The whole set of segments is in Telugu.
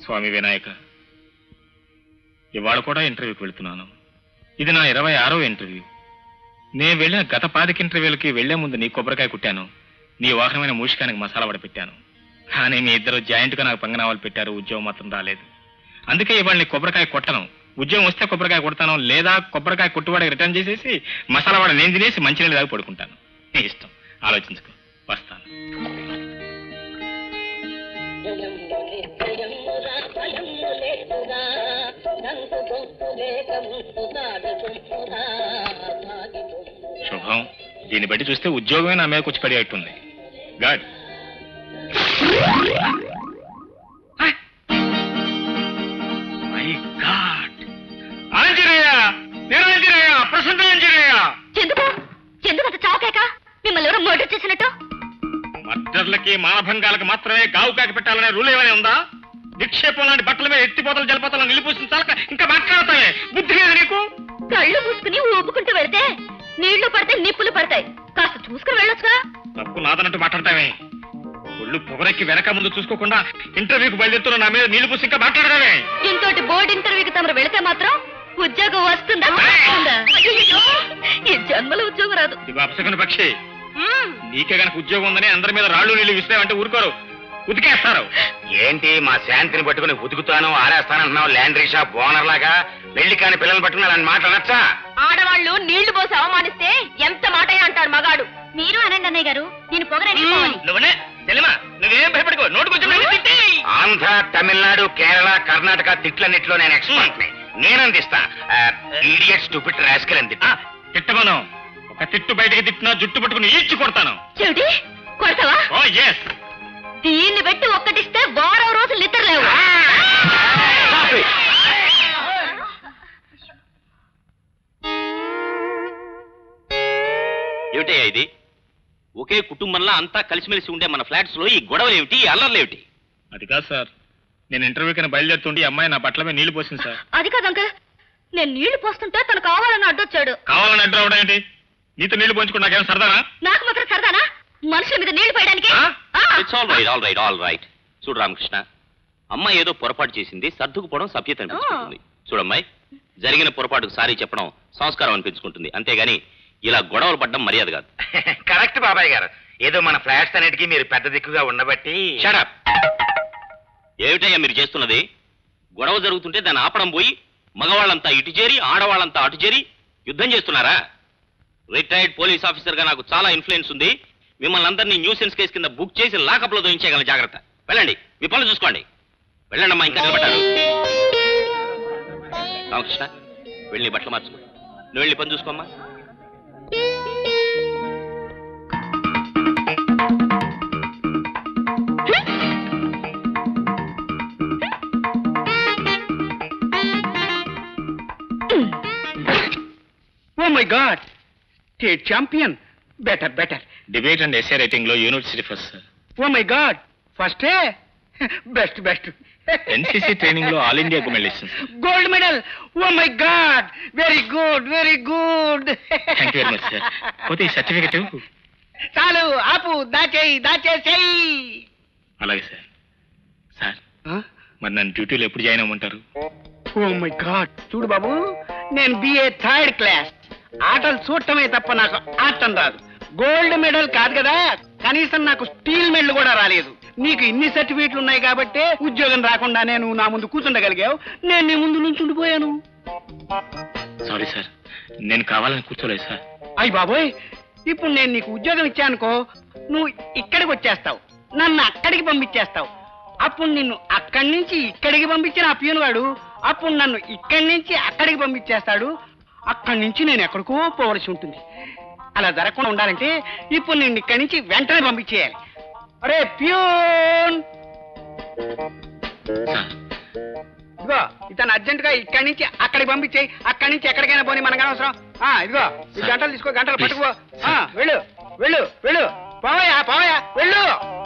స్వామి వినాయక ఇవాళ కూడా ఇంటర్వ్యూకి వెళ్తున్నాను ఇది నా ఇరవై ఆరో ఇంటర్వ్యూ నేను వెళ్ళిన గత పాతిక ఇంటర్వ్యూలకి వెళ్లే ముందు నీ కొబ్బరికాయ కుట్టాను నీ వాహనమైన మూషికానికి మసాలా వడ పెట్టాను కానీ మీ ఇద్దరు జాయింట్ గా నాకు పంగనామాలు పెట్టారు ఉద్యోగం మాత్రం రాలేదు అందుకే ఇవాళ నీ కొబ్బరికాయ కొట్టను ఉద్యోగం వస్తే కొబ్బరికాయ కొడతాను లేదా కొబ్బరికాయ కొట్టువాడికి రిటర్న్ చేసేసి మసాలా వడ నేను తినేసి మంచినీళ్ళు దాకా పడుకుంటాను నీ ఇష్టం ఆలోచించుకో వస్తాను శుభం దీన్ని బట్టి చూస్తే ఉద్యోగమే నా మీద కూర్చి పడేటట్టుంది గాడ్ మై గాడ్ ఆంజనేయ నేను ఆంజనేయ ప్రసన్న ఆంజనేయ ఎందుకు ఎందుకు అంత చావకేక మిమ్మల్ని ఎవరో మర్డర్ చేసినట్టు మర్డర్లకి మానభంగాలకు మాత్రమే గావు కాకి పెట్టాలనే రూల్ ఏమైనా ఉందా నిక్షేపం లాంటి బట్టల మీద ఎత్తిపోతలు జలపోతలు నిలిపోసిన చాలక ఇంకా మాట్లాడతావే బుద్ధి లేదు నీకు కళ్ళు మూసుకుని ఊపుకుంటూ వెళ్తే నీళ్లు పడితే నిప్పులు పడతాయి కాస్త చూసుకుని వెళ్ళొచ్చుగా తప్పు నాదన్నట్టు మాట్లాడతావే ఒళ్ళు పొగరెక్కి వెనక ముందు చూసుకోకుండా ఇంటర్వ్యూకి బయలుదేరుతున్న నా మీద నీళ్లు పూసి ఇంకా మాట్లాడతావే ఇంతోటి బోర్డు ఇంటర్వ్యూకి తమరు వెళితే మాత్రం ఉద్యోగం వస్తుందా వస్తుందా? అయ్యయ్యో, ఈ జన్మలో ఉద్యోగం రాదు ఇది అపశకుని పక్షి మ్మ్. నీకే గనక ఉద్యోగం ఉందని అందరి మీద రాళ్ళు నీళ్లు విసిరావంటే ఊరుకోరు ఉతికేస్తారు ఏంటి మా శాంతిని పట్టుకుని ఉతుకుతాను ఆరేస్తానంటున్నావు ల్యాండ్రీ షాప్ ఓనర్ లాగా పెళ్లి కాని పిల్లల్ని పట్టుకుని అలాంటి మాట అనొచ్చా ఆడవాళ్ళు నీళ్లు పోసి అవమానిస్తే ఎంత మాట అంటాడు మగాడు మీరు అనండి అన్నయ్య గారు నేను పొగరని నువ్వునే చెల్లిమా నువ్వేం భయపడుకో నోటుకొచ్చి ఆంధ్ర తమిళనాడు కేరళ కర్ణాటక తిట్లన్నిట్లో నేను ఎక్స్పర్ట్ ని నేను అందిస్తా ఈడియట్ స్టూపిడ్ రాస్కల్ అందిస్తా తిట్టమను ఒక తిట్టు బయటకి తిట్టినా జుట్టు పట్టుకుని ఈడ్చి కొడతాను చెవిటి కొడతావా ఓ ఎస్ దీన్ని పెట్టి ఒక్కటిస్తే వారం రోజులు నిద్రలేవు ఏమిటయ్యా ఇది ఒకే కుటుంబంలో అంతా కలిసిమెలిసి ఉండే మన ఫ్లాట్స్ లో ఈ గొడవలు ఏమిటి ఈ అల్లర్లు ఏమిటి అది కాదు సార్ నేను ఇంటర్వ్యూకి బయలుదేరుతుంటే ఈ అమ్మాయి నా బట్టల మీద నీళ్లు పోసింది సార్ అది కాదు అంకల్ నేను నీళ్లు పోస్తుంటే తను కావాలని అడ్డొచ్చాడు కావాలని అడ్డు రావడం ఏంటి నీతో నీళ్లు పోయించుకుని నాకేం సరదానా నాకు మాత్రం సరదానా మనుషుల మీద నీళ్లు పోయడానికి ఆ? ఆ. It's all right all right all right చూడు రామకృష్ణ అమ్మాయి ఏదో పొరపాటు చేసింది సర్దుకుపోవడం సభ్యత అనిపించుకుంటుంది చూడమ్మాయి జరిగిన పొరపాటుకు సారీ చెప్పడం సంస్కారం అనిపించుకుంటుంది అంతేగాని ఇలా గొడవలు పడడం మర్యాద కాదు కరెక్ట్ బాబాయ్ గారు ఏదో మన ఫ్లాట్స్ అన్నిటికీ మీరు పెద్ద దిక్కుగా ఉండబట్టి షడప్ ఏమిటయ్యా మీరు చేస్తున్నది గొడవ జరుగుతుంటే దాన్ని ఆపడం పోయి మగవాళ్ళంతా ఇటు చేరి ఆడవాళ్ళంతా అటు చేరి యుద్ధం చేస్తున్నారా రిటైర్డ్ పోలీస్ ఆఫీసర్ గా నాకు చాలా ఇన్ఫ్లుయెన్స్ ఉంది మిమ్మల్ని అందరినీ న్యూసెన్స్ కేసు కింద బుక్ చేసి లాకప్ లో దోయించగల జాగ్రత్త వెళ్ళండి మీ పనులు చూసుకోండి వెళ్ళండి అమ్మా ఇంకా నిలబడ్డారు రామకృష్ణ వెళ్ళి నీ బట్టలు మార్చుకో నువ్వు వెళ్ళి పని చూసుకోమ్మా oh my God state champion better better debate and essay writing లో university first sir oh my God ఫస్టే బెస్ట్ బెస్ట్ ఎన్సీసీ ట్రైనింగ్ లో ఆల్ ఇండియా గోల్డ్ ఇస్తుంది sir gold medal oh my God very good very good thank you very much sir పోతే ఈ సర్టిఫికెట్ చాలు ఆపు దాచేయి దాచేసేయి అలాగే సార్ సార్ మరి నన్ను డ్యూటీలో ఎప్పుడు జాయిన్ అవ్వమంటారు ఓ మై గాడ్ చూడు బాబు నేను బిఏ థర్డ్ క్లాస్ ఆటలు చూడటమే తప్ప నాకు ఆడటం రాదు గోల్డ్ మెడల్ కాదు కదా కనీసం నాకు స్టీల్ మెడల్ కూడా రాలేదు నీకు ఇన్ని సర్టిఫికెట్లు ఉన్నాయి కాబట్టే ఉద్యోగం రాకుండా నేను నా ముందు కూర్చుండగలిగావు నేను నీ ముందు నుంచి ఉండిపోయాను సారీ సార్ నేను కావాలని కూర్చోలేదు సార్ అయ్యి బాబోయ్ ఇప్పుడు నేను నీకు ఉద్యోగం ఇచ్చానుకో నువ్వు ఇక్కడికి వచ్చేస్తావు నన్ను అక్కడికి పంపించేస్తావు అప్పుడు నిన్ను అక్కడి నుంచి ఇక్కడికి పంపించిన ఆ పియూనుగాడు అప్పుడు నన్ను ఇక్కడి నుంచి అక్కడికి పంపించేస్తాడు అక్కడి నుంచి నేను ఎక్కడికో పోవలసి ఉంటుంది అలా జరగకుండా ఉండాలంటే ఇప్పుడు నేను ఇక్కడి నుంచి వెంటనే పంపించేయాలి అరే ప్యూన్ సార్ ఇదిగో ఇతను అర్జెంట్ గా ఇక్కడి నుంచి అక్కడికి పంపించేయి అక్కడి నుంచి ఎక్కడికైనా పోనీ మనకు అనవసరం ఆ ఇదిగో ఈ సార్. గంటలు తీసుకో గంటలు ప్లీజ్. పట్టుకో ఆ, సార్. వెళ్ళు వెళ్ళు వెళ్ళు పోవయా పోవయా వెళ్ళు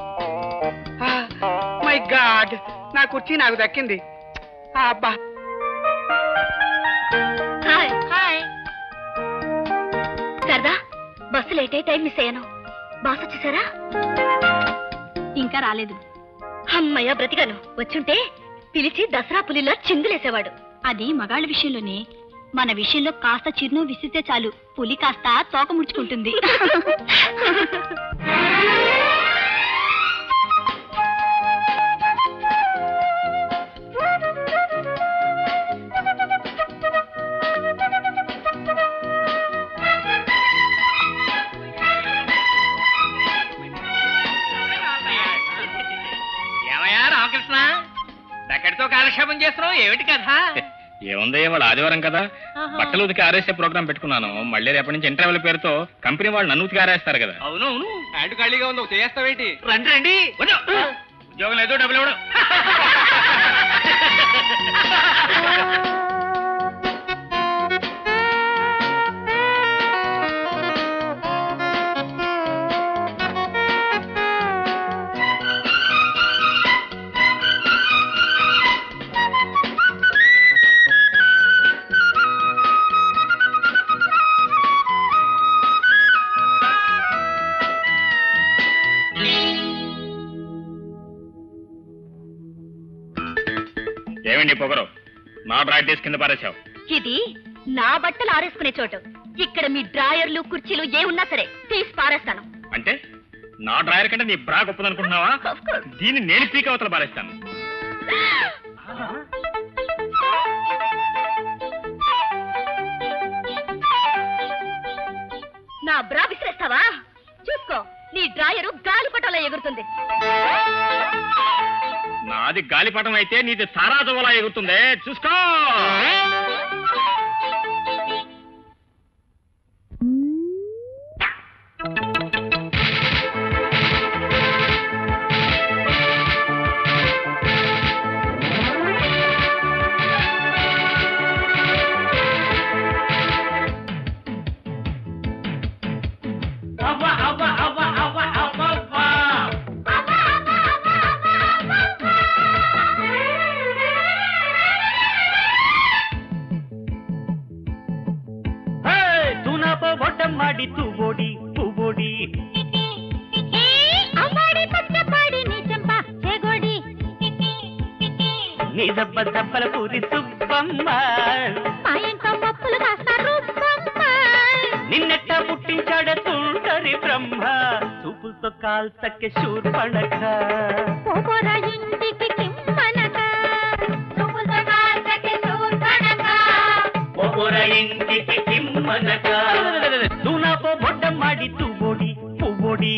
మై గాడ్ నా కుర్చీ నాకు దక్కింది ఆ, అబ్బా హాయ్ హాయ్ సరదా బస్సు లేట్ అయి టైం మిస్ అయ్యాను బాస్ వచ్చేసారా ఇంకా రాలేదు అమ్మయ్య బ్రతికాను వచ్చుంటే పిలిచి దసరా పులిలా చిందులేసేవాడు అది మగాళ్ళ విషయంలోనే మన విషయంలో కాస్త చిరును విసిరితే చాలు పులి కాస్త తోక ముడుచుకుంటుంది ఏమయ్యా రామకృష్ణ ఎక్కడితో కాలక్షేపం చేస్తున్నావు ఏమిటి కథ ఏముంది ఇవాళ ఆదివారం కదా బట్టలు ఉతికి ఆరేసే ప్రోగ్రామ్ పెట్టుకున్నాను మళ్ళీ రేపటి నుంచి ఇంటర్వెల్ పేరుతో కంపెనీ వాళ్ళు నన్ను ఉతికి ఆరేస్తారు కదా అవును అవును హ్యాండ్ ఖాళీగా ఉంది చేస్తావేంటి రండి రండి వద్దు. ఉద్యోగం లేదు డబ్బులు ఇవ్వడం ఏమండి పొగరు నా ప్రాక్టీస్ కింద పారేశావు ఇది నా బట్టలు ఆరేసుకునే చోటు ఇక్కడ మీ డ్రాయర్లు కుర్చీలు ఏ ఉన్నా సరే తీసి పారేస్తాను అంటే నా డ్రాయర్ కంటే నీ బ్రా గొప్పదనుకుంటున్నావా Of course. దీన్ని నేను పీక అవతల పారేస్తాను నా బ్రా విసిరేస్తావా చూసుకో నీ డ్రాయరు గాలిపటంలో ఎగురుతుంది నాది గాలిపటం అయితే నీది తారాజువలా ఎగురుతుందే చూసుకో ತೂನಾಪ ಒಡ್ಡ ಮಾಡಿ ತೂಬೋಡಿ ತೂಬೋಡಿ నీ దెబ్బ దెబ్బల పూరి సుబ్బమ్మ నిన్నెట్ట పుట్టించాడ తుంటరి బ్రహ్మ చూపులతో కాల్తక్కె శూర్పణక ಒಬ್ಬರ ಇಂಟಿಗೆ ಕಿಮ್ಮನಕ ತೂನಾಪ ಒಡ್ಡ ಮಾಡಿ ತೂಬೋಡಿ ತೂಬೋಡಿ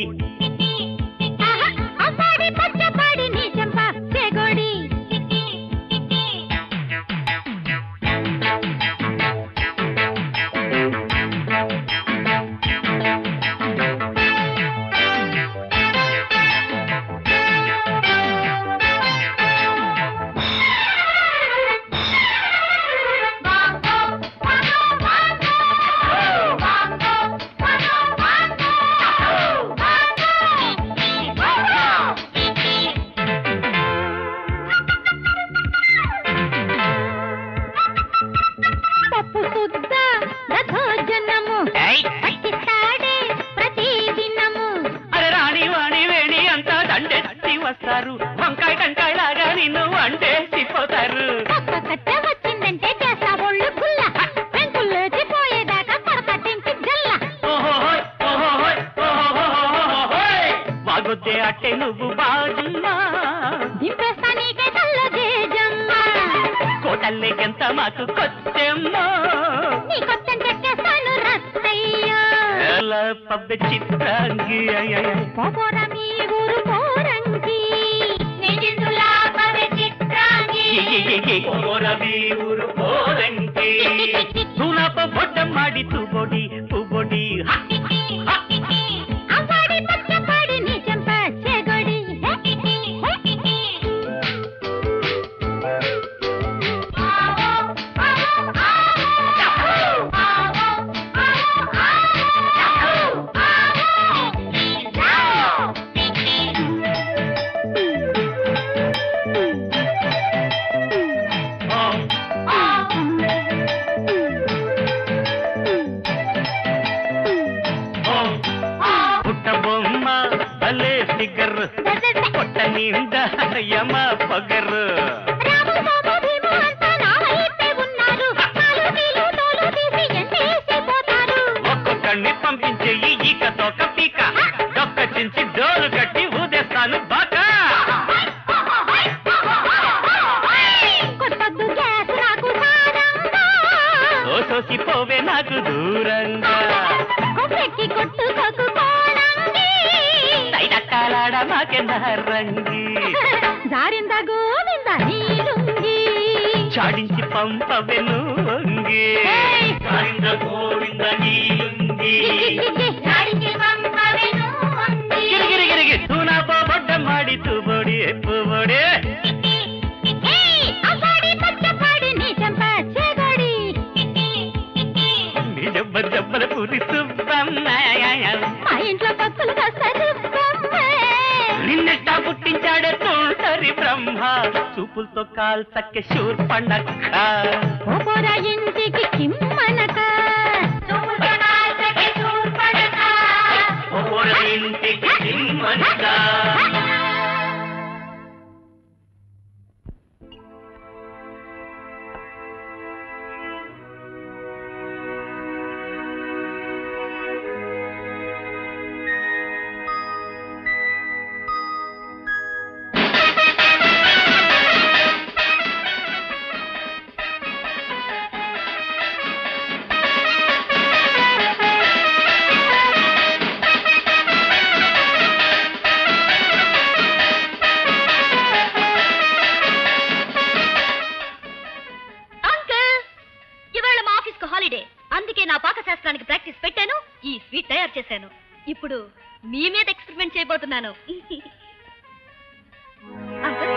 పప్పు శుద్ధ రథోజనము పట్టిస్తాడే ప్రతి దినము అరే రాణి వాణి వేణి అంతా దండెత్తి వస్తారు వంకాయ టంకాయ లాగా నిన్ను వండేసిపోతారు పక్క కట్ట వచ్చిందంటే చేస్తా ఒళ్ళు గుల్ల పెంకుల్లోకి పోయేదాకా కొరకటించి జల్ల ఓహోహోయ్, ఓహోహోయ్, ఓహోహోహోహోహోయ్. వాగొద్దే అట్టే నువ్వు బాజున్నా దింపేస్తా నీకే తల్ల జేజమ్మ కోటల్లేకెంత మాకు కొత్తెమ్మో నీ కొత్తని చెక్కేస్తాను రత్తయ్యో ఎలా పబ్బ చిత్రాంగి అయ్యయ్య. పోపోరా మీ ఊరు పోరంగి నిజిందులా పవె చిత్రాంగి పోరవి ఊరు పోరంగి తూనాప బొడ్డ ಮಾಡಿ ತೂಬೋಡಿ ತೂಬೋಡಿ ಹ, ಹ. అవ్వాడి పచ్చపాడి నీ చెంప చెగొడి పుట్ట బొమ్మ భలే ఫిగర్ పొట్ట నిండా యమ పగరు రామ తాకే రంగి జారింద గోవింద నీలుంగి చాడించి పంపవెను వంగి ఏయ్! జారింద గోవింద నీలుంగి ಗಿರಿಗಿರಿಗಿರಿಗಿ ತೂನ ಬೊಡ್ಡ ಮಾಡಿ ತೂಬೋಡಿ ಎಪ್ಪುಬೋಡಿ నీ జబ్బ జబ్బల పూరి సుబ్బమ్మ మా ఇంట్లో పప్పులు కాస్తారు నిన్నెట్టా పుట్టించాడే తోటరి బ్రహ్మ చూపులతో కాల్చక్క శూర్ పండక్క పోరా ఇంటికి కిమ్మనక ఓర ఇంటికి దిమ్మనక. అంకుల్ ఇవాళ మా ఆఫీస్ కు హాలిడే అందుకే నా పాకశాస్త్రానికి ప్రాక్టీస్ పెట్టాను ఈ స్వీట్ తయారు చేశాను ఇప్పుడు మీ మీద ఎక్స్పెరిమెంట్ చేయబోతున్నాను అంకుల్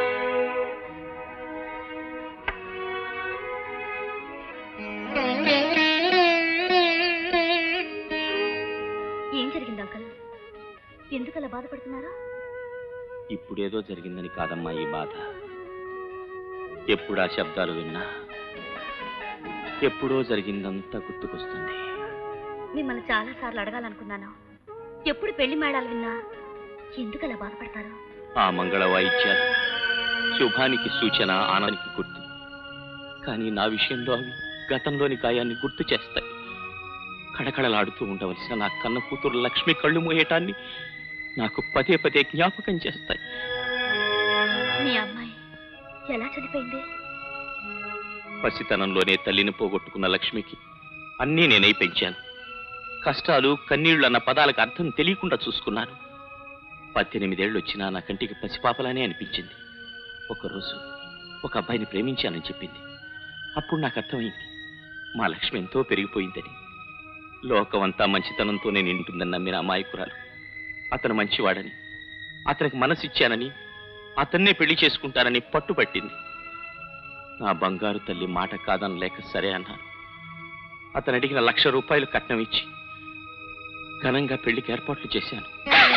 ఏం జరిగింది అంకుల్ ఎందుకు అలా బాధపడుతున్నారా ఇప్పుడేదో జరిగిందని కాదమ్మా ఈ బాధ ఎప్పుడు ఆ శబ్దాలు విన్నా ఎప్పుడో జరిగిందంతా గుర్తుకొస్తుంది మిమ్మల్ని చాలా సార్లు అడగాలనుకున్నాను ఎప్పుడు పెళ్లి మేడాలు విన్నా ఎందుకు అలా బాధపడతారు ఆ మంగళ వాయిద్యాలు శుభానికి సూచన ఆనందానికి గుర్తు కానీ నా విషయంలో అవి గతంలోని గాయాన్ని గుర్తు చేస్తాయి కడకడలాడుతూ ఉండవలసిన నా కన్న కూతురు లక్ష్మి కళ్ళు మూయటాన్ని నాకు పదే పదే జ్ఞాపకం చేస్తాయి మీ అమ్మాయి ఎలా చనిపోయింది పసితనంలోనే తల్లిని పోగొట్టుకున్న లక్ష్మికి అన్నీ నేనై పెంచాను కష్టాలు కన్నీళ్లు అన్న పదాలకు అర్థం తెలియకుండా చూసుకున్నాను పద్దెనిమిదేళ్ళు వచ్చినా నా కంటికి పసిపాపలానే అనిపించింది ఒకరోజు ఒక అబ్బాయిని ప్రేమించానని చెప్పింది అప్పుడు నాకు అర్థమైంది మా లక్ష్మి ఎంతో పెరిగిపోయిందని లోకమంతా మంచితనంతోనే నింటుందని నమ్మిన అమాయకురాలు అతను మంచివాడని అతనికి మనసిచ్చానని అతన్నే పెళ్లి చేసుకుంటానని పట్టుపట్టింది నా బంగారు తల్లి మాట కాదని లేక సరే అన్నాను అతను అడిగిన లక్ష రూపాయలు కట్నం ఇచ్చి ఘనంగా పెళ్లికి ఏర్పాట్లు చేశాను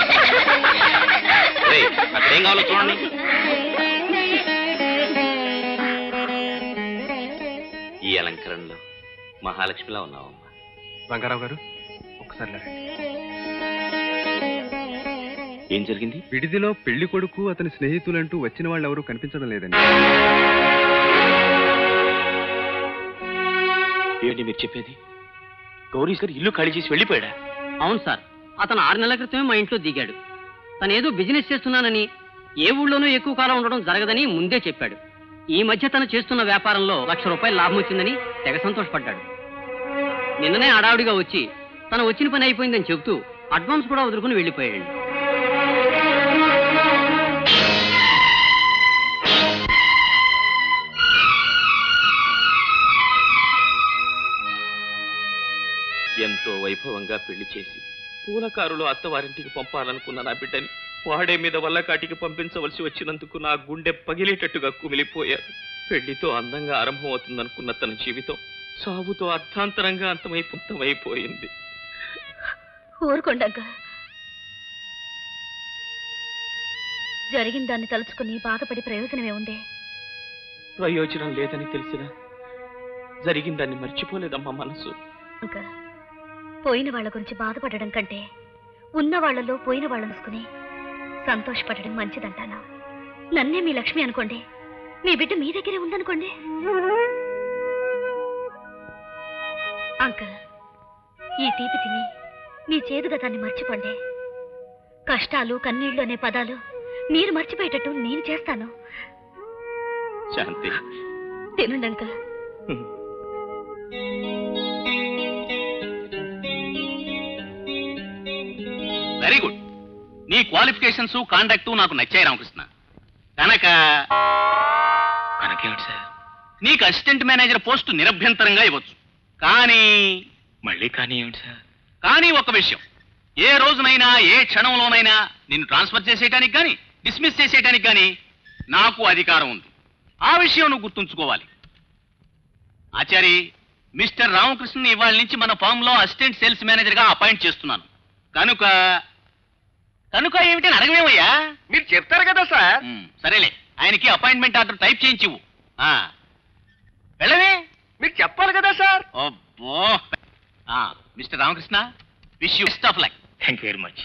రేయ్, అక్కడ ఏం కావాలో చూడండి ఈ అలంకరణలో మహాలక్ష్మిలా ఉన్నావమ్మా రంగారావు గారు ఒకసారి రండి. ఏం జరిగింది విడిదిలో పెళ్లి కొడుకు అతని స్నేహితులంటూ వచ్చిన వాళ్ళు ఎవరూ కనిపించడం లేదండి ఏంటి మీరు చెప్పేది గౌరీష్ గారు ఇల్లు ఖాళీ చేసి వెళ్ళిపోయాడా అవును సార్ అతను ఆరు నెలల క్రితమే మా ఇంట్లో దిగాడు తను ఏదో బిజినెస్ చేస్తున్నానని ఏ ఊళ్ళోనూ ఎక్కువ కాలం ఉండడం జరగదని ముందే చెప్పాడు ఈ మధ్య తను చేస్తున్న వ్యాపారంలో లక్ష రూపాయలు లాభం వచ్చిందని తెగ సంతోషపడ్డాడు నిన్ననే హడావుడిగా వచ్చి తను వచ్చిన పని అయిపోయిందని చెబుతూ అడ్వాన్స్ కూడా వదులుకుని వెళ్ళిపోయాడు ఎంతో వైభవంగా పెళ్లి చేసి పూలకారులో అత్తవారింటికి పంపాలనుకున్న నా బిడ్డని వాడే మీద వల్ల కాటికి పంపించవలసి వచ్చినందుకు నా గుండె పగిలేటట్టుగా కుమిలిపోయారు పెళ్లితో అందంగా ఆరంభం అవుతుందనుకున్న తన జీవితం సాగుతో అర్థాంతరంగా అంతమైపోయింది ఊరుకోండక్క జరిగిన దాన్ని తలుచుకుని బాధపడి ప్రయోజనమే ఉంది ప్రయోజనం లేదని తెలిసినా జరిగిందాన్ని మర్చిపోలేదమ్మా మనసు ఇంకా పోయిన వాళ్ళ గురించి బాధపడడం కంటే ఉన్న వాళ్ళలో పోయిన వాళ్ళని చూసుకుని సంతోషపడడం మంచిదంటాను నన్నే మీ లక్ష్మి అనుకోండి మీ బిడ్డ మీ దగ్గరే ఉందనుకోండి అంకల్ ఈ తీపి తిని మీ చేదు గతాన్ని మర్చిపోండి కష్టాలు కన్నీళ్లు అనే పదాలు మీరు మర్చిపోయేటట్టు నేను చేస్తాను శాంతి తినండి అంకల్ వెరీ గుడ్ నీ క్వాలిఫికేషన్స్ కాంటాక్టు నాకు నచ్చాయి రామకృష్ణ కనుక కనుకేమిటి సార్ నీకు అసిస్టెంట్ మేనేజర్ పోస్ట్ నిరభ్యంతరంగా ఇవ్వచ్చు కానీ మళ్ళీ కానీ ఏమిటి సార్ కానీ ఒక విషయం ఏ రోజునైనా ఏ క్షణంలోనైనా నిన్ను ట్రాన్స్ఫర్ చేసేయడానికి కానీ డిస్మిస్ చేసేయడానికి కానీ నాకు అధికారం ఉంది ఆ విషయం నువ్వు గుర్తుంచుకోవాలి ఆచారి మిస్టర్ రామకృష్ణ ఇవాళ నుంచి మన ఫామ్ లో అసిస్టెంట్ సేల్స్ మేనేజర్ గా అపాయింట్ చేస్తున్నాను కనుక కనుక ఏమిటని అడగవేమయ్యా మీరు చెప్తారు కదా సార్ ఉమ్, సరేలే ఆయనకి అపాయింట్మెంట్ ఆర్డర్ టైప్ చేయించివు ఆ, వెళ్ళవే మీరు చెప్పాలి కదా సార్ అబ్బో ఆ, mister Ramakrishna wish you best of luck thank you very much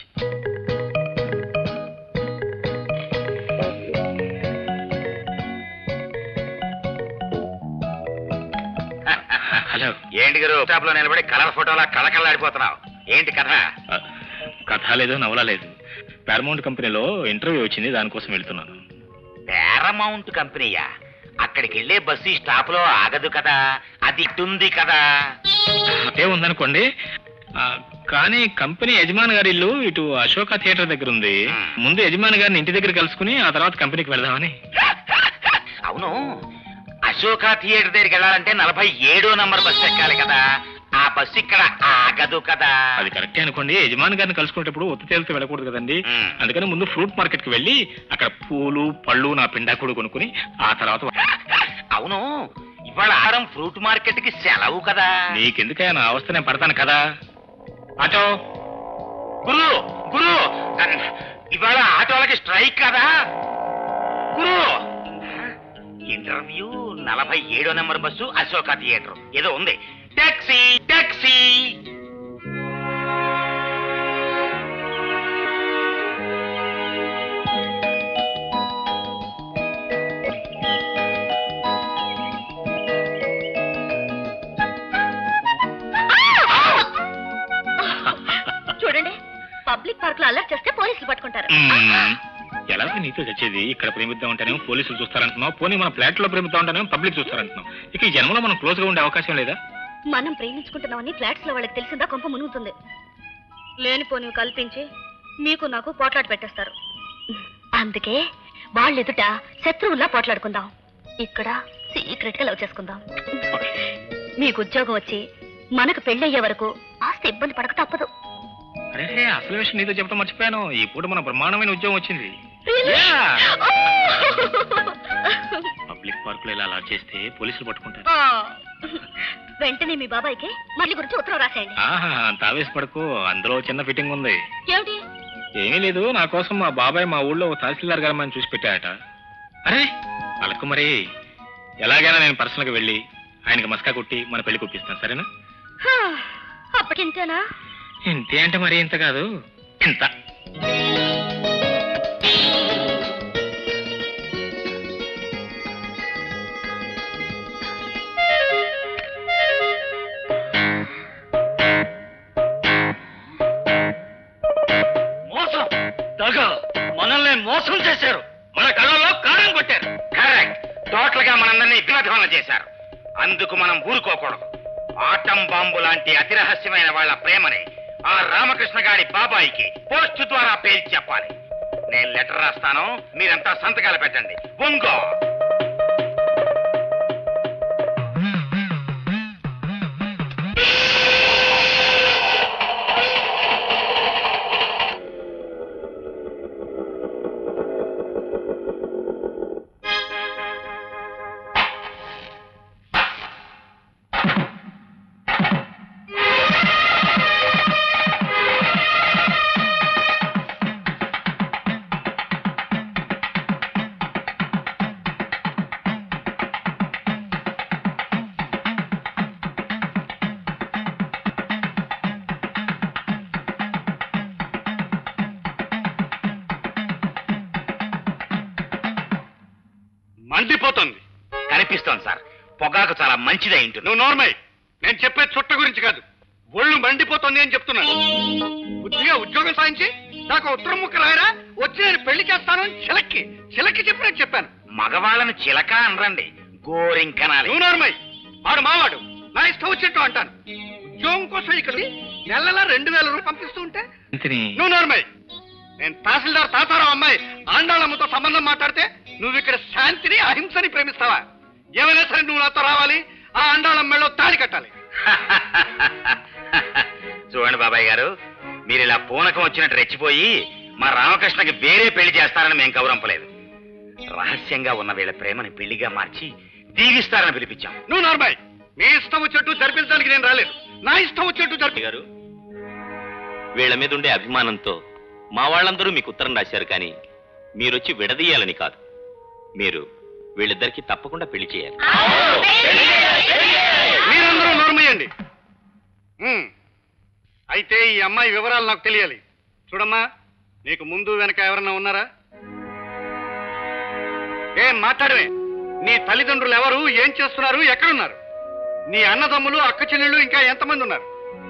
hello ఏంటి గారు షాప్ లో నిలబడి కలర్ ఫోటోలా కళకళలాడిపోతున్నావు ఏంటి కథ ఆ, కథ లేదు నవల లేదు పారమౌంట్ కంపెనీలో ఇంటర్వ్యూ వచ్చింది దానికోసం వెళ్తున్నాను పారమౌంట్ కంపెనీయా అక్కడికి వెళ్ళే బస్సు ఈ స్టాప్ లో ఆగదు కదా అది ఇటుంది కదా అదే ఉందనుకోండి ఆ, కానీ కంపెనీ యజమాని గారి ఇల్లు ఇటు అశోక థియేటర్ దగ్గర ఉంది ముందు యజమాని గారిని ఇంటి దగ్గర కలుసుకుని ఆ తర్వాత కంపెనీకి వెళదామని అవును అశోక థియేటర్ దగ్గరికి వెళ్ళాలంటే నలభై ఏడో నంబర్ బస్సు ఎక్కాలి కదా ఆ బస్సు ఇక్కడ ఆగదు కదా అది కరెక్టే అనుకోండి యజమాని గారిని కలుసుకునేటప్పుడు ఒత్తి తేలితో వెళ్ళకూడదు కదండి మ్. అందుకని ముందు ఫ్రూట్ మార్కెట్ కి వెళ్ళి అక్కడ పూలు పళ్ళు నా పిండాకుడు కొనుక్కుని ఆ తర్వాత అవును ఇవాళ ఆరం ఫ్రూట్ మార్కెట్ కి సెలవు కదా నీకెందుకయ్యా నా అవస్థ నేను పడతాను కదా ఆటో గురు గురు ఇవాళ ఆటోలకి స్ట్రైక్ కదా గురు ఇంటర్వ్యూ నలభై ఏడో నెంబర్ బస్సు అశోక థియేటర్ ఏదో ఉంది టాక్సీ టాక్సీ చూడండి పబ్లిక్ పార్క్ లో అల్లరి చేస్తే పోలీసులు పట్టుకుంటారు మ్మ్. ఎలాగో నీతో చచ్చేది ఇక్కడ ప్రేమిద్దాం అంటేనేమో పోలీసులు చూస్తారంటున్నావు పోనీ మన ఫ్లాట్ లో ప్రేమిద్దాం అంటేనేమో పబ్లిక్ చూస్తారంటున్నావు ఇక ఈ జన్మలో మనం క్లోజ్ గా ఉండే అవకాశం లేదా మనం ప్రేమించుకుంటున్నామని ఫ్లాట్స్ లో వాళ్ళకి తెలిసిందా కొంప మునుగుతుంది లేనిపోనివి కల్పించి మీకు నాకు పోట్లాట పెట్టేస్తారు అందుకే వాళ్ళ ఎదుట శత్రువుల్లా పోట్లాడుకుందాం ఇక్కడ సీక్రెట్ గా లవ్ చేసుకుందాం మీకు ఉద్యోగం వచ్చి మనకు పెళ్ళయ్యే వరకు ఆస్తి ఇబ్బంది పడక తప్పదు అరే అసలు విషయం నీతో చెప్పడం మర్చిపోయాను ఈ పూట మన బ్రహ్మాండమైన ఉద్యోగం వచ్చింది పబ్లిక్ పార్క్ లో ఇలా అలా చేస్తే పోలీసులు పట్టుకుంటారు ఆ. వెంటనే మీ బాబాయ్కి మళ్ళీ గురించి ఉత్తరం రాసేయండి ఆహా అంత ఆవేశపడకు అందులో చిన్న ఫిట్టింగ్ ఉంది ఏమిటి ఏమీ లేదు నా కోసం మా బాబాయ్ మా ఊళ్ళో ఓ తహసీల్దార్ గారు మనం చూసి పెట్టాడట అరే వాళ్ళకు మరి ఎలాగైనా నేను పర్సనల్ గా వెళ్ళి ఆయనకి మస్కా కొట్టి మన పెళ్లి కుప్పిస్తాను సరేనా హా, అప్పటింతేనా ఇంతే అంటే మరి ఇంత కాదు ఇంత మోసం దగ మనల్ని మోసం చేశారు మన కళ్ళల్లో కారం కొట్టారు కరెక్ట్ టోటల్ గా మనందరినీ విగ్రహణ చేశారు అందుకు మనం ఊరుకోకూడదు ఆటం బాంబు లాంటి అతి రహస్యమైన వాళ్ళ ప్రేమని ఆ రామకృష్ణ గారి బాబాయికి పోస్ట్ ద్వారా పేల్చి చెప్పాలి నేను లెటర్ రాస్తాను మీరంతా సంతకాలు పెట్టండి బొంగో మండిపోతుంది కనిపిస్తోంది సార్ పొగాకు చాలా మంచిది అయింటుంది నువ్వు నోర్మై నేను చెప్పే చుట్ట గురించి కాదు ఒళ్ళు మండిపోతుంది అని చెప్తున్నాను బుద్ధిగా ఉద్యోగం సాధించి నాకు ఉత్తరం ముక్క రాయరా వచ్చి నేను పెళ్లి చేస్తాను చిలక్కి చిలక్కి చెప్పినట్టు చెప్పాను మగవాళ్ళని చిలక అనరండి గోరింకనాలి నువ్వు నోర్మై వాడు మావాడు నా ఇష్టం వచ్చినట్టు అంటాను ఉద్యోగం కోసం ఇక్కడ నెలలా రెండు వేల రూపాయలు పంపిస్తూ ఉంటే ఇంతని నువ్వు నోర్మై నేను తహసీల్దార్ తాతారావు అమ్మాయి ఆండాళమ్మతో సంబంధం మాట్లాడితే నువ్వు ఇక్కడ శాంతిని అహింసని ప్రేమిస్తావా ఏమైనా సరే నువ్వు నాతో రావాలి ఆ ఆండాళం మెళ్ళో తాళి కట్టాలి చూడండి బాబాయ్ గారు మీరు ఇలా పూనకం వచ్చినట్టు రెచ్చిపోయి మా రామకృష్ణకి వేరే పెళ్లి చేస్తారని మేము కౌరంపలేదు రహస్యంగా ఉన్న వీళ్ళ ప్రేమని పెళ్లిగా మార్చి దీవిస్తారని పిలిపించాం నువ్వు నార్మాయ్ నీ ఇష్టం వచ్చేట్టు జరిపించడానికి నేను రాలేదు నా ఇష్టం వచ్చేట్టు జరిపి గారు వీళ్ళ మీద ఉండే అభిమానంతో మా వాళ్ళందరూ మీకు ఉత్తరం రాశారు కానీ మీరొచ్చి విడదీయాలని కాదు మీరు వీళ్ళిద్దరికి తప్పకుండా పెళ్లి చేయాలి మీరందరూ నోర్మయ్యండి ఉమ్. అయితే ఈ అమ్మాయి వివరాలు నాకు తెలియాలి చూడమ్మా నీకు ముందు వెనక ఎవరన్నా ఉన్నారా ఏం మాట్లాడవే నీ తల్లిదండ్రులు ఎవరు ఏం చేస్తున్నారు ఎక్కడున్నారు నీ అన్నదమ్ములు అక్క చెల్లెళ్ళు ఇంకా ఎంతమంది ఉన్నారు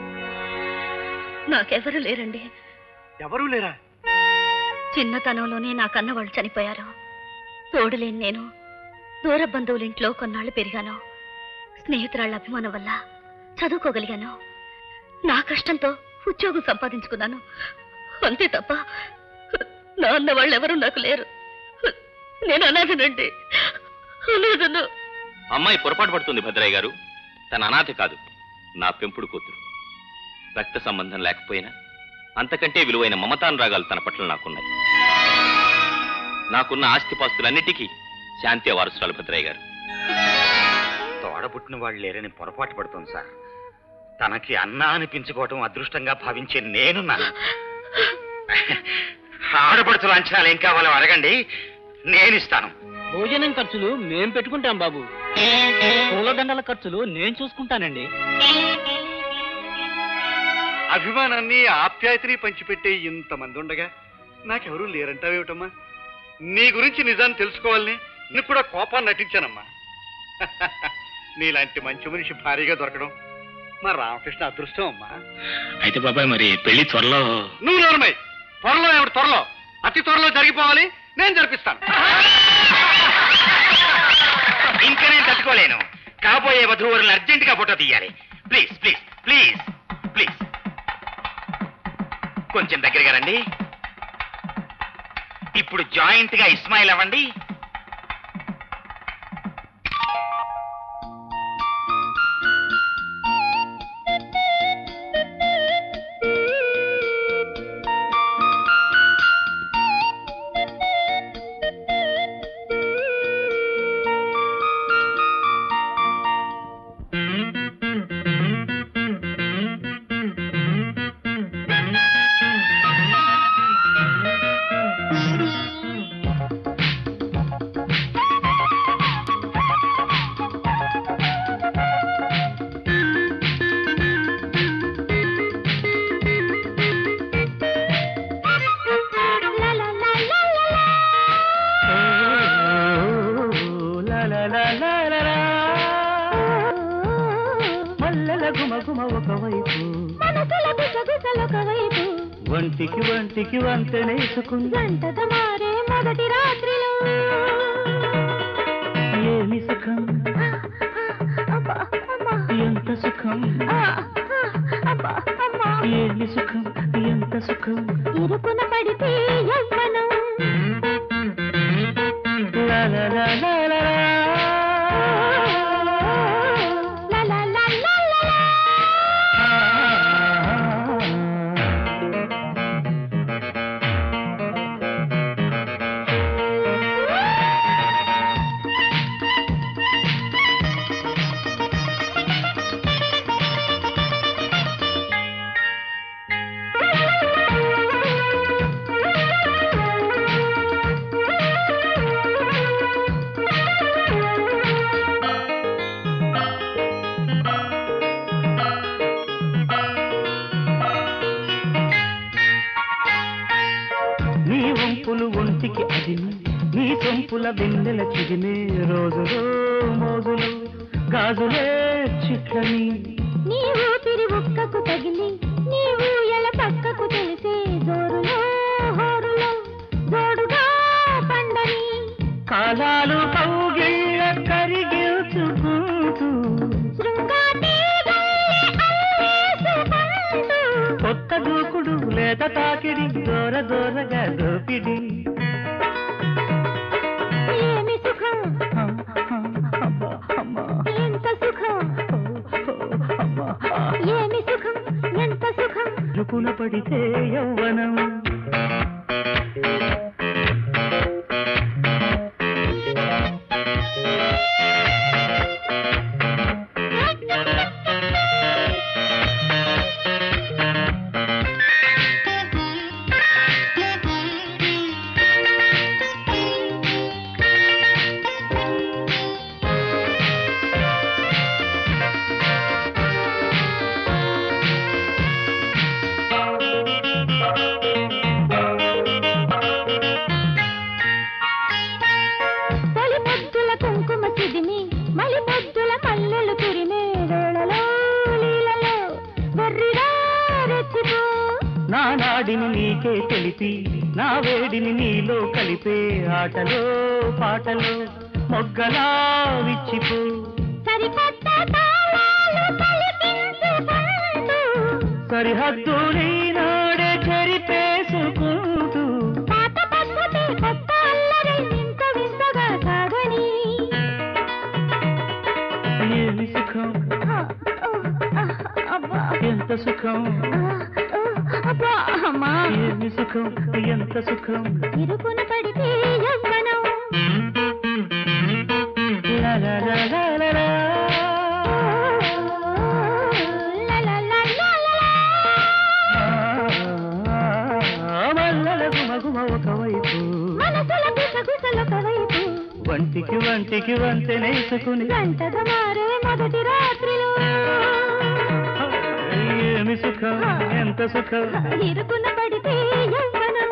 నాకెవరూ లేరండి ఎవరూ లేరా చిన్నతనంలోనే నా కన్న వాళ్ళు చనిపోయారు తోడులేని నేను దూర బంధువులింట్లో కొన్నాళ్ళు పెరిగాను స్నేహితురాళ్ళ అభిమానం వల్ల చదువుకోగలిగాను నా కష్టంతో ఉద్యోగం సంపాదించుకున్నాను అంతే తప్ప నా అన్న వాళ్ళు ఎవరు నాకు లేరు నేను అనాథనండి అనాథను అమ్మాయి పొరపాటు పడుతుంది భద్రయ్య గారు తన అనాథ కాదు నా పెంపుడు కూతురు రక్త సంబంధం లేకపోయినా అంతకంటే విలువైన మమతానురాగాలు తన పట్ల నాకున్నాయి నాకున్న ఆస్తిపాస్తులన్నిటికీ శాంతి వారసురాలు భద్రయ్య గారు తోడబుట్టిన వాళ్ళు లేరని పొరపాటు పడుతుంది సార్ తనకి అన్నా అనిపించుకోవటం అదృష్టంగా భావించే నేనున్నాను ఆడపడుతుల అంచనాలు ఏం కావాలో అడగండి నేను ఇస్తాను భోజనం ఖర్చులు మేం పెట్టుకుంటాం బాబు పూలదండల ఖర్చులు నేను చూసుకుంటానండి అభిమానాన్ని ఆప్యాయతని పంచిపెట్టే ఇంతమంది ఉండగా నాకెవరూ లేరంటావేమిటమ్మా నీ గురించి నిజాన్ని తెలుసుకోవాలని నేను కూడా కోపాన్ని నటించానమ్మా నీలాంటి మంచి మనిషి భారీగా దొరకడం మా రామకృష్ణ అదృష్టం అమ్మా అయితే బాబాయ్ మరి పెళ్లి త్వరలో నువ్వు నోరమై త్వరలో ఏమిటి త్వరలో అతి త్వరలో జరిగిపోవాలి నేను జరిపిస్తాను ఇంకా నేను తట్టుకోలేను కాబోయే వధువులను అర్జెంట్ గా ఫోటో తీయాలి ప్లీజ్ ప్లీజ్ ప్లీజ్ ప్లీజ్ కొంచెం దగ్గరగా రండి ఇప్పుడు జాయింట్ గా ఇస్మాయిల్ అవ్వండి మల్లెల గుమగుమ ఒకవైపు వంటికి వంటికి వంతెనేసుకుంది మొదటి రాత్రిలో ఏమి సుఖం ఎంత సుఖం ఏమి సుఖం ఎంత సుఖం ఇరుకున పడితే యవ్వనం లా లా లా లా లా లా. లా లా లా లా లా లా. నీ వంపులు ఒంటికి అదిమి నీ సొంపుల వెన్నెల చిదిమే రోజులో మోజులు గాజులే చిట్లని నీ ఊపిరి ఒక్కకు తగిలి నీవు ఎల పక్కకు తెలిసే జోరులో హోరులో జోడుగా పండని కాలాలు కౌగిళ్ళ కరిగిల్చుకుంటూ శృంగాటి కొత్త దూకుడు లేత తాకిడి దూర దూరగా దోపిడి ఏమి సుఖం ఎంత సుఖం ఏమి సుఖం ఎంత సుఖం రుకున పడితే యౌవనం తొలి ముద్దుల కుంకుమ చిదిమి మలి ముద్దుల మల్లెలు కురిమే వేళలో లీలలో వెర్రిగా రెచ్చిపో నా నాడిని నీకే తెలిపి నా వేడిని నీలో కలిపే ఆటలో పాటలో మొగ్గలా విచ్చిపో సరికొత్త తాళాలు పలికించుకుంటూ సరిహద్దు నాడే చెరిపేసుకుంటూ పాత పద్ధతి కొత్త అల్లరి వింత వింతగా సాగని ఏమి సుఖం ఆ, ఓ, ఆ, అబ్బా, ఎంత సుఖం ఆ, ఓ, అబ్బా, అమ్మా. ఏమి సుఖం ఎంత సుఖం ఇరుకున పడితే యవ్వనం లా లా లా లా లా లా. లా, లా, లా, లా, లా, లా. మల్లెల గుమగుమ ఒకవైపు మనసుల గుసగుసలొక వైపు వంటికి వంటికి వంతెనేసుకుని గంటగా మారే మొదటి రాత్రిలో ఏమి సుఖం ఎంత సుఖం ఇరుకున పడితే యవ్వనం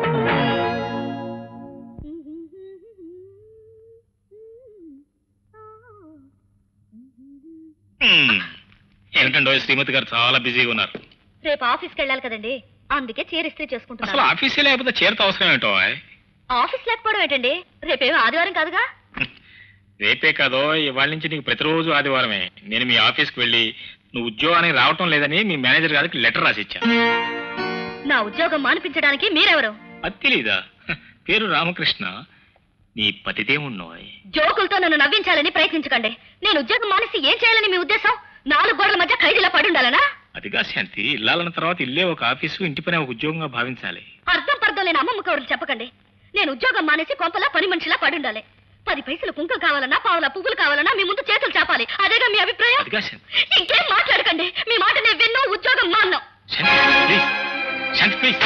హ్మ్. ఏమిటండో శ్రీమతి గారు చాలా బిజీగా ఉన్నారు రేపు ఆఫీస్కి వెళ్ళాలి కదండి అందుకే చీర ఇస్త్రీ అసలు చేసుకుంటున్నాను ఆఫీసే లేకపోతే చేరత అవసరం ఏంటో ఆఫీస్ లేకపోవడం ఏంటండి రేపేమో ఆదివారం కాదుగా రేపే కాదో ఇవాళ నుంచి నీకు ప్రతిరోజు ఆదివారమే నేను మీ ఆఫీస్కి వెళ్ళి నువ్వు ఉద్యోగానికి రావటం లేదని మీ మేనేజర్ గారికి లెటర్ రాసిచ్చా నా ఉద్యోగం మానిపించడానికి మీరెవరు అది తెలీదా హ, పేరు రామకృష్ణ నీ పతిదేమున్నోయ్ జోకులతో నన్ను నవ్వించాలని ప్రయత్నించకండి నేను ఉద్యోగం మానేసి ఏం చేయాలని మీ ఉద్దేశం నాలుగు గోడల మధ్య ఖైదీలా పడి ఉండాలనా అదిగా శాంతి ఇల్లాలన్న తర్వాత ఇల్లే ఒక ఆఫీసు ఇంటి పని ఒక ఉద్యోగంగా భావించాలి అర్థం పర్థం లేని అమ్మమ్మ కౌరులు చెప్పకండి నేను ఉద్యోగం మానేసి కొంపలా పని మనిషిలా పడి ఉండాలి పది పైసలు కుంకుమ కావాలన్నా పావుల పువ్వులు కావాలన్నా మీ ముందు చేతులు చాపాలి అదేగా మీ అభిప్రాయం అదిగా శాంతి ఇంకేం మాట్లాడకండి మీ మాట నేను విన్నో ఉద్యోగం మాన్నో శాంతి ప్లీజ్ శాంతి ప్లీజ్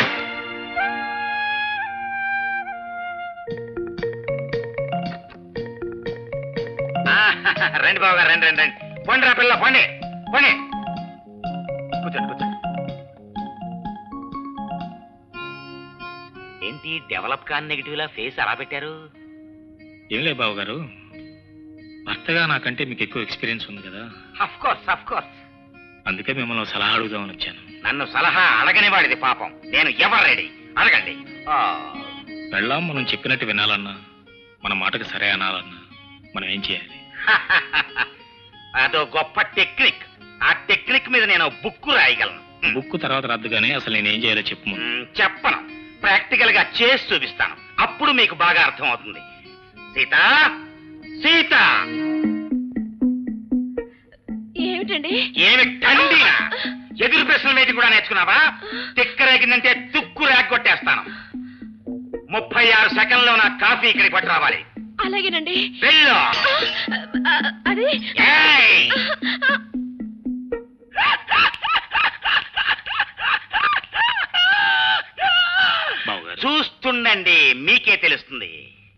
ఆ, రండి బాబు గారు రండి రండి రండి పోండి రా పిల్ల పోండి పోండి కూర్చోండి కూర్చోండి ఏంటి డెవలప్ కాని నెగిటివ్ లా ఫేస్ అలా పెట్టారు ఏం లే బాబు గారు భర్తగా నాకంటే మీకు ఎక్కువ ఎక్స్పీరియన్స్ ఉంది కదా అఫ్ కోర్స్ అఫ్ కోర్స్ అందుకే మిమ్మల్ని ఒక సలహా అడుగుదామని వచ్చాను నన్ను సలహా అడగని వాడిది పాపం నేను ఎవరు రెడీ అడగండి ఆ, వెళ్ళాం మనం చెప్పినట్టు వినాలన్నా మన మాటకు సరే అనాలన్నా మనం ఏం చేయాలి అదో గొప్ప టెక్నిక్ ఆ టెక్నిక్ మీద నేను బుక్ రాయగలను బుక్ తర్వాత రద్దు కానీ అసలు నేను ఏం చేయాలో చెప్పు ముందు. మ్, చెప్పను ప్రాక్టికల్ గా చేసి చూపిస్తాను అప్పుడు మీకు బాగా అర్థం అవుతుంది సీత సీత ఏమిటండి ఏమి తండినా ఎదురు ప్రశ్నల మీద కూడా నేర్చుకున్నావా తిక్కరేగిందంటే తుక్కు రేగొట్టేస్తాను ముప్పై ఆరు సెకండ్లో నా కాఫీ ఇక్కడికి పట్టు రావాలి అలాగేనండి వెళ్ళు అది ఏయ్! బావగారు చూస్తుండండి మీకే తెలుస్తుంది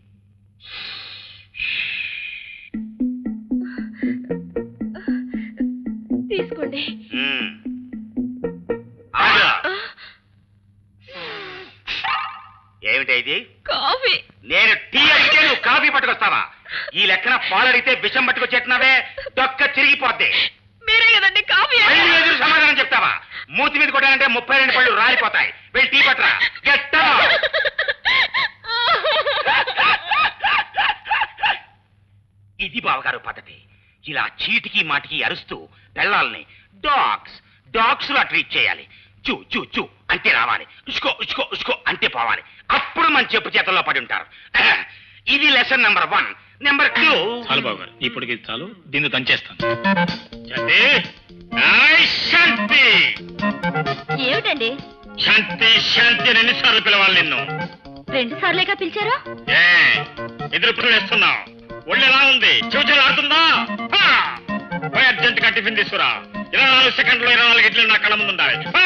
తీసుకోండి మ్. ఆగు. ఏమిటి ఇది కాఫీ నేను టీ అడిగితే నువ్వు కాఫీ పట్టుకొస్తావా ఈ లెక్కన పాలు అడిగితే విషం పట్టుకొచ్చేట్టున్నావే దొక్క చిరిగిపోద్ది మీరే కదండి కాఫీ మళ్ళీ ఎదురు సమాధానం చెప్తావా మూతి మీద కొట్టానంటే ముప్పై రెండు పళ్ళు రాలిపోతాయి వెళ్ళి టీ పట్టరా గెట్ ఇది బావగారు పద్ధతి ఇలా చీటికి మాటికి అరుస్తూ పెళ్ళాలని డాగ్స్ డాగ్స్ లా ట్రీట్ చేయాలి చూ చూ చూ అంటే రావాలి ఉసుకో ఉసుకో ఉసుకో అంటే పోవాలి అప్పుడు మన చెప్పు చేతల్లో పడి ఉంటారు ఇది lesson number one number two చాలు బాబు గారు ఇప్పటికి ఇది చాలు దీన్ని దంచేస్తాను శాంతి ఆయ్ శాంతి ఏమిటండి శాంతి శాంతి అని ఎన్నిసార్లు పిలవాలి నిన్ను రెండు సార్లేగా పిలిచారా ఏ ఎదురు పిల్లలేస్తున్నావు ఒళ్ళు ఎలా ఉంది చూచలు ఆడుతుందా హా! పోయి అర్జెంట్ గా టిఫిన్ తీసుకురా ఇరవై నాలుగు సెకండ్లు ఇరవై నాలుగు ఇడ్లు నా కళ్ళ ముందు ఉండాలి హా!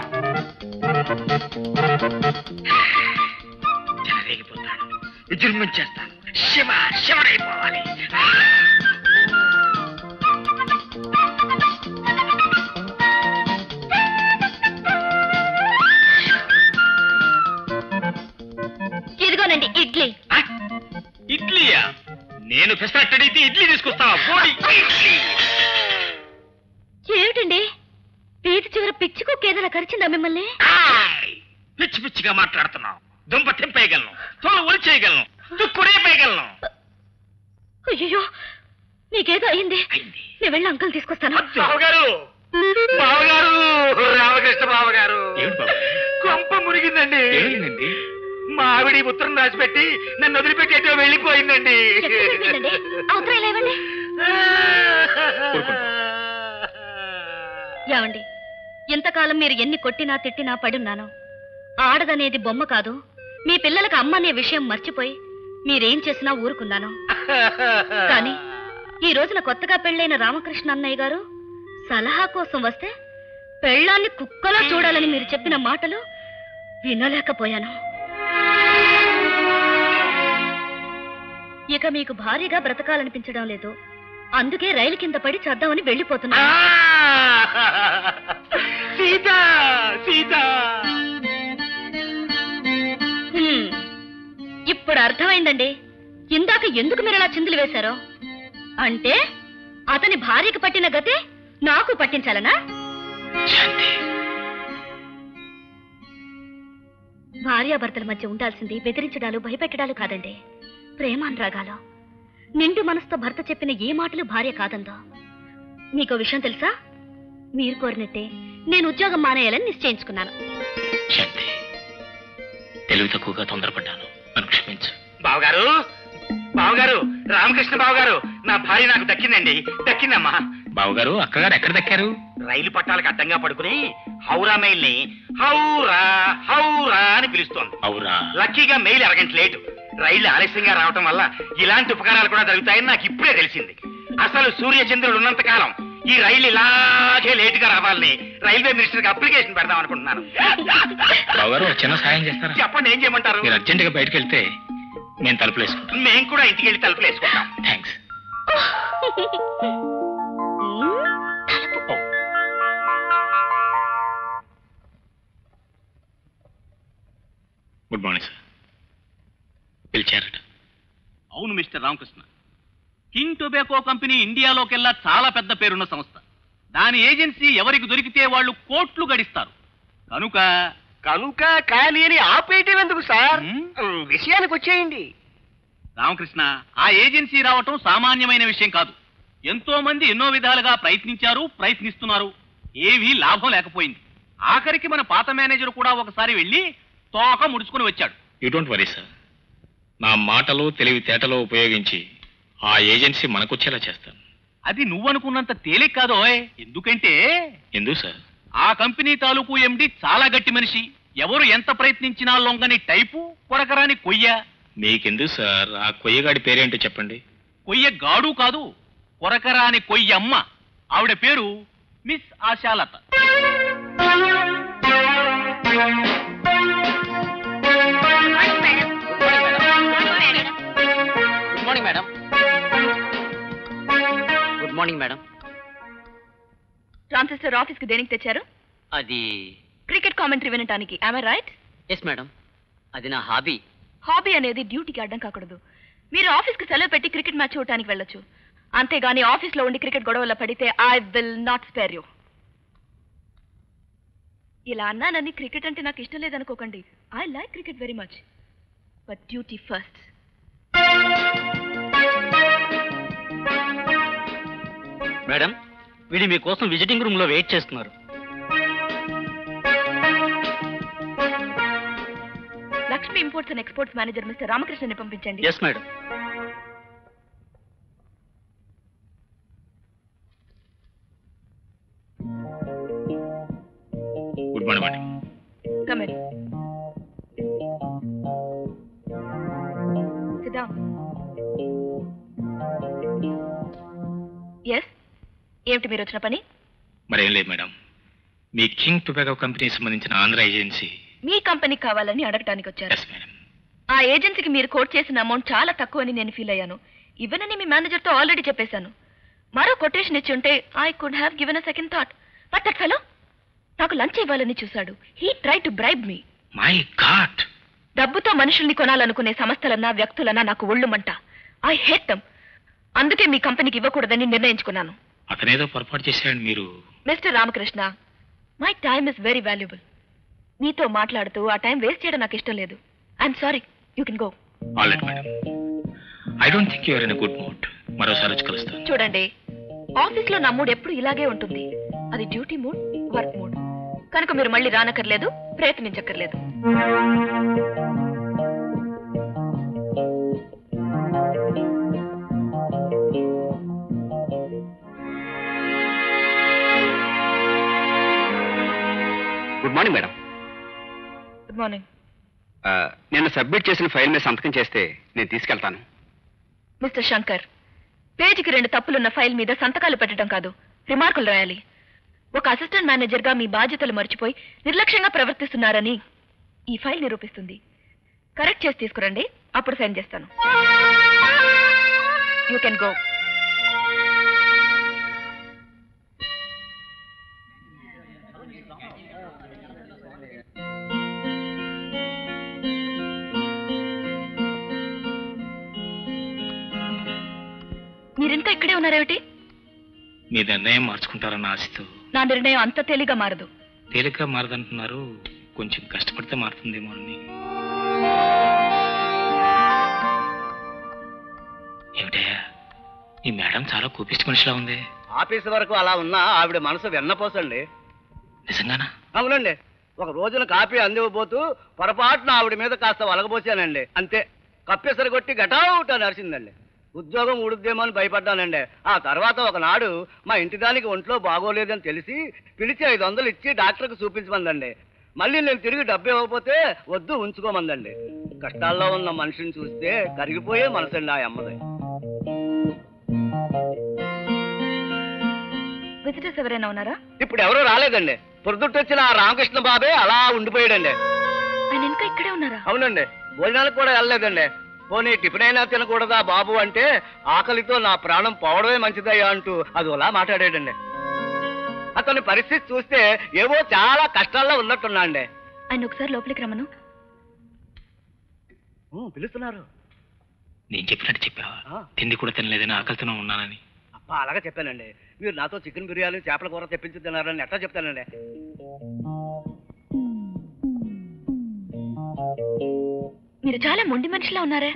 చెలరేగిపోతాను విజృంభించేస్తాను శివ శివరైపోవాలి ఇదిగోనండి ఇడ్లీ ఆ? ఇడ్లీయా నేను ఫెస్ట్ అడిగితే ఇడ్లీ తీసుకొస్తావా పోయి ఇడ్లీ ఏమిటండి వీధి చివర పిచ్చి కుక్క ఏదైనా కరిచిందా మిమ్మల్ని ఆయ్! పిచ్చి పిచ్చిగా మాట్లాడుతున్నావు దుంప తెంపేయగలను తోలు ఒలిచేయగలను తుక్కుడేపేయగలను అయ్యో నీకేదో అయింది అయింది. నేను వెళ్ళి అంకుల్ తీసుకొస్తాను బావగారు బావగారు రామకృష్ణ బావగారు ఏమిటి బాబు కొంప మునిగిందండి ఏమైందండి మా ఆవిడ ఈ ఉత్తరం రాసిపెట్టి నన్ను వదిలిపెట్టేటో వెళ్ళిపోయిందండి ఎక్కడికి ఆ ఉత్తరం ఇలా ఇవ్వండి ఏమండి ఇంతకాలం మీరు ఎన్ని కొట్టినా తిట్టినా పడున్నాను ఆడదనేది బొమ్మ కాదు మీ పిల్లలకు అమ్మ అనే విషయం మర్చిపోయి మీరేం చేసినా ఊరుకున్నాను కానీ ఈ రోజున కొత్తగా పెళ్ళైన రామకృష్ణ అన్నయ్య గారు సలహా కోసం వస్తే పెళ్ళాన్ని కుక్కలో చూడాలని మీరు చెప్పిన మాటలు వినలేకపోయాను ఇక మీకు భారీగా బ్రతకాలనిపించడం లేదు అందుకే రైలు కింద పడి చద్దామని వెళ్ళిపోతున్నా సీత సీత హ్మ్. ఇప్పుడు అర్థమైందండి ఇందాక ఎందుకు మీరు అలా చిందులు వేశారో అంటే అతని భార్యకి పట్టిన గతే నాకు పట్టించాలనా భార్యాభర్తల మధ్య ఉండాల్సింది బెదిరించడాలు భయపెట్టడాలు కాదండి ప్రేమానురాగాలు నిండు మనసుతో భర్త చెప్పిన ఏ మాటలు భార్య కాదందో మీకో విషయం తెలుసా మీరు కోరినట్టే నేను ఉద్యోగం మానేయాలని నిశ్చయించుకున్నాను శాంతి తెలివి తక్కువగా తొందరపడ్డాను నన్ను క్షమించు బావగారు బావగారు రామకృష్ణ బావగారు నా భార్య నాకు దక్కిందండి దక్కిందమ్మా బావగారు అక్కగారు ఎక్కడ దక్కారు రైలు పట్టాలకు అడ్డంగా పడుకుని హౌరా మెయిల్ ని హౌరా హౌరా అని పిలుస్తోంది అవురా లక్కీగా మెయిల్ అరగంట లేటు రైలు ఆలస్యంగా రావటం వల్ల ఇలాంటి ఉపకారాలు కూడా జరుగుతాయని నాకు ఇప్పుడే తెలిసింది అసలు సూర్యచంద్రుడు ఉన్నంత కాలం ఈ రైలు ఇలాగే లేటుగా రావాలని రైల్వే మినిస్టర్ కి అప్లికేషన్ పెడదాం అనుకుంటున్నాను బావగారు ఒక చిన్న సాయం చేస్తారా చెప్పండి ఏం చేయమంటారు మీరు అర్జెంటుగా బయటకు వెళ్తే నేను తలుపులు వేసుకుంటాను మేము కూడా ఇంటికి వెళ్ళి తలుపులు వేసుకుంటాం థ్యాంక్స్ గుడ్ మార్నింగ్ సార్ పిలిచారట అవును mister Ramakrishna king tobacco company ఇండియాలోకెల్లా చాలా పెద్ద పేరున్న సంస్థ దాని ఏజెన్సీ ఎవరికి దొరికితే వాళ్ళు కోట్లు గడిస్తారు కనుక కనుక కానీ అని ఆపేయటం ఎందుకు సార్ హ్మ్? విషయానికి వచ్చేయండి రామకృష్ణ ఆ ఏజెన్సీ రావటం సామాన్యమైన విషయం కాదు ఎంతో మంది ఎన్నో విధాలుగా ప్రయత్నించారు ప్రయత్నిస్తున్నారు ఏవీ లాభం లేకపోయింది ఆఖరికి మన పాత మేనేజర్ కూడా ఒకసారి వెళ్ళి తోక ముడుచుకుని వచ్చాడు యూ డోంట్ వరీ సార్ నా మాటలు తెలివితేటలు ఉపయోగించి ఆ ఏజెన్సీ మనకొచ్చేలా చేస్తాను అది నువ్వనుకున్నంత తేలిక కాదోయ్ ఎందుకంటే ఎందుకు సార్ ఆ కంపెనీ తాలూకు ఎండి చాలా గట్టి మనిషి ఎవరు ఎంత ప్రయత్నించినా లొంగని టైపు కొరకరాని కొయ్య మీకెందుకు సార్ ఆ కొయ్యగాడి పేరేంటో చెప్పండి కొయ్య గాడు కాదు కొరకరాని కొయ్యమ్మ ఆవిడ పేరు miss Ashalata good morning madam good morning madam transistor office కి దేనికి తెచ్చారు అది క్రికెట్ కామెంటరీ వినటానికి ఐ రైట్ ఎస్ మేడం అది నా హాబీ హాబీ అనేది డ్యూటీకి అడ్డం కాకూడదు మీరు ఆఫీస్ కి సెలవు పెట్టి క్రికెట్ మ్యాచ్ చూడటానికి వెళ్ళొచ్చు అంతేగాని ఆఫీస్ లో ఉండి క్రికెట్ గొడవలో పడితే I will not spare you ఇలా అన్నానని క్రికెట్ అంటే నాకు ఇష్టం లేదనుకోకండి I like cricket very much but duty first madam వీళ్ళు మీకోసం విజిటింగ్ రూమ్ లో వెయిట్ చేస్తున్నారు imports and exports manager mister రామకృష్ణని పంపించండి yes madam good morning madam come in సిద్ధా ఎస్ ఏమిటి మీరు వచ్చిన పని మరేం లేదు మేడం మీ కింగ్ టొబాకో కంపెనీకి సంబంధించిన ఆంధ్ర ఏజెన్సీ మీ కంపెనీకి కావాలని అడగటానికి వచ్చారు ఎస్ మేడం ఆ ఏజెన్సీకి మీరు కోట్ చేసిన అమౌంట్ చాలా తక్కువ అని నేను ఫీల్ అయ్యాను ఇవ్వనని మీ మేనేజర్తో ఆల్రెడీ చెప్పేశాను మరో కొటేషన్ ఇచ్చి ఉంటే I could have given a second thought but that fellow నాకు లంచ్ ఇవ్వాలని చూశాడు he try to bribe me my god డబ్బుతో మనుషుల్ని కొనాలనుకునే సంస్థలన్నా వ్యక్తులన్నా నాకు ఒళ్ళుమంట ఐ హేట్ దమ్ అందుకే మీ కంపెనీకి ఇవ్వకూడదని నిర్ణయించుకున్నాను అతనేదో పొరపాటు చేశాడని మీరు mister Ramakrishna my time is very valuable మీతో మాట్లాడుతూ ఆ టైం వేస్ట్ చేయడం నాకు ఇష్టం లేదు I'm sorry you can go already madam I don't think you're in good mood మరోసారి వచ్చి కలుస్తాను చూడండి ఆఫీస్లో నా మూడ్ ఎప్పుడు ఇలాగే ఉంటుంది అది డ్యూటీ మూడ్ వర్క్ మూడ్ కనుక మీరు మళ్ళీ రానక్కర్లేదు ప్రయత్నించక్కర్లేదు good morning madam good morning నేను సబ్మిట్ చేసిన ఫైల్ మీద సంతకం చేస్తే నేను తీసుకెళ్తాను మిస్టర్ శంకర్ పేజీకి రెండు తప్పులున్న ఫైల్ మీద సంతకాలు పెట్టడం కాదు రిమార్కులు రాయాలి ఒక అసిస్టెంట్ మేనేజర్గా మీ బాధ్యతలు మర్చిపోయి నిర్లక్ష్యంగా ప్రవర్తిస్తున్నారని ఈ ఫైల్ నిరూపిస్తుంది కరెక్ట్ చేసి తీసుకురండి అప్పుడు సైన్ చేస్తాను యూ కెన్ గో మీరింకా ఇక్కడే ఉన్నారేమిటి మీ నిర్ణయం మార్చుకుంటారన్న ఆశతో నా నిర్ణయం అంత తేలిగా మారదు తేలిగ్గా మారదంటున్నారు కొంచెం కష్టపడితే మారుతుందేమో అని ఏమిటయ్యా ఈ మేడం చాలా కూపిష్టి మనిషిలా ఉంది ఆఫీస్ వరకు అలా ఉన్నా ఆవిడ మనసు వెన్నపోసండి నిజంగానా అవునండి ఒక రోజున కాపీ అందివ్వబోతూ పొరపాటున ఆవిడ మీద కాస్త వలగబోసానండి అంతే కప్పేసరి కొట్టి గటావుట నరిచిందండి ఉద్యోగం ఉడుద్దేమో అని భయపడ్డానండి ఆ తర్వాత ఒకనాడు మా ఇంటి దానికి ఒంట్లో బాగోలేదని తెలిసి పిలిచి ఐదు వందలు ఇచ్చి డాక్టర్కి చూపించమందండి మళ్ళీ నేను తిరిగి డబ్బు ఇవ్వకపోతే వద్దు ఉంచుకోమందండి కష్టాల్లో ఉన్న మనిషిని చూస్తే కరిగిపోయే మనసండి ఆ అమ్మది విజిటర్స్ ఎవరైనా ఉన్నారా ఇప్పుడు ఎవరూ రాలేదండి పొద్దుట్టొచ్చిన ఆ రామకృష్ణ బాబే అలా ఉండిపోయాడండి ఆయన ఇంకా ఇక్కడే ఉన్నారా అవునండి భోజనానికి కూడా వెళ్ళలేదండి పోనీ టిఫిన్ అయినా తినకూడదా బాబు అంటే ఆకలితో నా ప్రాణం పోవడమే మంచిదయ్యా అంటూ అది అలా మాట్లాడాడండి అతని పరిస్థితి చూస్తే ఏవో చాలా కష్టాల్లో ఉన్నట్టున్నా అండి ఆయన ఒకసారి లోపలికి రమ్మను ఊ, పిలుస్తున్నారు నేను చెప్పినట్టు చెప్పావా ఆ. తిండి కూడా తినలేదని ఆకలితోనే ఉన్నానని అబ్బా అలాగా చెప్పానండి మీరు నాతో చికెన్ బిర్యానీ చేపల కూర తెప్పించి తిన్నారని ఎట్లా చెప్తానండి మీరు చాలా మొండి మనిషిలా ఉన్నారే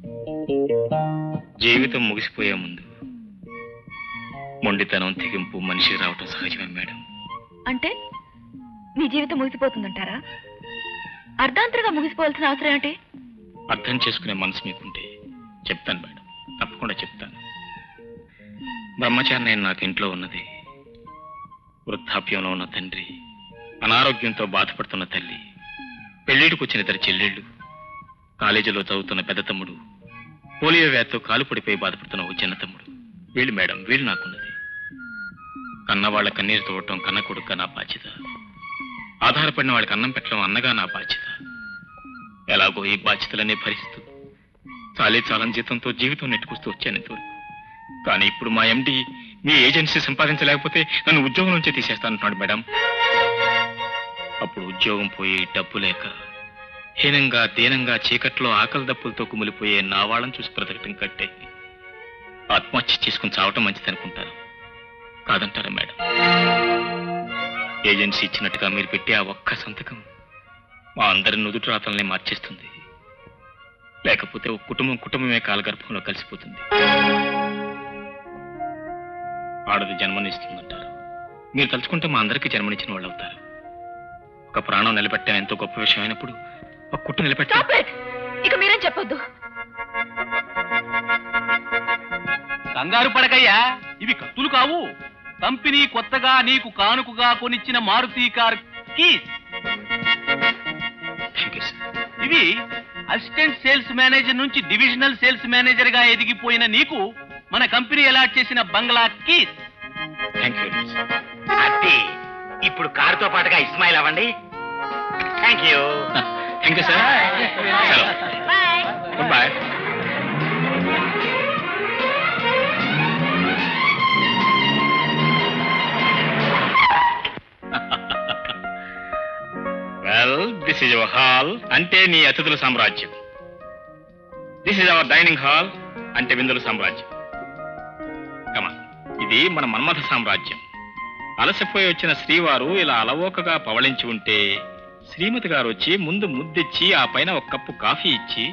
జీవితం ముగిసిపోయే ముందు మొండితనం తెగింపు మనిషి రావటం సహజమే మేడం అంటే మీ జీవితం ముగిసిపోతుందంటారా అర్ధాంతరంగా ముగిసిపోవాల్సిన అవసరం ఏంటి అర్థం చేసుకునే మనసు మీకుంటే చెప్తాను మేడం తప్పకుండా చెప్తాను బ్రహ్మచారి నేను నాకు ఇంట్లో ఉన్నది వృద్ధాప్యంలో ఉన్న తండ్రి అనారోగ్యంతో బాధపడుతున్న తల్లి పెళ్లిడికి వచ్చిన ఇద్దరు చెల్లెళ్ళు కాలేజీలో చదువుతున్న పెద్ద తమ్ముడు పోలియో వ్యాధితో కాలు పడిపోయి బాధపడుతున్న ఓ చిన్న తమ్ముడు వీళ్ళు మేడం వీళ్ళు నాకున్నది కన్నవాళ్ల కన్నీరు తోడటం కన్న కొడుక నా బాధ్యత ఆధారపడిన వాళ్ళకి అన్నం పెట్టడం అన్నగా నా బాధ్యత ఎలాగో ఈ బాధ్యతలన్నీ భరిస్తూ చాలే చాలని జీతంతో జీవితం నెట్టుకొస్తూ వచ్చాను ఇంతవరకు కానీ ఇప్పుడు మా ఎండి మీ ఏజెన్సీ సంపాదించలేకపోతే నన్ను ఉద్యోగం నుంచే తీసేస్తానంటున్నాడు మేడం అప్పుడు ఉద్యోగం పోయి డబ్బు లేక హీనంగా దీనంగా చీకట్లో ఆకలి దప్పులతో కుమిలిపోయే నా వాళ్ళని చూసి బ్రతకటం కట్టే ఆత్మహత్య చేసుకుని చావటం మంచిదనుకుంటాను కాదంటారా మేడం ఏజెన్సీ ఇచ్చినట్టుగా మీరు పెట్టే ఆ ఒక్క సంతకం మా అందరి నుదుటి రాతల్ని మార్చేస్తుంది లేకపోతే ఒక కుటుంబం కుటుంబమే కాలగర్భంలో కలిసిపోతుంది ఆడది జన్మనిస్తుందంటారు మీరు తలుచుకుంటే మా అందరికీ జన్మనిచ్చిన వాళ్ళు అవుతారు ఒక ప్రాణం నిలబెట్టడం ఎంతో గొప్ప విషయం అయినప్పుడు ఒక కుట్టు నిలబెట్టు Stop it! ఇక మీరేం చెప్పొద్దు కంగారు పడకయ్యా ఇవి కత్తులు కావు కంపెనీ కొత్తగా నీకు కానుకగా కొనిచ్చిన Maruti car keys thank you sir ఇవి అసిస్టెంట్ సేల్స్ మేనేజర్ నుంచి డివిజనల్ సేల్స్ మేనేజర్ గా ఎదిగిపోయిన నీకు మన కంపెనీ అలాట్ చేసిన బంగ్లా keys thank you very much అది ఇప్పుడు కారుతో పాటుగా ఇస్మాయిల్ అవ్వండి thank you thank you sir సెలవు good boy well this is our hall అంటే నీ అతిథుల సామ్రాజ్యం this is our dining hall అంటే విందుల సామ్రాజ్యం కమా ఇది మన మన్మథ సామ్రాజ్యం అలసిపోయి వచ్చిన శ్రీవారు ఇలా అలవోకగా పవళించి ఉంటే శ్రీమతి గారు వచ్చి ముందు ముద్దిచ్చి ఆ పైన ఒక కప్పు కాఫీ ఇచ్చి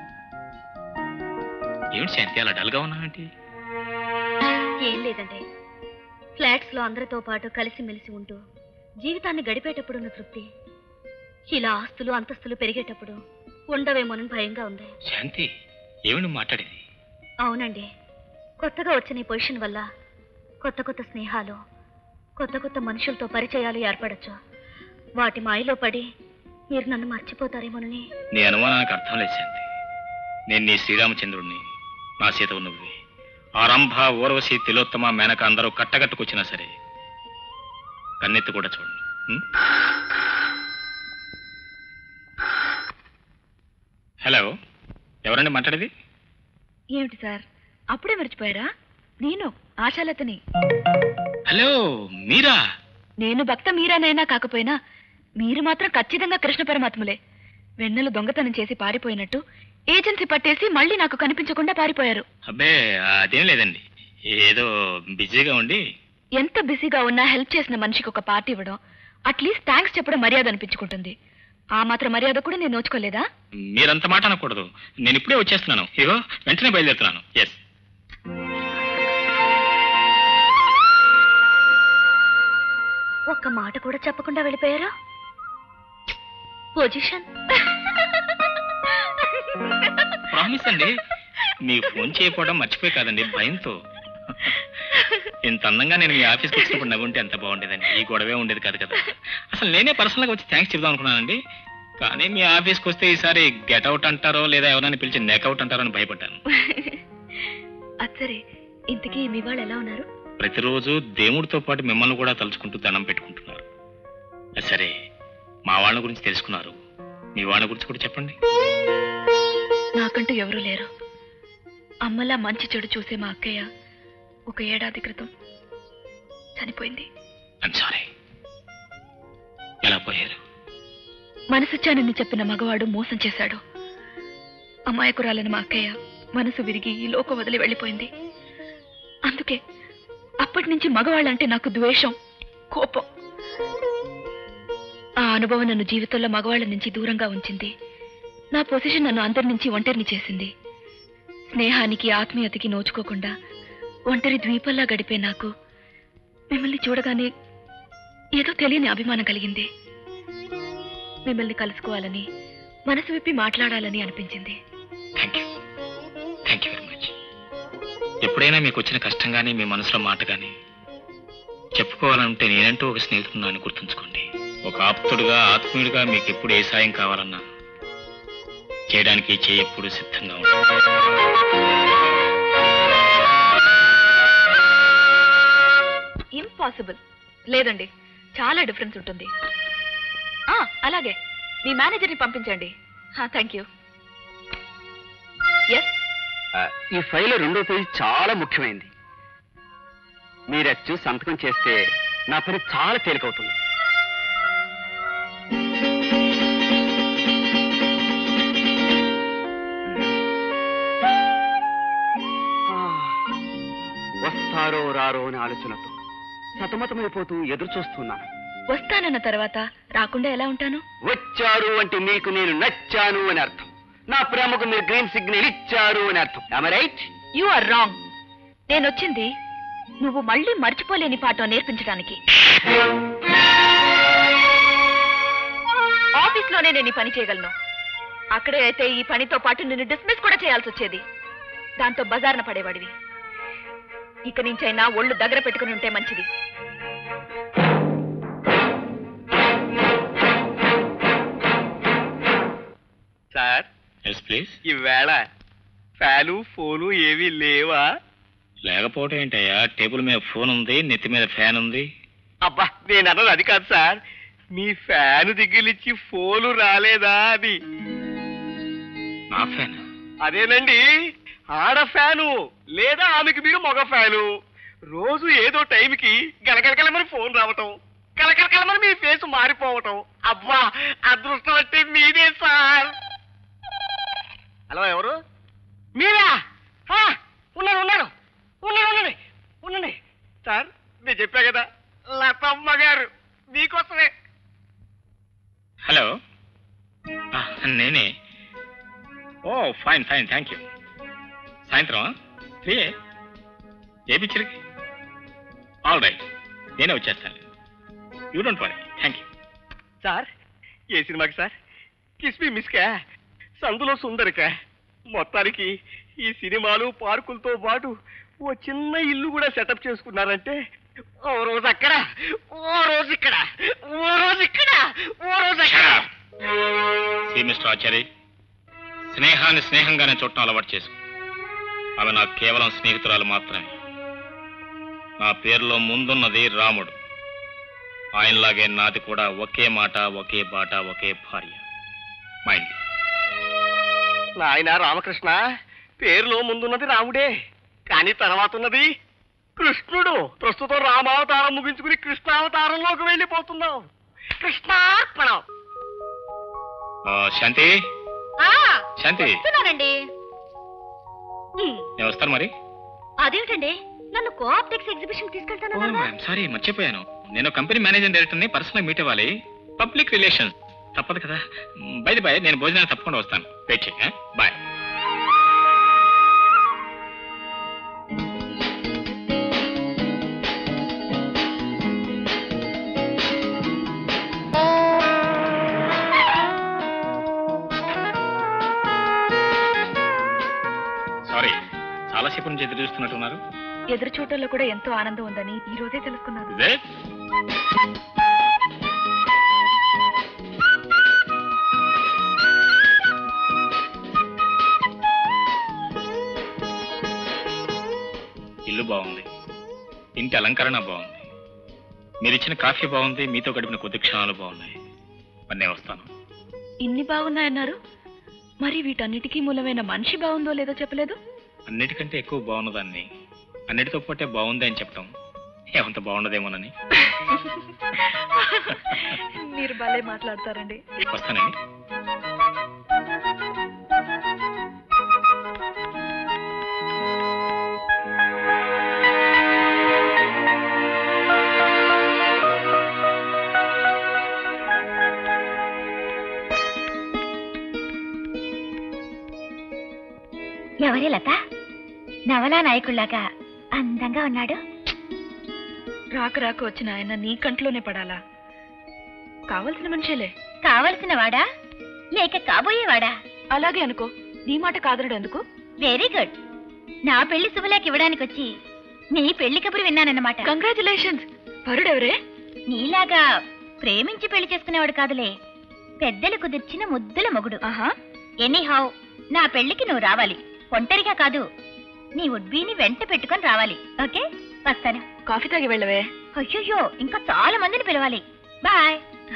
ఏమిటి శాంతి అలా డల్గా ఉన్నావేంటి ఏం లేదండి ఫ్లాట్స్ లో అందరితో పాటు కలిసిమెలిసి ఉంటూ జీవితాన్ని గడిపేటప్పుడున్న తృప్తి ఇలా ఆస్తులు అంతస్తులు పెరిగేటప్పుడు ఉండవేమోనని భయంగా ఉంది శాంతి ఏమి నువ్వు మాట్లాడేది అవునండి కొత్తగా వచ్చిన ఈ పొజిషన్ వల్ల కొత్త కొత్త స్నేహాలు కొత్త కొత్త మనుషులతో పరిచయాలు ఏర్పడచ్చు వాటి మాయలో పడి మీరు నన్ను మర్చిపోతారేమోనని నీ అనుమానానికి అర్థం లేదు శాంతి నేను నీ శ్రీరామచంద్రుడిని నా సీత ఉన్నవి ఆరంభ ఊర్వశి తిలోత్తమ మేనక అందరూ కట్టగట్టుకొచ్చినా సరే కన్నెత్తి కూడా చూడండి ఉం? హలో ఎవరండి మాట్లాడేది ఏమిటి సార్ అప్పుడే మర్చిపోయారా నేను ఆశాలతని హలో మీరా నేను భక్త మీరానైనా కాకపోయినా మీరు మాత్రం ఖచ్చితంగా కృష్ణ పరమాత్ములే వెన్నెలు దొంగతనం చేసి పారిపోయినట్టు ఏజెన్సీ పట్టేసి మళ్ళీ నాకు కనిపించకుండా పారిపోయారు అబ్బే అదేం లేదండి ఏదో బిజీగా ఉండి ఎంత బిజీగా ఉన్నా హెల్ప్ చేసిన మనిషికి ఒక పార్టీ ఇవ్వడం అట్లీస్ట్ థ్యాంక్స్ చెప్పడం మర్యాద అనిపించుకుంటుంది ఆ మాత్రం మర్యాద కూడా నేను నోచుకోలేదా మీరంత మాట అనకూడదు నేను ఇప్పుడే వచ్చేస్తున్నాను ఇగో వెంటనే బయలుదేరుతున్నాను ఎస్ ఒక్క మాట కూడా చెప్పకుండా వెళ్ళిపోయారా పొజిషన్ ప్రామిస్ అండి మీకు ఫోన్ చేయకపోవడం మర్చిపోయి కాదండి భయంతో ఇంత అందంగా నేను మీ ఆఫీస్కి వచ్చినప్పుడు నవ్వుంటే ఎంత బాగుండేదండి ఈ గొడవే ఉండేది కాదు కదా అసలు నేనే పర్సనల్గా వచ్చి థ్యాంక్స్ చెప్దాం అనుకున్నానండి కానీ మీ ఆఫీస్కి వస్తే ఈసారి గెట్ అవుట్ అంటారో లేదా ఎవరైనా పిలిచి నెక్ అవుట్ అంటారో అని భయపడ్డాను అది సరే ఇంతకీ మీ వాళ్ళు ఎలా ఉన్నారు ప్రతిరోజు దేవుడితో పాటు మిమ్మల్ని కూడా తలుచుకుంటూ దండం పెట్టుకుంటున్నారు అది సరే మా వాళ్ళ గురించి తెలుసుకున్నారు మీ వాళ్ళ గురించి కూడా చెప్పండి నాకంటూ ఎవరూ లేరు అమ్మలా మంచి చెడు చూసే మా అక్కయ్య ఒక ఏడాది క్రితం చనిపోయింది ఐమ్ సారీ ఎలా పోయారు మనసిచ్చానని చెప్పిన మగవాడు మోసం చేశాడు అమాయకురాలని మా అక్కయ్య మనసు విరిగి ఈ లోకం వదిలి వెళ్ళిపోయింది అందుకే అప్పటి నుంచి మగవాళ్ళంటే నాకు ద్వేషం కోపం ఆ అనుభవం నన్ను జీవితంలో మగవాళ్ళ నుంచి దూరంగా ఉంచింది నా పొజిషన్ నన్ను అందరి నుంచి ఒంటరిని చేసింది స్నేహానికి ఆత్మీయతకి నోచుకోకుండా ఒంటరి ద్వీపంలా గడిపే నాకు మిమ్మల్ని చూడగానే ఏదో తెలియని అభిమానం కలిగింది మిమ్మల్ని కలుసుకోవాలని మనసు విప్పి మాట్లాడాలని అనిపించింది thank you thank you very much ఎప్పుడైనా మీకు వచ్చిన కష్టం కానీ మీ మనసులో మాట కానీ చెప్పుకోవాలంటే నేనంటూ ఒక స్నేహితుడున్నాను గుర్తుంచుకోండి ఒక ఆప్తుడుగా ఆత్మీయుడిగా మీకు ఎప్పుడు ఏ సాయం కావాలన్నా చేయడానికి చేయి ఎప్పుడు సిద్ధంగా ఉంటుంది ఇంపాసిబుల్ లేదండి చాలా డిఫరెన్స్ ఉంటుంది ఆ, అలాగే మీ మేనేజర్ని పంపించండి థ్యాంక్ యూ ఎస్ ఆ, ఈ ఫైల్ రెండో పేజీ చాలా ముఖ్యమైనది మీరు అది చూసి సంతకం చేస్తే నా పని చాలా తేలికవుతుంది ఆ, వస్తారో రారో అని ఆలోచనతో సతమతమైపోతూ ఎదురు చూస్తున్నాను వస్తానన్న తర్వాత రాకుండా ఎలా ఉంటాను వచ్చారు అంటే మీకు నేను నచ్చాను అని అర్థం నా ప్రేమకు మీరు గ్రీన్ సిగ్నల్ ఇచ్చారు అని అర్థం రైట్ యు ఆర్ రాంగ్ నేను వచ్చింది నువ్వు మళ్ళీ మర్చిపోలేని పాఠం నేర్పించడానికి ఆఫీస్లోనే నేను ఈ పని చేయగలను అక్కడే అయితే ఈ పనితో పాటు నిన్ను డిస్మిస్ కూడా చేయాల్సి వచ్చేది దాంతో బజార్న పడేవాడివి ఇక నుంచైనా ఒళ్ళు దగ్గర పెట్టుకుని ఉంటే మంచిది సార్ ఎస్ ప్లీజ్ ఈవేళ ఫ్యాను ఫోను ఏమీ లేవా లేకపోవటం ఏంటయ్యా టేబుల్ మీద ఫోన్ ఉంది నెత్తి మీద ఫ్యాన్ ఉంది అబ్బా నేను అన్నది అది కాదు సార్ మీ ఫ్యాను దిగిలిచ్చి ఫోను రాలేదా అని నా ఫ్యాన్ అదేనండి ఆడ ఫ్యాను లేదా ఆమెకి మీరు మగ ఫ్యాను రోజు ఏదో టైంకి గలగలగలమని ఫోన్ రావటం కలకలకలమని మీ ఫేస్ మారిపోవటం అబ్బా అదృష్టం అంటే మీదే సార్ హలో ఎవరు మీరా ఆ, ఉన్నారు ఉన్నారు ఉన్నారు ఉండండి ఉండండి సార్ నేను చెప్పా కదా లతమ్మ గారు మీకోసమే హలో ఆ, నేనే oh fine fine thank you సాయంత్రం త్రీ ఏ పిక్చర్కి ఆల్ రైట్ నేనే వచ్చేస్తాను you don't worry thank you sir ఏ సినిమాకి సార్ కిస్మి మిస్కా సందులో సుందరికా మొత్తానికి ఈ సినిమాలు పార్కులతో పాటు ఓ చిన్న ఇల్లు కూడా సెటప్ చేసుకున్నారంటే ఓ రోజు అక్కడ ఓ రోజు ఇక్కడ ఓ రోజు ఇక్కడ ఓ రోజు అక్కడ సి మిస్టర్ ఆచారి స్నేహాన్ని స్నేహంగానే చూడటం అలవాటు చేసుకో ఆమె నాకు కేవలం స్నేహితురాలు మాత్రమే నా పేరులో ముందున్నది రాముడు ఆయనలాగే నాది కూడా ఒకే మాట ఒకే బాట ఒకే భార్య మైండ్ నాయన రామకృష్ణ పేరులో ముందున్నది రాముడే కానీ తర్వాత ఉన్నది కృష్ణుడు ప్రస్తుతం రామావతారం ముగించుకుని కృష్ణావతారంలోకి వెళ్ళిపోతున్నాం కృష్ణార్పణం శాంతి శాంతి వస్తున్నానండి ఉమ్, నేను వస్తాను మరి అదేమిటండి నన్ను కోఆప్టెక్స్ ఎగ్జిబిషన్ తీసుకెళ్తానన్నా సారీ మర్చిపోయాను నేను కంపెనీ మేనేజింగ్ డైరెక్టర్ని పర్సనల్ మీట్ అవ్వాలి పబ్లిక్ రిలేషన్స్ తప్పదు కదా బయట బాయ్ నేను భోజనానికి తప్పకుండా వస్తాను వెయిట్ చేయి బాయ్ సారీ చాలాసేపు నుంచి ఎదురు చూస్తున్నట్టున్నారు ఎదురు చూడటంలో కూడా ఎంతో ఆనందం ఉందని ఈ రోజే తెలుసుకున్నాను ఇదే ఇల్లు బాగుంది ఇంటి అలంకరణ బాగుంది మీరు ఇచ్చిన కాఫీ బాగుంది మీతో గడిపిన కొద్ది క్షణాలు బాగున్నాయి మరి నేను వస్తాను ఇన్ని బాగున్నాయన్నారు మరి వీటన్నిటికీ మూలమైన మనిషి బాగుందో లేదో చెప్పలేదు అన్నిటికంటే ఎక్కువ బాగున్నదాన్ని అన్నిటితో పాటే బాగుంది అని చెప్పడం ఏమంత బాగుండదేమోనని మీరు భలే మాట్లాడతారండి వస్తానండి ఎవరే లత నవలా నాయకుల్లాగా అందంగా ఉన్నాడు రాక రాక వచ్చిన ఆయన నీ కంట్లోనే పడాలా కావలసిన మనిషేలే కావలసిన వాడా లేక కాబోయేవాడా అలాగే అనుకో నీ మాట కాదనడు ఎందుకు వెరీ గుడ్ నా పెళ్లి శుభలేఖ ఇవ్వడానికి వచ్చి నీ పెళ్లి కబురు విన్నానన్నమాట కంగ్రాచులేషన్స్ వరుడెవరే నీలాగా ప్రేమించి పెళ్లి చేసుకునేవాడు కాదులే పెద్దలు కుదిర్చిన ముద్దుల మొగుడు ఆహా ఎనీహౌ నా పెళ్లికి నువ్వు రావాలి ఒంటరిగా కాదు నీ ఉడ్బీని వెంట పెట్టుకొని రావాలి ఓకే వస్తాను కాఫీ తాగి వెళ్ళవే అయ్యో ఇంకా చాలా మందిని పిలవాలి బాయ్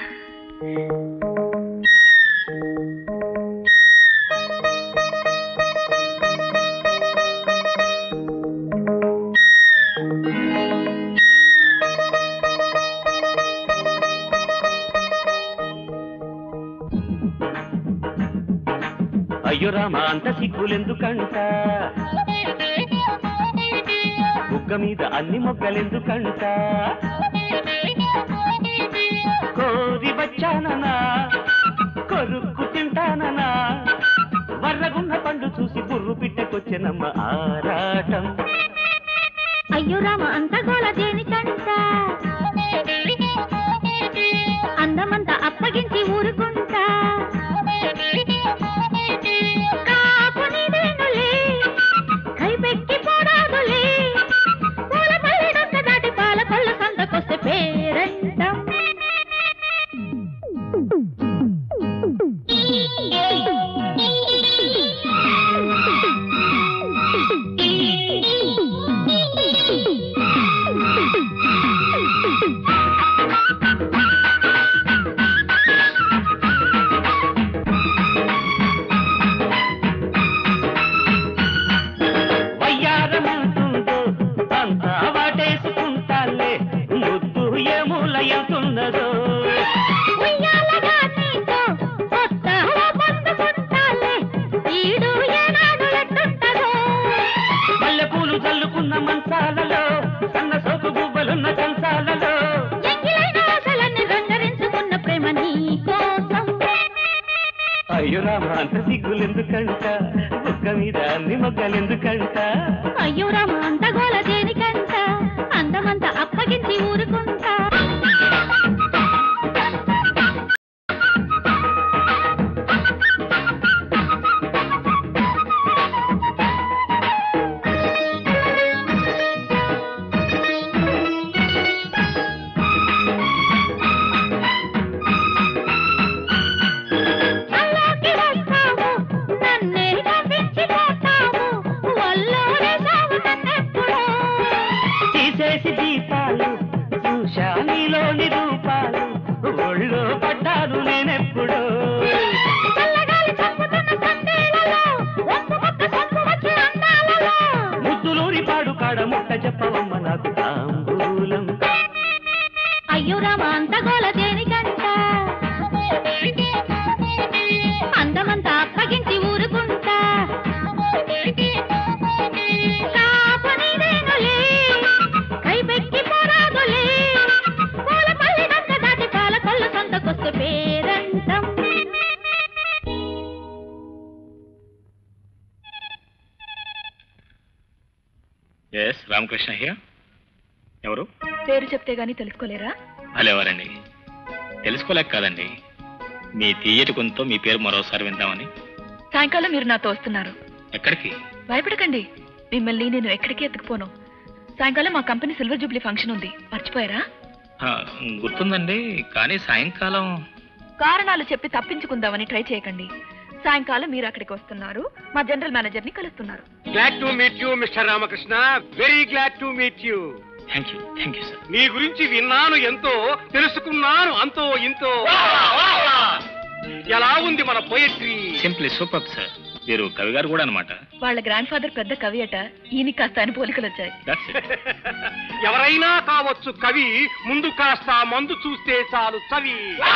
అయ్యో రామ అంత సిగ్గులెందుకంట బుగ్గ మీద అన్ని మొగ్గలెందుకంట కోరి వచ్చాననా కొరుక్కు తింటాననా వర్రగున్న పండు చూసి బుర్రు పిట్టకొచ్చెనమ్మ ఆరాటం అయ్యో రామ అంత గోల దేనికంట అందమంతా అప్పగించి ఊరుకుంటా ఉన్నదో ఉయ్యాలగా నీతో కొత్త పొందుకుంటాలే ఈడు ఏనాడు ఎట్టుంటదో మల్లె పూలు చల్లుకున్న మంచాలలో సన్న సోకు గుబ్బలున్న కంచాలలో ఎంగిలైన ఆశలన్నీ రంగరించుకున్న ప్రేమ నీ కోసం అయ్యో రామ అంత సిగ్గులెందుకంట బుక్క మీద అన్ని మొగ్గలెందుకంట అయ్యో రామ అంత గోల దేనికంట అందమంత అప్పగించి ఊరుకుంటా అల్లోకి వస్తావు నన్నే నవ్వించిపోతావు వల్లోనే సాగు నన్నెప్పుడో తీసేసి దీపాలు చూశా నీలోని రూపాలు ఒళ్ళో పడ్డాను నేనెప్పుడో చల్లగాలి చంపుతున్న సందేలలో ఒంపు మొక్క సొంపు వచ్చి అందాలలో ముద్దులూరి పాడు కాడ ముట్ట చెప్పవమ్మ నాకు తాంబూలం అయ్యో రామ అంత గోల దేనికంట అందమంతా అప్పగించి ఊరుకుంటా కాపు నీదేనులే, కైపెక్కి పోరాదులే, పూలపల్లి దంత దాటి పాలకొల్లు సొంతకొస్తే పేరంటం ఎస్ రామకృష్ణ హియర్ ఎవరు పేరు చెప్తే గానీ తెలుసుకోలేరా ఎవరండి తెలుసుకోలేక కాదండి మీ తీయటి కొంతో మీ పేరు మరోసారి విందామని సాయంకాలం మీరు నాతో వస్తున్నారు ఎక్కడికి భయపడకండి మిమ్మల్ని నేను ఎక్కడికి ఎత్తుకుపోను సాయంకాలం మా కంపెనీ సిల్వర్ జూబ్లీ ఫంక్షన్ ఉంది మర్చిపోయారా ఆ, గుర్తుందండి కానీ సాయంకాలం కారణాలు చెప్పి తప్పించుకుందామని ట్రై చేయకండి సాయంకాలం మీరు అక్కడికి వస్తున్నారు మా జనరల్ మేనేజర్ ని కలుస్తున్నారు glad to meet you mister Ramakrishna very glad to meet you thank you thank you sir నీ గురించి విన్నాను ఎంతో తెలుసుకున్నాను అంతో ఇంతో ఎలా ఉంది మన పోయట్రీ సింప్లీ సూపర్ సార్ మీరు కవి గారు కూడా అనమాట వాళ్ళ గ్రాండ్ ఫాదర్ పెద్ద కవి అట ఈయన కాస్త అని పోలికలు వచ్చాయి దట్స్ ఇట్ ఎవరైనా కావచ్చు కవి ముందు కాస్త మందు చూస్తే చాలు చవి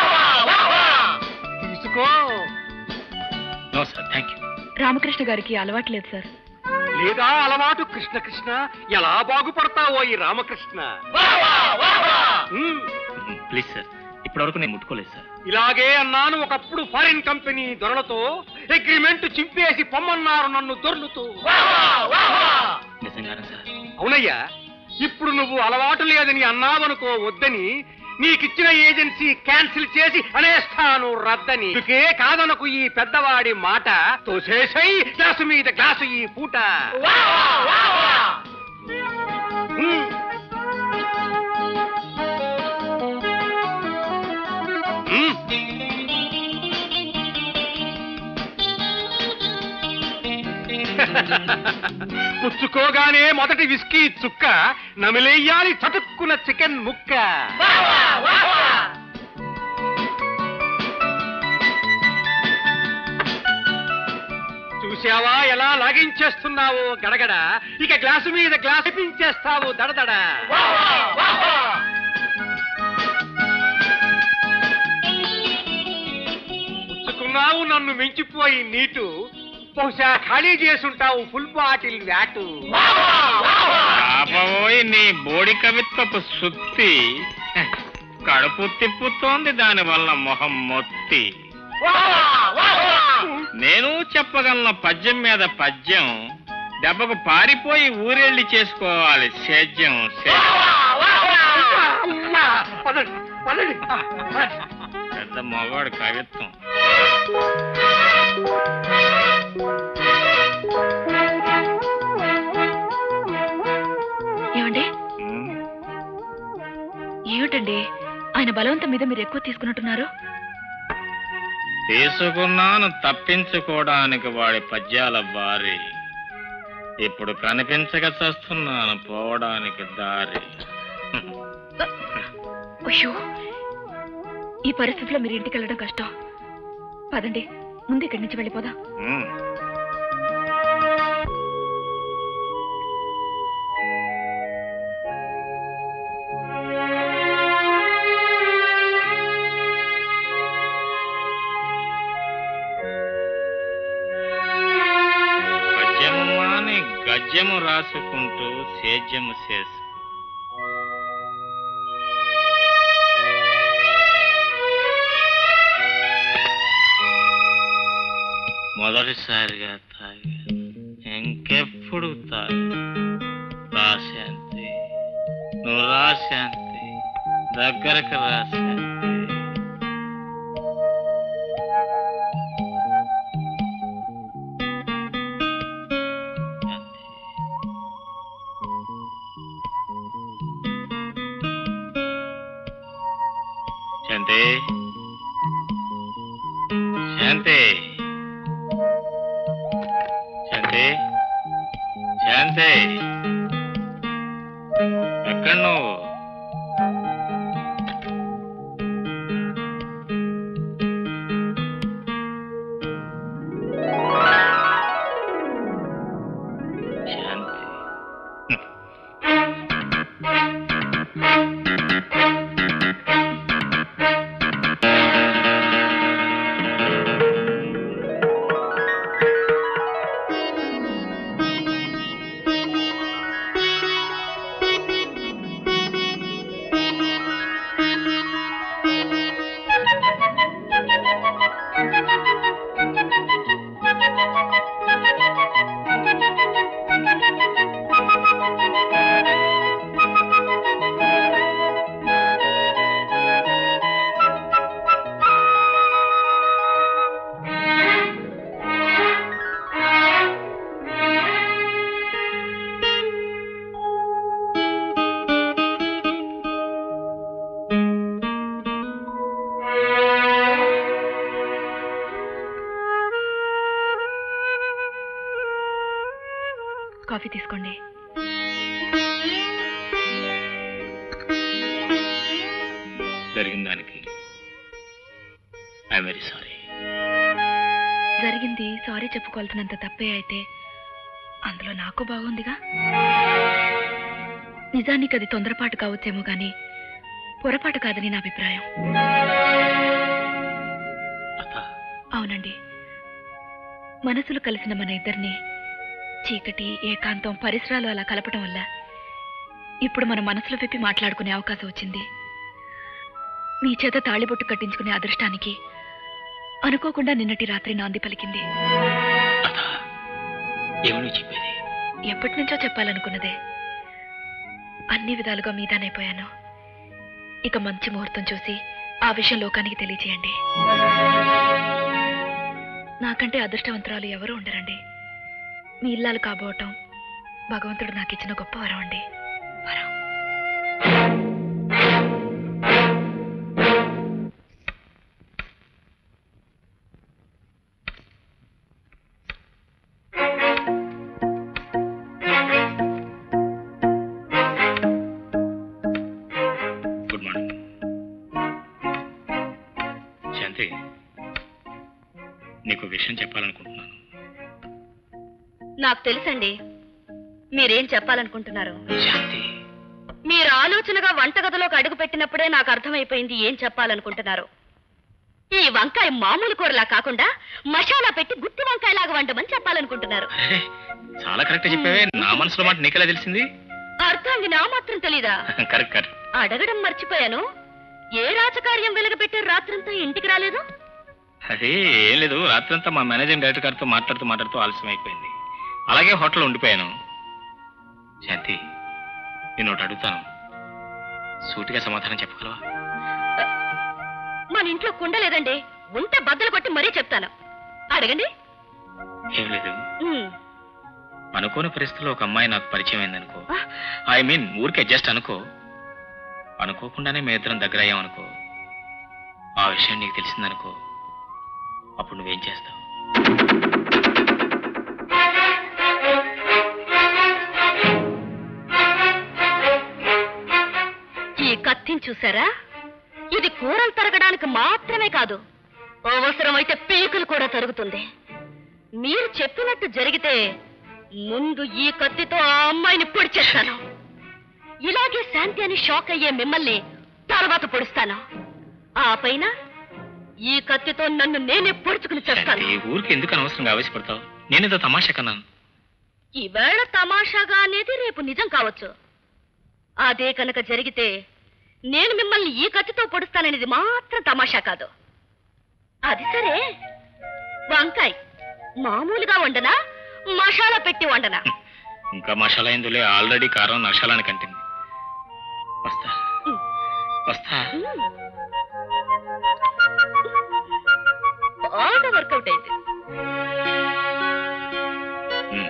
తీసుకో no sir thank you Ramakrishna గారికి అలవాటు లేదు సార్ లేదా అలవాటు కృష్ణ కృష్ణ ఎలా బాగుపడతావో ఈ రామకృష్ణ ఉమ్, ప్లీజ్ సార్ ఇప్పటివరకు నేను ముట్టుకోలేదు సార్ ఇలాగే అన్నాను ఒకప్పుడు ఫారిన్ కంపెనీ దొరలతో అగ్రిమెంట్ చింపేసి పొమ్మన్నారు నన్ను దొర్లుతూ నిజంగానే సార్ అవునయ్యా ఇప్పుడు నువ్వు అలవాటు లేదని అన్నావనుకో వద్దని నీకిచ్చిన ఏజెన్సీ క్యాన్సిల్ చేసి అనేస్తాను రద్దని అందుకే కాదనకు ఈ పెద్దవాడి మాట తోసేసై గ్లాసు మీద గ్లాసు ఈ పూట ఉమ్. ఉమ్. పుచ్చుకోగానే మొదటి విస్కీ చుక్క నమిలేయాలి చటుక్కున చికెన్ ముక్క చూసావా ఎలా లాగించేస్తున్నావో గడగడ ఇక గ్లాసు మీద గ్లాసు పించేస్తావు దడదడ పుచ్చుకున్నావు నన్ను మించిపోయి నీటు బహుశా ఖాళీ చేసుంటావు ఫుల్ బాటిల్ వ్యాటు పాపబోయి నీ బోడి కవిత్వపు సుత్తి కడుపు తిప్పుతోంది దాని వల్ల మొహం మొత్తి నేను చెప్పగలను పద్యం మీద పద్యం దెబ్బకు పారిపోయి ఊరెళ్ళి చేసుకోవాలి సేద్యం సేద్యం. పదండి, పదండి. పెద్ద మగవాడు కవిత్వం ఏమండి ఏమిటండి ఆయన బలవంతం మీద మీరు ఎక్కువ తీసుకున్నట్టున్నారు తీసుకున్నాను తప్పించుకోవడానికి వాడి పద్యాల బారి ఇప్పుడు కనిపించక చస్తున్నాను పోవడానికి దారి అయ్యో ఈ పరిస్థితిలో మీరు ఇంటికి వెళ్ళడం కష్టం పదండి ముందు ఇక్కడి నుంచి వెళ్ళిపోదాం ఉమ్. రాసుకుంటూ సేద్యము చేసు మొదటిసారిగా తాగాను ఇంకెప్పుడు తాగా రాశాంతి నువ్వు రాశాంతి దగ్గరకు రాశాంతి శాంతి శాంతి శాంతి శాంతి ఎక్కడ నువ్వు శాంతి కాఫీ తీసుకోండి జరిగిన దానికి ఐ వెరీ సారీ జరిగింది సారీ చెప్పుకోవాల్సినంత తప్పే అయితే అందులో నాకు బాగుందిగా నిజానికి అది తొందరపాటు కావచ్చేమో గాని పొరపాటు కాదని నా అభిప్రాయం అవునండి మనసులు కలిసిన మన ఇద్దరిని చీకటి ఏకాంతం పరిసరాలు అలా కలపడం వల్ల ఇప్పుడు మన మనసులు విప్పి మాట్లాడుకునే అవకాశం వచ్చింది మీ చేత తాళిబొట్టు కట్టించుకునే అదృష్టానికి అనుకోకుండా నిన్నటి రాత్రి నాంది పలికింది ఏమని చెప్పేది ఎప్పటి నుంచో చెప్పాలనుకున్నదే అన్ని విధాలుగా మీదానైపోయాను ఇక మంచి ముహూర్తం చూసి ఆ విషయం లోకానికి తెలియచేయండి నాకంటే అదృష్టవంతురాలు ఎవరు ఉండరండి మీ ఇల్లాలు కాబోవటం భగవంతుడు నాకు ఇచ్చిన గొప్ప వరం అండి వరం గుడ్ మార్నింగ్ శాంతి నీకు విషయం చెప్పాలనుకుంటున్నాను నాకు తెలుసండి మీరేం చెప్పాలనుకుంటున్నారు శాంతి మీరు ఆలోచనగా వంటగదిలోకి అడుగు పెట్టినప్పుడే నాకు అర్థమైపోయింది ఏం చెప్పాలనుకుంటున్నారు ఈ వంకాయ మామూలు కూరలా కాకుండా మసాలా పెట్టి గుత్తి వంకాయలాగా వండమని చెప్పాలనుకుంటున్నారు అరే, చాలా కరెక్ట్ చెప్పావే నా మనసులో మాట నీకెలా తెలిసింది అర్థాంగి నా మాత్రం తెలీదా కరెక్ట్ కరెక్ట్ అడగడం మర్చిపోయాను ఏ రాజకార్యం వెలగబెట్టారు రాత్రంతా ఇంటికి రాలేదు అదే ఏం లేదు రాత్రంతా మా మేనేజింగ్ డైరెక్టర్ గారితో మాట్లాడుతూ మాట్లాడుతూ ఆలస్యం అయిపోయింది అలాగే హోటల్లో ఉండిపోయాను శాంతి నేను ఒకటి అడుగుతాను సూటిగా సమాధానం చెప్పగలవా మన ఇంట్లో కుండ లేదండి ఉంటే బద్దలు కొట్టి మరీ చెప్తాను అడగండి ఏం లేదు ఉమ్, అనుకోని పరిస్థితుల్లో ఒక అమ్మాయి నాకు పరిచయం అయిందనుకో ఐ మీన్ ఊరికే జస్ట్ అనుకో అనుకోకుండానే మేము ఇద్దరం దగ్గర అయ్యామనుకో ఆ విషయం నీకు తెలిసిందనుకో అప్పుడు నువ్వేం చేస్తావు ఈ కత్తిని చూసారా ఇది కూరలు తరగడానికి మాత్రమే కాదు అవసరమైతే పీకులు కూడా తరుగుతుంది మీరు చెప్పినట్టు జరిగితే ముందు ఈ కత్తితో ఆ అమ్మాయిని పొడి చేస్తాను ఇలాగే శాంతి అని షాక్ అయ్యే మిమ్మల్ని తర్వాత పొడుస్తాను ఆ పైన ఈ కత్తితో నన్ను నేనే పొడుచుకుని చేస్తాను ఈ ఊరికి ఎందుకు అనవసరంగా ఆవేశపడతావు నేనేదో తమాషా కన్నాను ఈవేళ తమాషాగా అనేది రేపు నిజం కావచ్చు అదే కనుక జరిగితే నేను మిమ్మల్ని ఈ కత్తితో పొడుస్తాననేది మాత్రం తమాషా కాదు అది సరే వంకాయ్ మామూలుగా వండనా మసాలా పెట్టి వండనా ఇంకా మసాలా ఎందులే ఆల్రెడీ కారం నషాలానికి అంటింది వస్తా వస్తా బాగా వర్కౌట్ అయింది ఉమ్.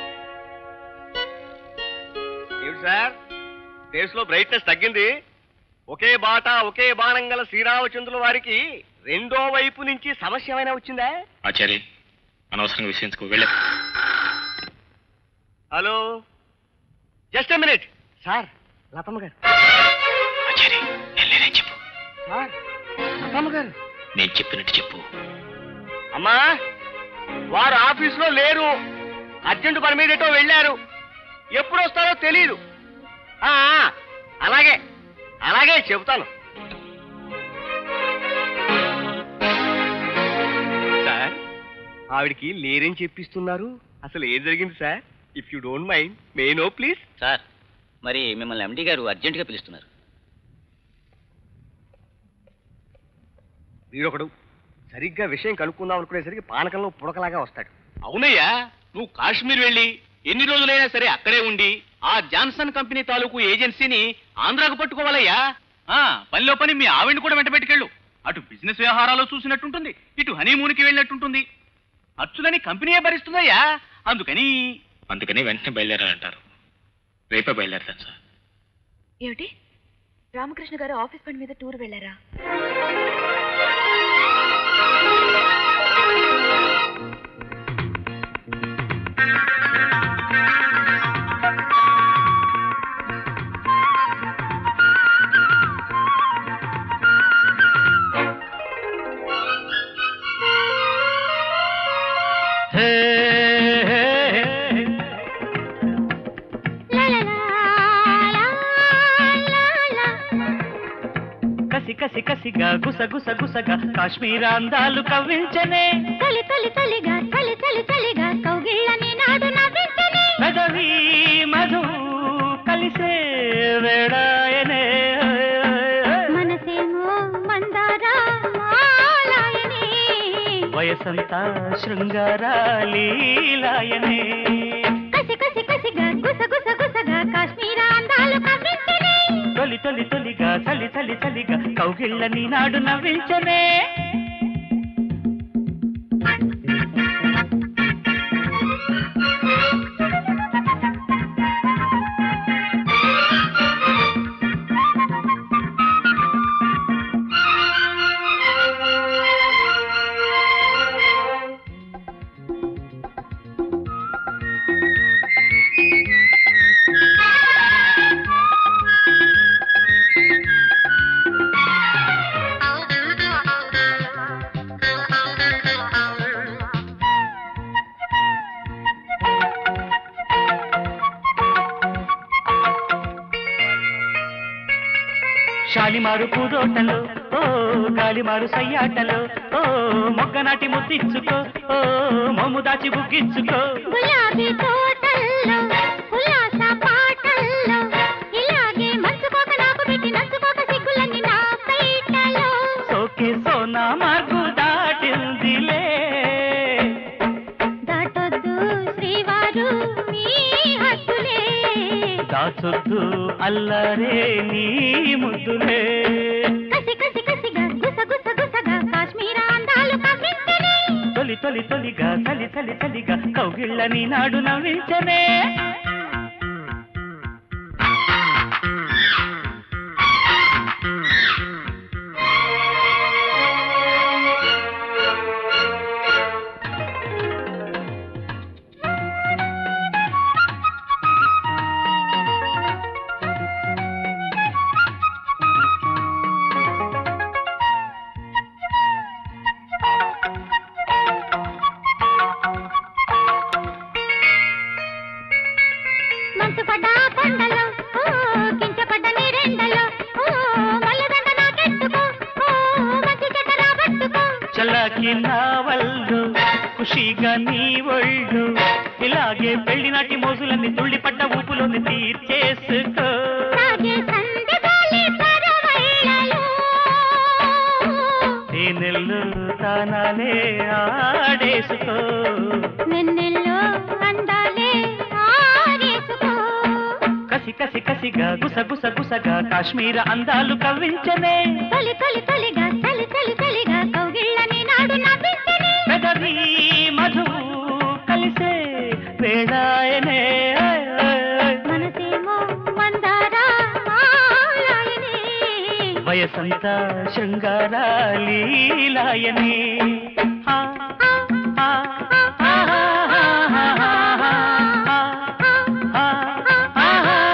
ఏమిటి సార్ ఫేస్ లో బ్రైట్నెస్ తగ్గింది ఒకే బాట ఒకే బాణం గల శ్రీరామచంద్రుల వారికి రెండో వైపు నుంచి సమస్య ఏమైనా వచ్చిందా ఆచారి అనవసరంగా విషయించుకో వెళ్ళే హలో జస్ట్ మినిట్ సార్ లతమ్మ గారు ఆచారి వెళ్ళేనే చెప్పు సార్ లతమ్మ గారు నేను చెప్పినట్టు చెప్పు అమ్మా వారు ఆఫీసులో లేరు అర్జెంట్ పని మీద ఎటో వెళ్ళారు ఎప్పుడు వస్తారో తెలియదు ఆ, ఆ, అలాగే అలాగే చెబుతాను సార్ ఆవిడికి లేరని చెప్పిస్తున్నారు అసలు ఏం జరిగింది sir if you don't mind may know please sir మరి మిమ్మల్ని ఎండి గారు అర్జెంటుగా పిలుస్తున్నారు వీడొకడు సరిగ్గా విషయం కనుక్కుందాం అనుకునేసరికి పానకంలో పుడకలాగా వస్తాడు అవునయ్యా నువ్వు కాశ్మీర్ వెళ్ళి ఎన్ని రోజులైనా సరే అక్కడే ఉండి ఆ జాన్సన్ కంపెనీ తాలూకు ఏజెన్సీని ఆంధ్రాకు పట్టుకోవాలయ్యా ఆ పనిలో పని మీ ఆవిడ్ని కూడా వెంట పెట్టుకెళ్ళు అటు బిజినెస్ వ్యవహారాలు చూసినట్టుంటుంది ఇటు హనీమూన్కి వెళ్ళినట్టుంటుంది ఖర్చులని కంపెనీయే భరిస్తుందయ్యా అందుకని అందుకని వెంటనే బయలుదేరాలంటారు రేపే బయలుదేరతాను సార్ ఏమిటి రామకృష్ణ గారు ఆఫీస్ పని మీద టూర్ వెళ్ళారా కసి కసి కసిగా గుస గుస గుసగా కాశ్మీర అందాలు కవ్వించనే తొలి తొలి తొలిగా చలి చలి చలిగా కౌగిళ్ళని నాడు నవ్వించని పెదవి మధు కలిసే వేడాయనే మనసేమో మందార మాలాయని వయసంతా శృంగారాలీలాయనే కసి కసి కసిగా గుస గుస గుసగా కాశ్మీర అందాలు కవ్వించని తొలి తొలి తొలిగా చలి చలి చలిగా కౌగిళ్ళని నాడు నవ్వించనే శాలిమారు పూదోటలో ఓ గాలిమారు సయ్యాటలో ఓ మొగ్గనాటి ముద్దిచ్చుకో ఓ మొమ్ము దాచి బుగ్గిచ్చుకో గులాబీ తోటల్లో ఉల్లాస పాటల్లో ఇలాగే మంచుకోక నాకు పెట్టి నంచుకోక సిగ్గులన్నీ నా పైటలో సోకే సోనా మార్గు దాటిందిలే దాటొద్దు శ్రీవారు మీ హద్దులే దాచొద్దు అల్లరే నీ ముద్దులే కసి కసి కసిగా గుస గుస గుసగా కాశ్మీర అందాలు కవ్వించని తొలి తొలి తొలిగా చలి చలి చలిగా కౌగిళ్ళని నాడు నవ్వించనే మంచు పడ్డ కొండలో ఓ కించపడ్డ నీరెండలో ఓ మల్లదండ నాకెట్టుకో ఓ మంచి చెడ్డ రాబట్టుకో చల్లకి నా వల్లు ఖుషిగా నీ ఒళ్ళు ఇలాగే పెళ్లి నాటి ఊపిరిని తుళ్ళిపడ్డ ఊపులోని తీర్చేసుకో సాగే సందగాలి పరవళ్ళలో తేనెల్లో తానాలే ఆడేసుకో వెన్నెల్లో అందాలే ఆరేసుకో కసి కసి కసిగా గుస గుస గుసగా కాశ్మీర అందాలు కవ్వించనే తొలి తొలి తొలిగా చలి చలి చలిగా కౌగిళ్ళని నాడు నవ్వించని పెదవి మధువు కలిసే వేళాయనే ఆయ్, ఆయ్, ఆయ్. మనసేమో మందార ఆలాయనే వయసంతా శృంగారాలీలాయనే ఆ, ఆ, ఆ, ఆ, ఆ, ఆ,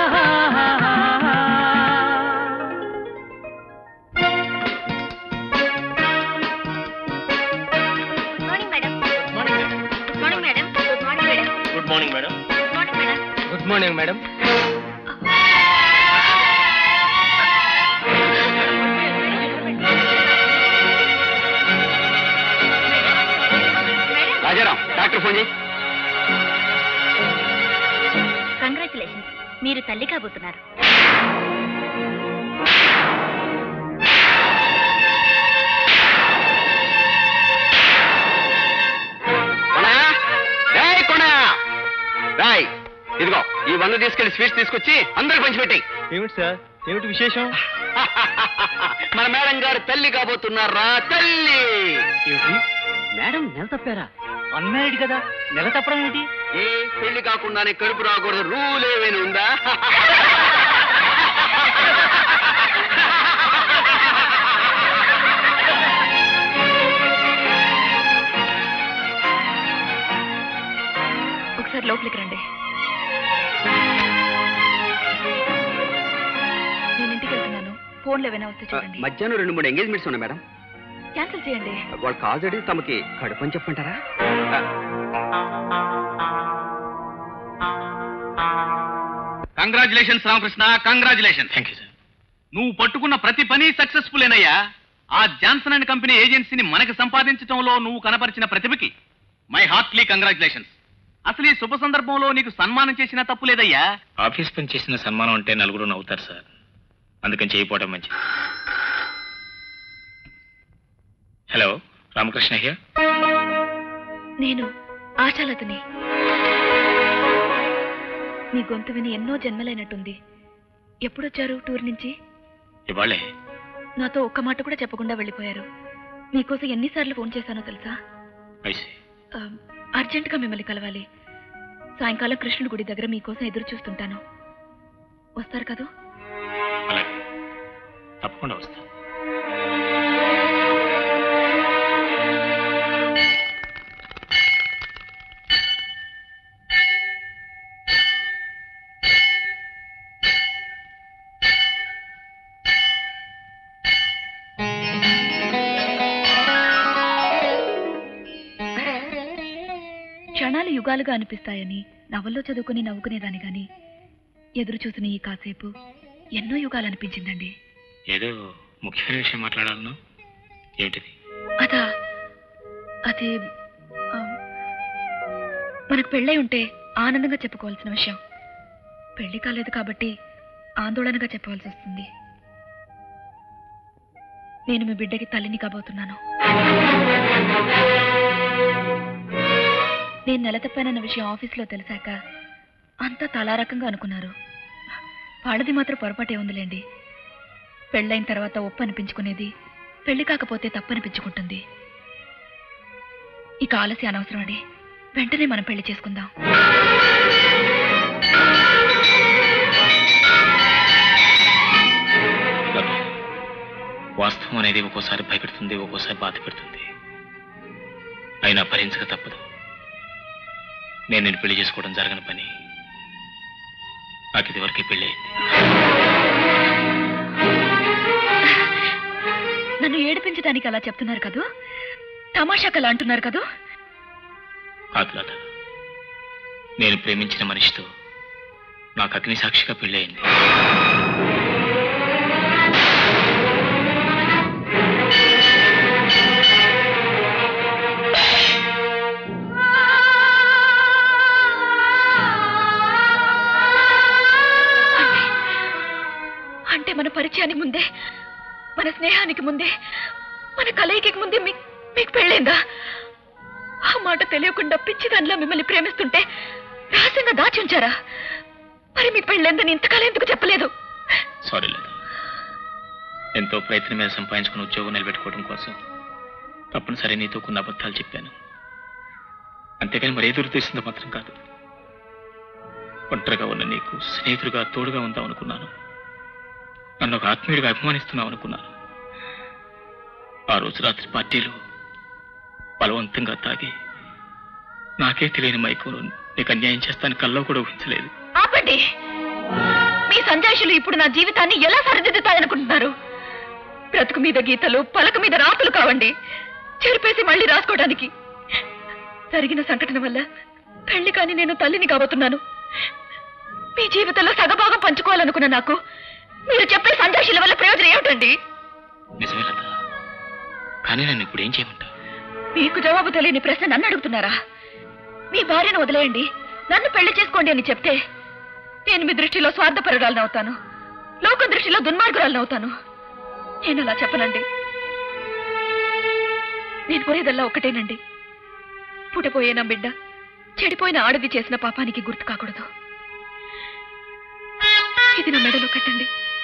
morning madam morning madam good morning madam good morning madam good morning madam good morning madam Rajaram doctor phone చేయి కంగ్రాచులేషన్స్ మీరు తల్లి కాబోతున్నారు కొనా రాయ్ కొనా రాయ్ ఇదిగో ఈ వంద తీసుకెళ్లి స్వీట్స్ తీసుకొచ్చి అందరికి పంచిపెట్టాయి ఏమిటి సార్ ఏమిటి విశేషం మన మేడం గారు తల్లి కాబోతున్నారా తల్లి ఏమిటి మేడం నెల తప్పారా అన్మ్యారీడ్ కదా నెల తప్పడం ఏంటి ఏ పెళ్లి కాకుండానే కడుపు రాకూడదు రూల్ ఏమైనా ఉందా ఒకసారి లోపలికి రండి నేను ఇంటికి వెళ్తున్నాను ఫోన్లో ఏమైనా వస్తే చూడండి మధ్యాహ్నం రెండు మూడు ఎంగేజ్మెంట్స్ ఉన్నాయి మేడం క్యాన్సిల్ చేయండి వాళ్ళకి ఆల్రెడీ తమకి కడుపు అని చెప్పంటారా congratulations Ramakrishna congratulation thank you sir నువ్వు పట్టుకున్న ప్రతి పని సక్సెస్ఫుల్ ఏనయ్యా ఆ జాన్సన్ అండ్ కంపెనీ ఏజెన్సీని మనకి సంపాదించడంలో నువ్వు కనపరిచిన ప్రతిభకి మై హార్ట్లీ కంగ్రాచులేషన్స్ అసలు ఈ శుభ సందర్భంలో నీకు సన్మానం చేసిన తప్పు లేదయ్యా ఆఫీస్ పని చేసిన సన్మానం అంటే నలుగురు నవ్వుతారు సార్ అందుకని చేయకపోవడం మంచిది హలో రామకృష్ణ హియర్ నేను ఆశాలతని మీ గొంతు విని ఎన్నో జన్మలైనట్టుంది ఎప్పుడొచ్చారు టూర్ నుంచి ఇవాళే నాతో ఒక్క మాట కూడా చెప్పకుండా వెళ్ళిపోయారు మీకోసం ఎన్నిసార్లు ఫోన్ చేశానో తెలుసా ఐసి ఆ, అర్జెంటుగా మిమ్మల్ని కలవాలి సాయంకాలం కృష్ణుడి గుడి దగ్గర మీకోసం ఎదురు చూస్తుంటాను వస్తారు కదూ అలాగే తప్పకుండా వస్తాను క్షణాలు యుగాలుగా అనిపిస్తాయని నవల్లో చదువుకుని నవ్వుకునేదాన్ని గాని ఎదురు చూసిన ఈ కాసేపు ఎన్నో యుగాలు అనిపించిందండి ఏదో ముఖ్యమైన విషయం మాట్లాడాలను ఏమిటిది అదా అది ఆ, మనకు పెళ్ళై ఉంటే ఆనందంగా చెప్పుకోవాల్సిన విషయం పెళ్లి కాలేదు కాబట్టి ఆందోళనగా చెప్పవలసి వస్తుంది నేను మీ బిడ్డకి తల్లిని కాబోతున్నాను నేను నెల తప్పానన్న విషయం ఆఫీస్లో తెలిసాక అంతా తలారకంగా అనుకున్నారు వాళ్ళది మాత్రం పొరపాటే ఉందిలేండి పెళ్ళైన తర్వాత ఒప్పు అనిపించుకునేది పెళ్లి కాకపోతే తప్పు అనిపించుకుంటుంది ఇక ఆలస్యం అనవసరం అండి వెంటనే మనం పెళ్లి చేసుకుందాం గర్వ. వాస్తవం అనేది ఒక్కోసారి భయపెడుతుంది ఒక్కోసారి బాధ పెడుతుంది అయినా భరించక తప్పదు నేను నేను పెళ్లి చేసుకోవడం జరగని పని నాకు ఇదివరకే పెళ్లి అయింది నన్ను ఏడిపించడానికి అలా చెప్తున్నారు కదూ తమాషాకలా అంటున్నారు కదూ కాదు లత నేను ప్రేమించిన మనిషితో నాకు అగ్ని సాక్షిగా పెళ్లి అయింది అంటే మన పరిచయానికి ముందే మన స్నేహానికి ముందే మన కలయికకి ముందే మీ- మీకు పెళ్ళైందా ఆ మాట తెలియకుండా పిచ్చిదానిలా మిమ్మల్ని ప్రేమిస్తుంటే రహస్యంగా దాచి ఉంచారా మరి మీ పెళ్ళైందని ఇంతకాలం ఎందుకు చెప్పలేదు సారీ లేదు ఎంతో ప్రయత్నం మీద సంపాదించుకున్న ఉద్యోగం నిలబెట్టుకోవడం కోసం తప్పనిసరి నీతో కొన్ని అబద్ధాలు చెప్పాను అంతేకాని మరే దురుద్దేశంతో మాత్రం కాదు ఒంటరిగా ఉన్న నీకు స్నేహితుడిగా తోడుగా ఉందాం అనుకున్నాను నన్ను ఒక ఆత్మీయుడిగా అభిమానిస్తున్నావు అనుకున్నాను ఆ రోజు రాత్రి పార్టీలో బలవంతంగా తాగి నాకే తెలియని మైకంలో నీకు అన్యాయం చేస్తాను కల్లో కూడా ఊహించలేదు ఆపండి మీ సంజాయిషులు ఇప్పుడు నా జీవితాన్ని ఎలా సరిదిద్దుతాయనుకుంటున్నారు బ్రతుకు మీద గీతలు పలక మీద రాతలు కావండి చెరిపేసి మళ్ళీ రాసుకోవడానికి జరిగిన సంఘటన వల్ల పెళ్లి కాని నేను తల్లిని కాబోతున్నాను మీ జీవితంలో సగభాగం పంచుకోవాలనుకున్న నాకు మీరు చెప్పే సంజాయిషుల వల్ల ప్రయోజనం ఏమిటండి నిజమే లత కానీ నన్ను ఇప్పుడు ఏం చేయమంటావు మీకు జవాబు తెలియని ప్రశ్న నన్ను అడుగుతున్నారా మీ భార్యను వదిలేయండి నన్ను పెళ్లి చేసుకోండి అని చెప్తే నేను మీ దృష్టిలో స్వార్థపరురాలను అవుతాను లోక దృష్టిలో దుర్మార్గురాలను అవుతాను నేను అలా చెప్పనండి నేను కోరేదల్లా ఒకటేనండి పుట్టపోయే నా బిడ్డ చెడిపోయిన ఆడది చేసిన పాపానికి గుర్తు కాకూడదు ఇది నా మెడలో కట్టండి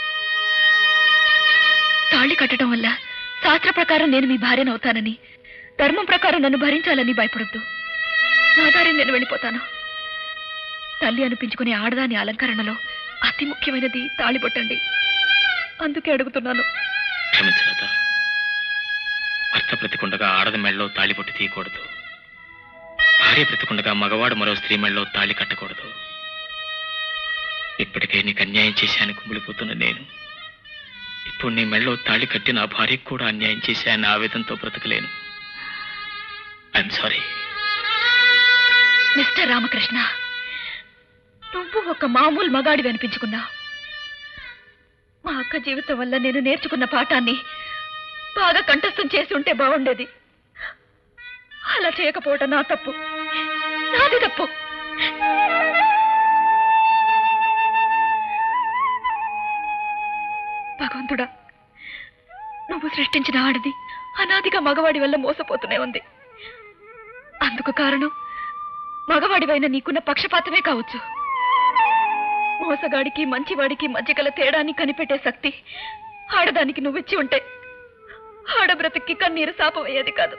తాళి కట్టడం వల్ల శాస్త్ర ప్రకారం నేను మీ భార్యను అవుతానని ధర్మం ప్రకారం నన్ను భరించాలని భయపడొద్దు నా దారి నేను వెళ్ళిపోతాను తల్లి అనిపించుకునే ఆడదాని అలంకరణలో అతి ముఖ్యమైనది తాళిబొట్టండి అందుకే అడుగుతున్నాను క్షమించలత భర్త బ్రతికుండగా ఆడది మెళ్ళలో తాళి పొట్టి తీయకూడదు భార్య బ్రతికుండగా మగవాడు మరో స్త్రీ మెళ్ళలో తాళి కట్టకూడదు ఇప్పటికే నీకు అన్యాయం చేశాను కుమిలిపోతున్న నేను ఇప్పుడు నీ మెళ్ళలో తాళి కట్టి నా భార్యకు కూడా అన్యాయం చేశాను ఆవేదంతో బ్రతకలేను ఐఎమ్ సారీ మిస్టర్ రామకృష్ణ నువ్వు ఒక మామూలు మగాడివి అనిపించుకున్నా మా అక్క జీవితం వల్ల నేను నేర్చుకున్న పాఠాన్ని బాగా కంఠస్థం చేసి ఉంటే బాగుండేది అలా చేయకపోవటం నా తప్పు నాది తప్పు భగవంతుడా నువ్వు సృష్టించిన ఆడది అనాదిగా మగవాడి వల్ల మోసపోతూనే ఉంది అందుకు కారణం మగవాడివైన నీకున్న పక్షపాతమే కావచ్చు మోసగాడికి మంచివాడికి మధ్య గల తేడాన్ని కనిపెట్టే శక్తి ఆడదానికి నువ్విచ్చి ఉంటే ఆడ బ్రతికి కన్నీరు శాపమయ్యేది కాదు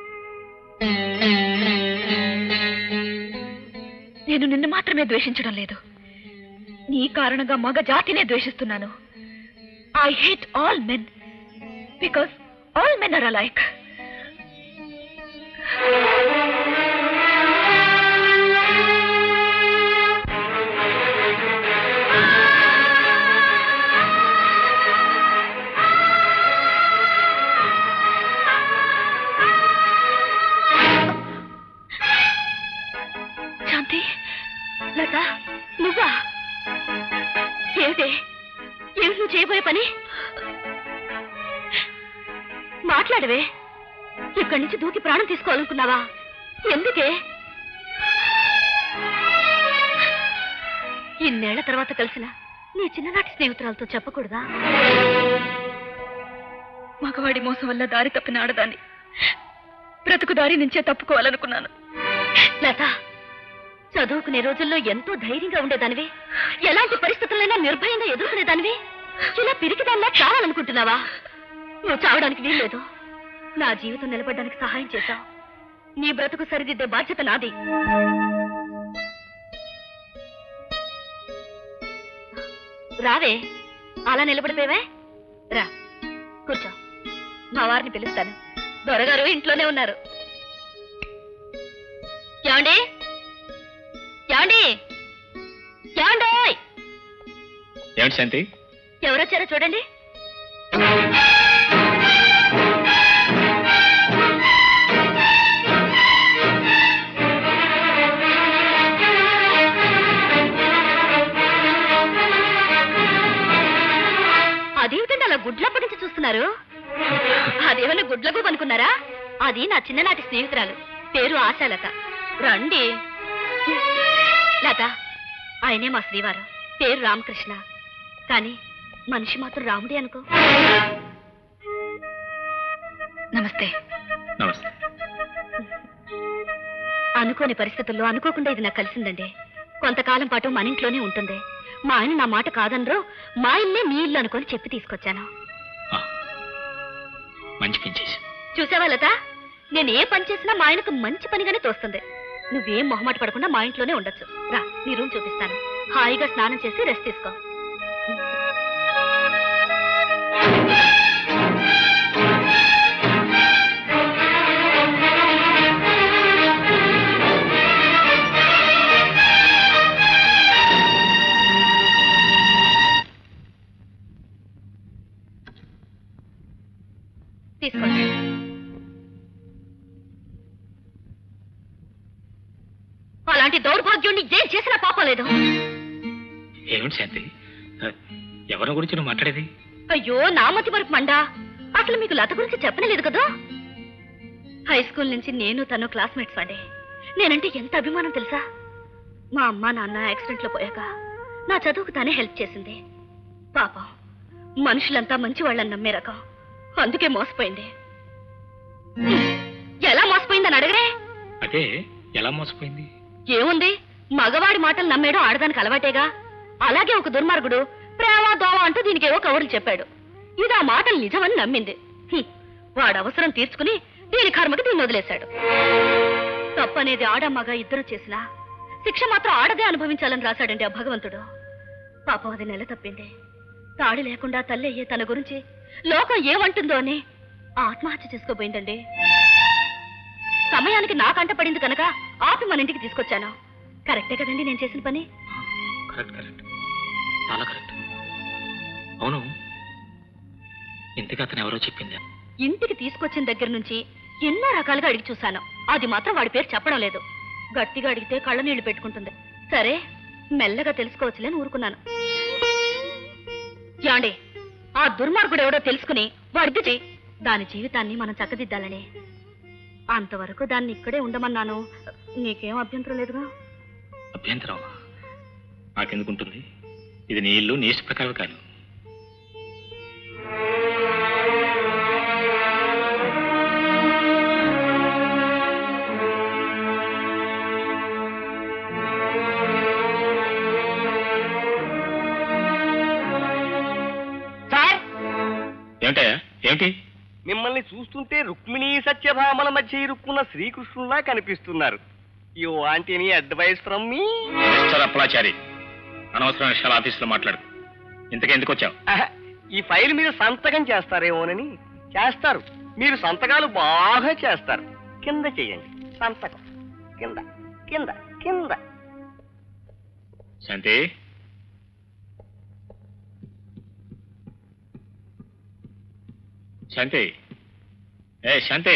నేను నిన్ను మాత్రమే ద్వేషించడం లేదు నీ కారణంగా మగ జాతినే ద్వేషిస్తున్నాను I hate all men because all men are alike Shanti Lata నువ్వా ఏమిటే ఏమిటి నువ్వు చేయబోయే పని మాట్లాడవే ఇక్కడి నుంచి దూకి ప్రాణం తీసుకోవాలనుకున్నావా ఎందుకే ఇన్నేళ్ల తర్వాత కలిసిన నీ చిన్ననాటి స్నేహితురాలతో చెప్పకూడదా మగవాడి మోసం వల్ల దారి తప్పిన ఆడదాన్ని బ్రతుకు దారి నుంచే తప్పుకోవాలనుకున్నాను లత చదువుకునే రోజుల్లో ఎంతో ధైర్యంగా ఉండేదానివి ఎలాంటి పరిస్థితులైనా నిర్భయంగా ఎదుర్కొనేదానివి ఇలా పిరికిదానిలా చావాలనుకుంటున్నావా నువ్వు చావడానికి వీల్లేదు నా జీవితం నిలబడడానికి సహాయం చేశావు నీ బ్రతుకు సరిదిద్దే బాధ్యత నాది రావే అలా నిలబడిపోయావే రా కూర్చో మా వారిని పిలుస్తాను దొరగారు ఇంట్లోనే ఉన్నారు ఏమండి ఏమండి ఏమండోయ్ ఏమిటి శాంతి ఎవరొచ్చారో చూడండి అదేమిటండి అలా గుడ్లప్పటి నుంచి చూస్తున్నారు అదేమన్నా గుడ్లకు అనుకున్నారా అది నా చిన్ననాటి స్నేహితురాలు పేరు ఆశాలత రండి లత ఆయనే మా శ్రీవారు పేరు రామకృష్ణ కానీ మనిషి మాత్రం రాముడే అనుకో నమస్తే నమస్తే అనుకోని పరిస్థితుల్లో అనుకోకుండా ఇది నాకు కలిసిందండి కొంతకాలం పాటు మన ఇంట్లోనే ఉంటుంది మా ఆయన నా మాట కాదనరు మా ఇల్లే మీ ఇల్లు అనుకొని చెప్పి తీసుకొచ్చాను మంచి పని చేసి చూసావా లత నేను ఏ పని చేసినా మా ఆయనకు మంచి పనిగానే తోస్తుంది నువ్వేం మొహమాట పడకుండా మా ఇంట్లోనే ఉండొచ్చు రా నీ రూమ్ చూపిస్తాను హాయిగా స్నానం చేసి రెస్ట్ తీసుకో తీసుకోండి అలాంటి దౌర్భాగ్యుణ్ణి ఏం చేసినా పాపం లేదు ఏమిటి శాంతి ఆ, ఎవరి గురించి నువ్వు మాట్లాడేది అయ్యో నామతి వరకు మండా అసలు మీకు లత గురించి చెప్పనలేదు కదా హై స్కూల్ నుంచి నేను తను క్లాస్మేట్స్ అండి నేనంటే ఎంత అభిమానం తెలుసా మా అమ్మ నాన్న యాక్సిడెంట్ లో పోయాక నా చదువుకు తానే హెల్ప్ చేసింది పాపం మనుషులంతా మంచి వాళ్ళని నమ్మే రకం అందుకే మోసపోయింది హ్మ్. ఎలా మోసపోయిందని అడగరే అదే ఎలా మోసపోయింది ఏముంది మగవాడి మాటలు నమ్మేయడం ఆడదానికి అలవాటేగా అలాగే ఒక దుర్మార్గుడు ప్రేమ దోవ అంటూ దీనికేవో కబుర్లు చెప్పాడు ఇది ఆ మాటలు నిజమని నమ్మింది హ్మ్. వాడు అవసరం తీర్చుకుని దీని కర్మకి దీన్ని వదిలేశాడు తప్పనేది ఆడమ్మగా ఇద్దరు చేసినా శిక్ష మాత్రం ఆడదే అనుభవించాలని రాశాడండి ఆ భగవంతుడు పాపం అది నెల తప్పింది తాడి లేకుండా తల్లి అయ్యే తన గురించి లోకం ఏమంటుందో అని ఆత్మహత్య చేసుకోబోయిందండి సమయానికి నాకంట పడింది కనుక ఆపి మన ఇంటికి తీసుకొచ్చాను కరెక్టే కదండి నేను చేసిన పని కరెక్ట్ కరెక్ట్ చాలా కరెక్ట్ అవును ఇంతకీ అతను ఎవరో చెప్పింది ఇంటికి తీసుకొచ్చిన దగ్గర నుంచి ఎన్నో రకాలుగా అడిగి చూశాను అది మాత్రం వాడి పేరు చెప్పడం లేదు గట్టిగా అడిగితే కళ్ళ నీళ్లు పెట్టుకుంటుంది సరే మెల్లగా తెలుసుకోవచ్చులేని ఊరుకున్నాను యాండి ఆ దుర్మార్గుడు ఎవడో తెలుసుకుని వాడికి దాని జీవితాన్ని మనం చక్కదిద్దాలని అంతవరకు దాన్ని ఇక్కడే ఉండమన్నాను నీకేం అభ్యంతరం లేదుగా అభ్యంతరం నాకెందుకుంటుంది ఇది నీ ఇల్లు నీ ఇష్ట ప్రకారం కాదు సార్ ఏమిటయ్యా ఏమిటి మిమ్మల్ని చూస్తుంటే రుక్మిణీ సత్యభామల మధ్య ఇరుక్కున్న శ్రీకృష్ణులా కనిపిస్తున్నారు you want any advice from me mister Appalachari అనవసరమైన విషయాలు ఆఫీసులో మాట్లాడు ఇంతకే ఎందుకు వచ్చావు ఈ ఫైల్ మీద సంతకం చేస్తారేమోనని చేస్తారు మీరు సంతకాలు బాగా చేస్తారు కింద చేయండి సంతకం కింద కింద కింద శాంతి శాంతి ఏ శాంతి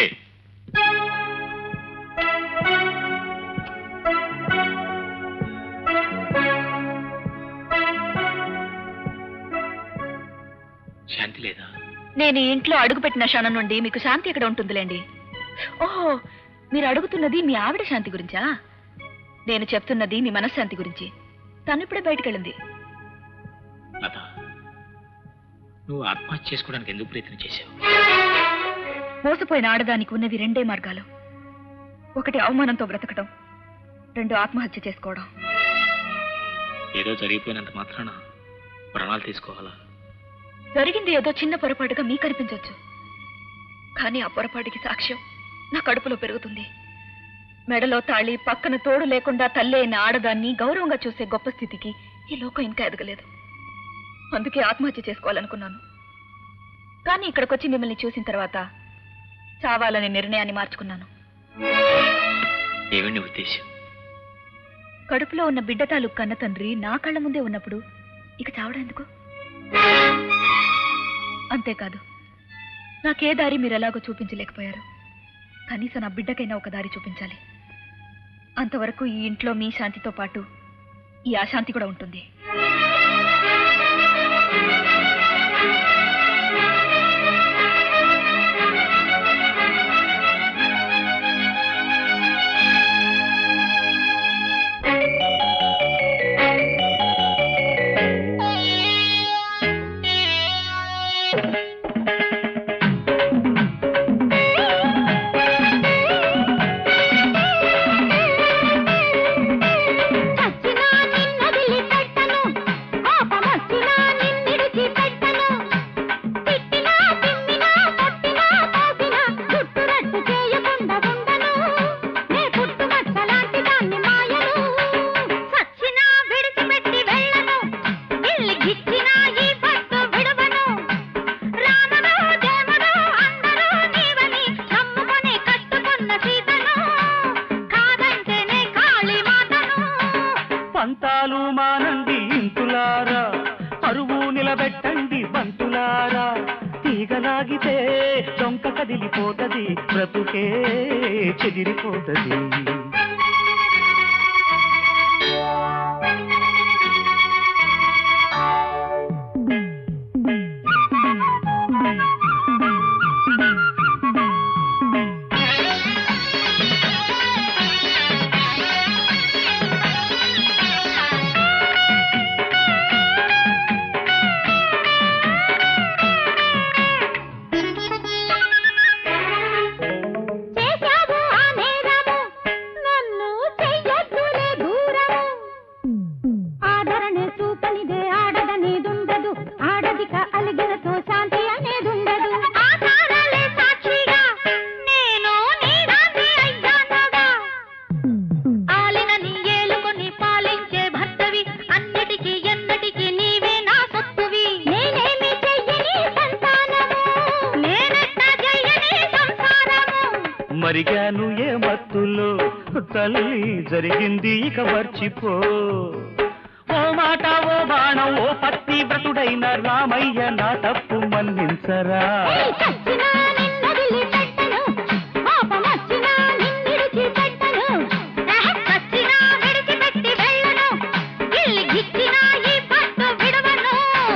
శాంతి లేదా నేను ఈ ఇంట్లో అడుగుపెట్టిన క్షణం నుండి మీకు శాంతి ఎక్కడ ఉంటుందిలేండి ఓహో మీరు అడుగుతున్నది మీ ఆవిడ శాంతి గురించా నేను చెప్తున్నది మీ మనశ్శాంతి గురించి తను ఇప్పుడే బయటకెళ్ళింది లత నువ్వు ఆత్మహత్య చేసుకోవడానికి ఎందుకు ప్రయత్నం చేశావు మోసపోయిన ఆడదానికి ఉన్నవి రెండే మార్గాలు ఒకటి అవమానంతో బ్రతకడం రెండు ఆత్మహత్య చేసుకోవడం ఏదో జరిగిపోయినంత మాత్రాన ప్రాణాలు తీసుకోవాలా జరిగింది ఏదో చిన్న పొరపాటుగా మీకు అనిపించవచ్చు కానీ ఆ పొరపాటుకి సాక్ష్యం నా కడుపులో పెరుగుతుంది మెడలో తాళి పక్కన తోడు లేకుండా తల్లి అయిన ఆడదాన్ని గౌరవంగా చూసే గొప్ప స్థితికి ఈ లోకం ఇంకా ఎదగలేదు అందుకే ఆత్మహత్య చేసుకోవాలనుకున్నాను కానీ ఇక్కడికొచ్చి మిమ్మల్ని చూసిన తర్వాత చావాలనే నిర్ణయాన్ని మార్చుకున్నాను ఏమి నీ ఉద్దేశం కడుపులో ఉన్న బిడ్డ తాలూకు కన్న తండ్రి నా కళ్ళ ముందే ఉన్నప్పుడు ఇక చావడం ఎందుకు అంతేకాదు నాకే దారి మీరు ఎలాగో చూపించలేకపోయారు కనీసం నా బిడ్డకైనా ఒక దారి చూపించాలి అంతవరకు ఈ ఇంట్లో మీ శాంతితో పాటు ఈ అశాంతి కూడా ఉంటుంది గిచ్చిన ఈ పట్టు విడువను రాముడు దేవుడు అందరూ నీవని నమ్ముకొని కట్టుకున్న సీతను కాదంటేనే కాళీ మాతను పంతాలు మానండి ఇంతులారా పరువు నిలబెట్టండి బంతులారా తీగలాగితే డొంక కదిలిపోతది బ్రతుకే చెదిరిపోతది చేశావు ఆ నేరము నన్ను చెయ్యొద్దులే దూరము ఆదరణే చూపనిదే ఆడదనేదుండదు ఆడదిక అలిగినతో శాంతి అనేదుండదు ఆధారాలే సాక్షిగా నేను నీదాన్ని అయ్యానుగా ఆలినని ఏలుకొని పాలించే భర్తవి అన్నిటికీ ఎన్నటికీ నీవే నా సొత్తువి నేనేమి చెయ్యని సంతానము నేనెట్ట చెయ్యని సంసారము మరిగాను ఏ మత్తులో తల్లి జరిగింది ఇక మర్చిపో ఓ మాట ఓ బాణం ఓ పత్తి వ్రతుడైన రామయ్య నా తప్పు మన్నించరా ఏయ్ చచ్చినా నిన్నదిలి పెట్టను కోపమొచ్చినా నిన్నిడిచి పెట్టను ఆహా, చచ్చినా విడిచిపెట్టి వెళ్ళను గిల్లి గిచ్చినా ఈ పట్టు విడవను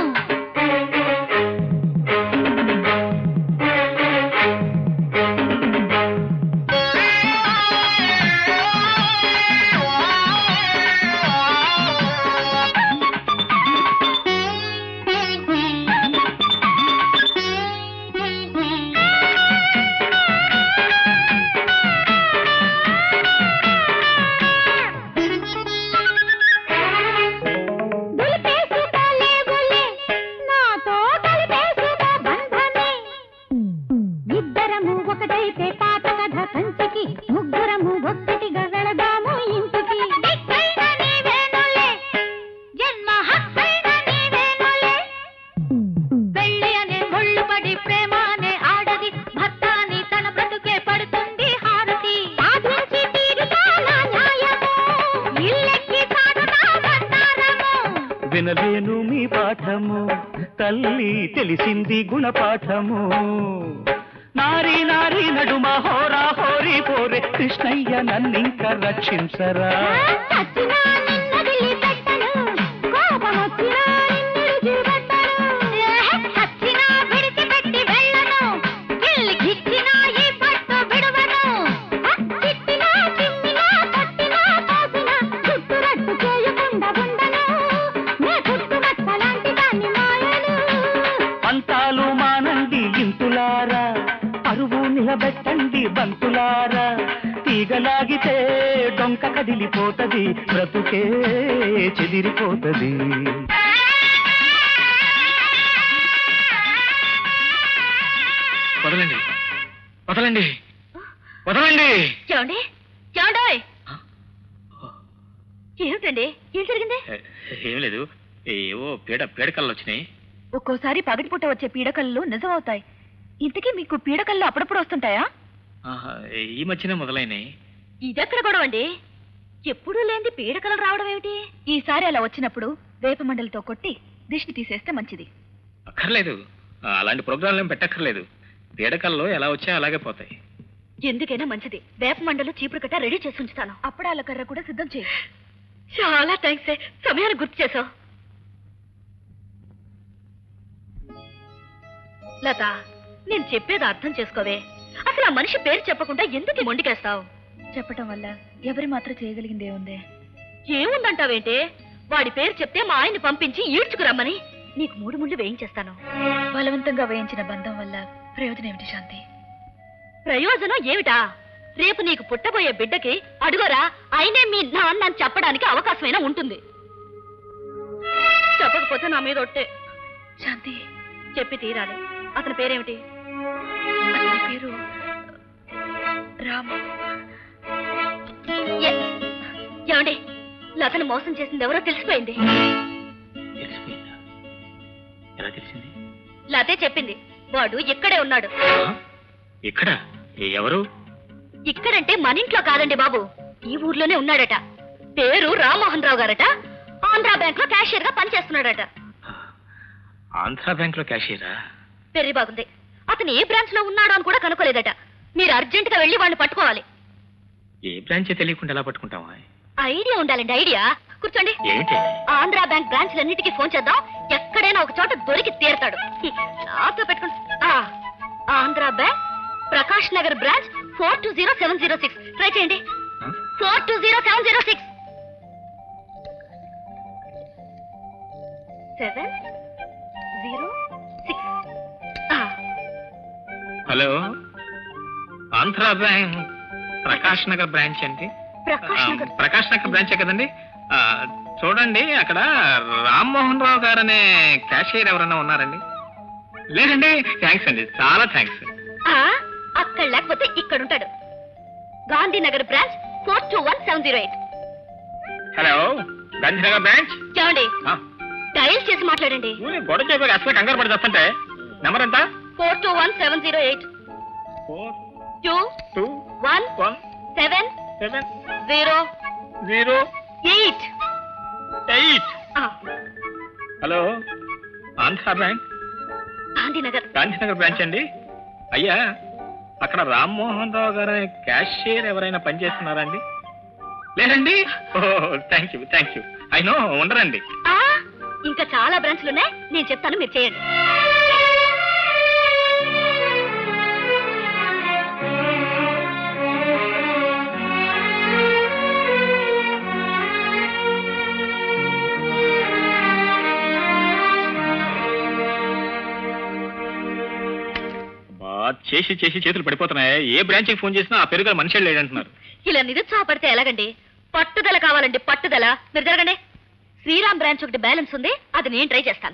దులిపేసుకోలేవులే నాతో కలిపేసుకో బంధమే ఇద్దరము ఒకటైతే పాత కథ కంచికి ముగ్గురము ఒక్కటిగా వెళదాము ఇంటికి దిక్కైన నీవేనులే జన్మ హక్కైన నీవేనులే పెళ్ళి అనే ముళ్ళు పడి ప్రేమ అనే ఆడది భర్త అని తన బ్రతుకే పడుతుంది హారతి సాధించి తీరుతా నా న్యాయము ఇల్లెక్కి సాగుతా బండారము వినలేను మీ పాఠము తల్లి తెలిసింది గుణపాఠము నారి నారి నడుమ హోరా హోరి పోరే కృష్ణయ్య నన్నింక రక్షించరా చచ్చినా నిన్నదిలి పెట్టను కోపమొచ్చినా నిన్నిడిచి పెట్టను ఏహ్, చచ్చినా విడిచిపెట్టి వెళ్ళను గిల్లి గిచ్చినా ఈ పట్టు విడువను హ, తిట్టినా చిమ్మినా కొట్టినా కోసినా చుట్టురట్టు చేయకుండా ఉండను నే పుట్టుమచ్చలాంటి దాన్ని మాయను పంతాలు మానండి ఇంతులారా అరువు నిలబెట్టండి బంతులారా తీగలాగితే డొంక కదిలిపోతది బ్రతుకే చెదిరిపోతది వదలండి వదలండి వదలండి ఏమండి ఏమండోయ్ ఏమిటండి ఏం జరిగింది ఏం లేదు ఏవో పీడ పీడకల్లు వచ్చినాయి ఒక్కోసారి పగటిపూట వచ్చే పీడకలు నిజం అవుతాయి ఇంతకీ మీకు పీడకలు అప్పుడప్పుడు వస్తుంటాయా ఆహా, ఈ మధ్యనే మొదలైనాయి ఇదెక్కడ గొడవ అండి ఎప్పుడూ లేని పీడకలు రావడం ఏమిటి ఈసారి అలా వచ్చినప్పుడు వేప మండలితో కొట్టి దిష్టి తీసేస్తే మంచిది అక్కర్లేదు ఆ, అలాంటి ప్రోగ్రాంలు ఏం పెట్టక్కర్లేదు పీడకల్లో ఎలా వచ్చా అలాగే పోతాయి ఎందుకైనా మంచిది వేప మండలు చీపురు కట్ట రెడీ చేసి ఉంచుతాను అప్పుడాల కర్ర కూడా సిద్ధం చేయి చాలా థ్యాంక్స్ సమయాన్ని గుర్తు చేసావు లత నేను చెప్పేది అర్థం చేసుకోవే అసలు ఆ మనిషి పేరు చెప్పకుండా ఎందుకు ఈ మొండికేస్తావు చెప్పటం వల్ల ఎవరి మాత్రం చేయగలిగిందే ఉంది ఏముందంటావేంటి వాడి పేరు చెప్తే మా ఆయన్ని పంపించి ఈడ్చుకురమ్మని నీకు మూడు ముళ్ళు వేయించేస్తాను బలవంతంగా వేయించిన బంధం వల్ల ప్రయోజనం ఏమిటి శాంతి ప్రయోజనం ఏమిటా రేపు నీకు పుట్టబోయే బిడ్డకి అడుగరా అయినే మీ నాన్న అని చెప్పడానికి అవకాశమైనా ఉంటుంది చెప్పకపోతే నా మీద ఒట్టే శాంతి చెప్పి తీరాలి అతని పేరేమిటి అతని పేరు రాము ఏ- ఏమండి లతను మోసం చేసింది ఎవరో తెలిసిపోయింది ఎలా తెలిసింది లతే చెప్పింది వాడు ఇక్కడే ఉన్నాడు ఇక్కడ ఎవరు ఇక్కడంటే మన ఇంట్లో కాదండి బాబు ఈ ఊర్లోనే ఉన్నాడట పేరు రామ్మోహన్ రావు గారట ఆంధ్రా బ్యాంక్ లో క్యాషియర్ గా పనిచేస్తున్నాడట ఆంధ్రా బ్యాంక్ లో క్యాషియరా పెరిగి బాగుంది అతను ఏ బ్రాంచ్ లో ఉన్నాడో అని కూడా కనుక్కోలేదట మీరు అర్జెంట్ గా వెళ్ళి వాడిని పట్టుకోవాలి ఏ బ్రాంచ్ తెలియకుండా ఎలా పట్టుకుంటావా ఐడియా ఉండాలండి ఐడియా కూర్చోండి ఏమిటి ఆంధ్రా బ్యాంక్ బ్రాంచ్లన్నిటికీ ఫోన్ చేద్దాం ఎక్కడైనా ఒక చోట దొరికి తీరతాడు హ్మ్, నాతో పెట్టుకుని ఆ, Andhra bank Prakash Nagar branch four two zero seven zero six try చేయండి four two zero seven zero six seven zero six hello Andhra bank Prakash Nagar branch అండి ప్రకాష్ ఆ, నగర్ ప్రకాష్ నగర్ బ్రాంచే కదండి ఆ, చూడండి అక్కడ రామ్మోహన్ రావు గారు అనే క్యాషియర్ ఎవరైనా ఉన్నారండి లేదండి థ్యాంక్స్ అండి చాలా థ్యాంక్స్ ఆ, అక్కడ లేకపోతే ఇక్కడ ఉంటాడు Gandhinagar branch four two one seven zero eight hello Gandhinagar branch చూడండి ఆ, డయల్ చేసి మాట్లాడండి ఊరి గొడవ చెప్పాక అసలు కంగారు పడి వస్తుంటే నెంబర్ ఎంత four two one seven zero eight four two two one one seven seven zero zero eight eight hello Andhra bank Gandhinagar Gandhinagar branch అండి అయ్యా అక్కడ రామ్మోహన్ రావు గారు అనే క్యాషియర్ ఎవరైనా పనిచేస్తున్నారా అండి లేదండి oh thank you thank you I know ఉండరండి ఆ, ఇంకా చాలా బ్రాంచ్లు ఉన్నాయి నేను చెప్తాను మీరు చేయండి బా చేసి చేసి చేతులు పడిపోతున్నాయి ఏ బ్రాంచ్కి ఫోన్ చేసినా ఆ పెరుగు మనిషి లేడంటున్నారు ఇలా నిరుత్సాహపడితే ఎలాగండి పట్టుదల కావాలండి పట్టుదల మీరు జరగండి శ్రీరామ్ బ్రాంచ్ ఒకటి బ్యాలెన్స్ ఉంది అది నేను ట్రై చేస్తాను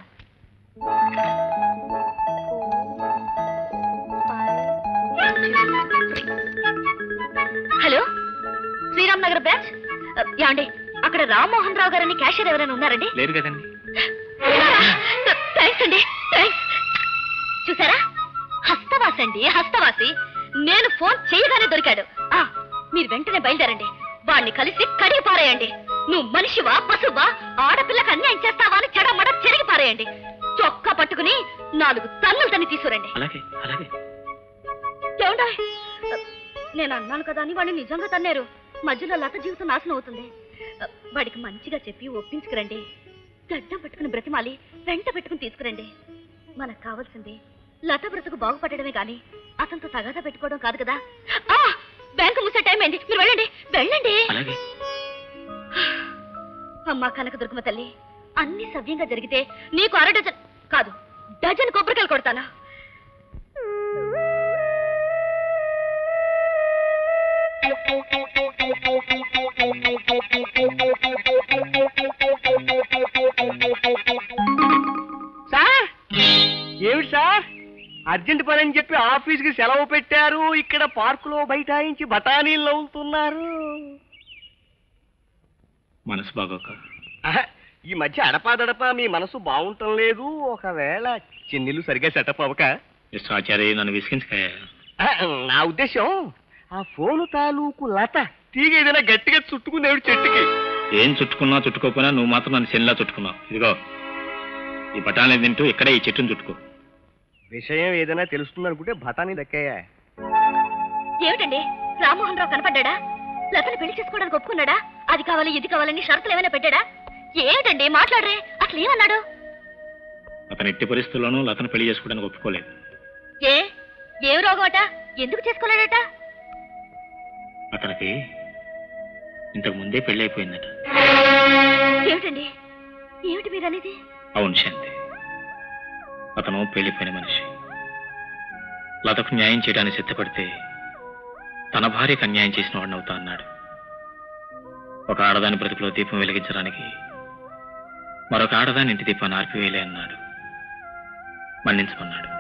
హలో శ్రీరామ్ నగర్ బ్రాంచ్ యాండి అక్కడ రామ్మోహన్ రావు గారని క్యాషియర్ ఎవరైనా ఉన్నారండి లేరు కదండి థ్యాంక్స్ అండి థ్యాంక్స్ చూసారా హస్తవాసి అండి హస్తవాసి నేను ఫోన్ చేయగానే దొరికాడు ఆ మీరు వెంటనే బయలుదేరండి వాణ్ణి కలిసి కడిగి పారేయండి నువ్వు మనిషివా పశువా ఆడపిల్లకి అన్యాయం చేస్తావా అని చెడమడ చెరిగి పారేయండి చొక్కా పట్టుకుని నాలుగు తన్నులు తన్ని తీసుకురండి అలాగే అలాగే ఏమండా నేను అన్నాను కదా అని వాడిని నిజంగా తన్నారు మధ్యలో లత జీవితం నాశనం అవుతుంది వాడికి మంచిగా చెప్పి ఒప్పించుకురండి గడ్డం పెట్టుకుని బ్రతిమాలి వెంట పెట్టుకుని తీసుకురండి మనకు కావాల్సింది లత బ్రతుకు బాగుపడడమే గాని అతనితో తగాదా పెట్టుకోవడం కాదు కదా ఆ బ్యాంకు మూసే టైం అయింది మీరు వెళ్ళండి వెళ్ళండి అలాగే అమ్మా కనక దుర్గమ్మ తల్లి అన్ని సవ్యంగా జరిగితే నీకు అర డజన్ కాదు డజన్ కొబ్బరికాయలు కొడతాను సార్ ఏమిటి సార్ అర్జెంట్ పని అని చెప్పి ఆఫీస్కి సెలవు పెట్టారు ఇక్కడ పార్కులో బైఠాయించి బఠానీలు నవ్వుతున్నారు మనసు బాగోక ఆహా, ఈ మధ్య అడపాదడపా మీ మనసు బాగుంటం లేదు ఒకవేళ చెన్నెళ్ళు సరిగా సెటప్ అవ్వక మిస్టర్ ఆచార్య నన్ను విసిగించకాయ ఆహా, నా ఉద్దేశం ఆ ఫోను తాలూకు లత తీగ ఏదైనా గట్టిగా చుట్టుకునేవి చెట్టుకి ఏం చుట్టుకున్నా చుట్టుకోకపోయినా నువ్వు మాత్రం నన్ను శనిలా చుట్టుకున్నావు ఇదిగో ఈ బఠానీ తింటూ ఇక్కడే ఈ చెట్టును చుట్టుకో విషయం ఏదైనా తెలుస్తుంది అనుకుంటే బఠానీ దక్కాయా ఏమిటండి రామ్మోహన్ రావు కనపడ్డా లతను పెళ్లి చేసుకోవడానికి ఒప్పుకున్నాడా అది కావాలి ఇది కావాలని షరతులు ఏమైనా పెట్టాడా ఏమిటండి మాట్లాడరే అసలు ఏమన్నాడు అతను ఎట్టి పరిస్థితుల్లోనూ లతను పెళ్లి చేసుకోవడానికి ఒప్పుకోలేదు ఏ ఏం రోగం అట ఎందుకు చేసుకోలేడట అతనికి ఇంతకు ముందే పెళ్లి అయిపోయిందట ఏమిటండి ఏమిటి మీరు అనేది అవును శాంతి అతను పెళ్లిపోయిన మనిషి లతకు న్యాయం చేయడానికి సిద్ధపడితే తన భార్యకు అన్యాయం చేసిన వాడిని అవుతా అన్నాడు ఒక ఆడదాని బ్రతుకులో దీపం వెలిగించడానికి మరొక ఆడదాని ఇంటి దీపాన్ని ఆర్పివేయలే అన్నాడు మన్నించమన్నాడు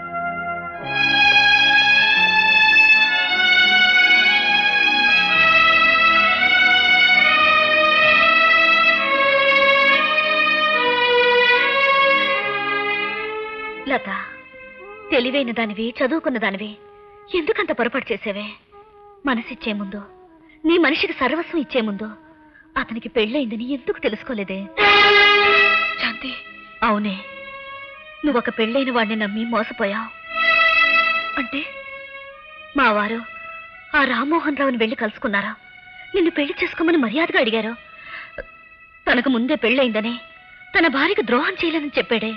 లత తెలివైన దానివి చదువుకున్న దానివి ఎందుకంత పొరపాటు చేసేవే మనసిచ్చే ముందు నీ మనిషికి సర్వస్వం ఇచ్చే ముందు అతనికి పెళ్ళయిందని ఎందుకు తెలుసుకోలేదే శాంతి అవునే నువ్వొక పెళ్ళైన వాడిని నమ్మి మోసపోయావు అంటే మా వారు ఆ రామ్మోహన్ రావుని వెళ్ళి కలుసుకున్నారా నిన్ను పెళ్లి చేసుకోమని మర్యాదగా అడిగారు తనకు ముందే పెళ్ళయిందని తన భార్యకు ద్రోహం చేయలేదని చెప్పాడే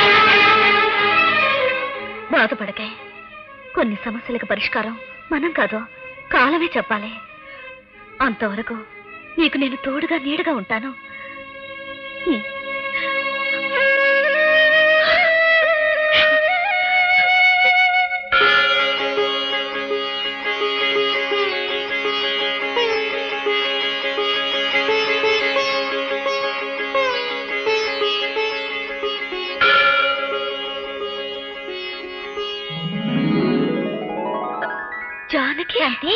బాధపడకే కొన్ని సమస్యలకు పరిష్కారం మనం కాదు కాలమే చెప్పాలి అంతవరకు నీకు నేను తోడుగా నీడగా ఉంటాను హ్మ్. జానకి అంటే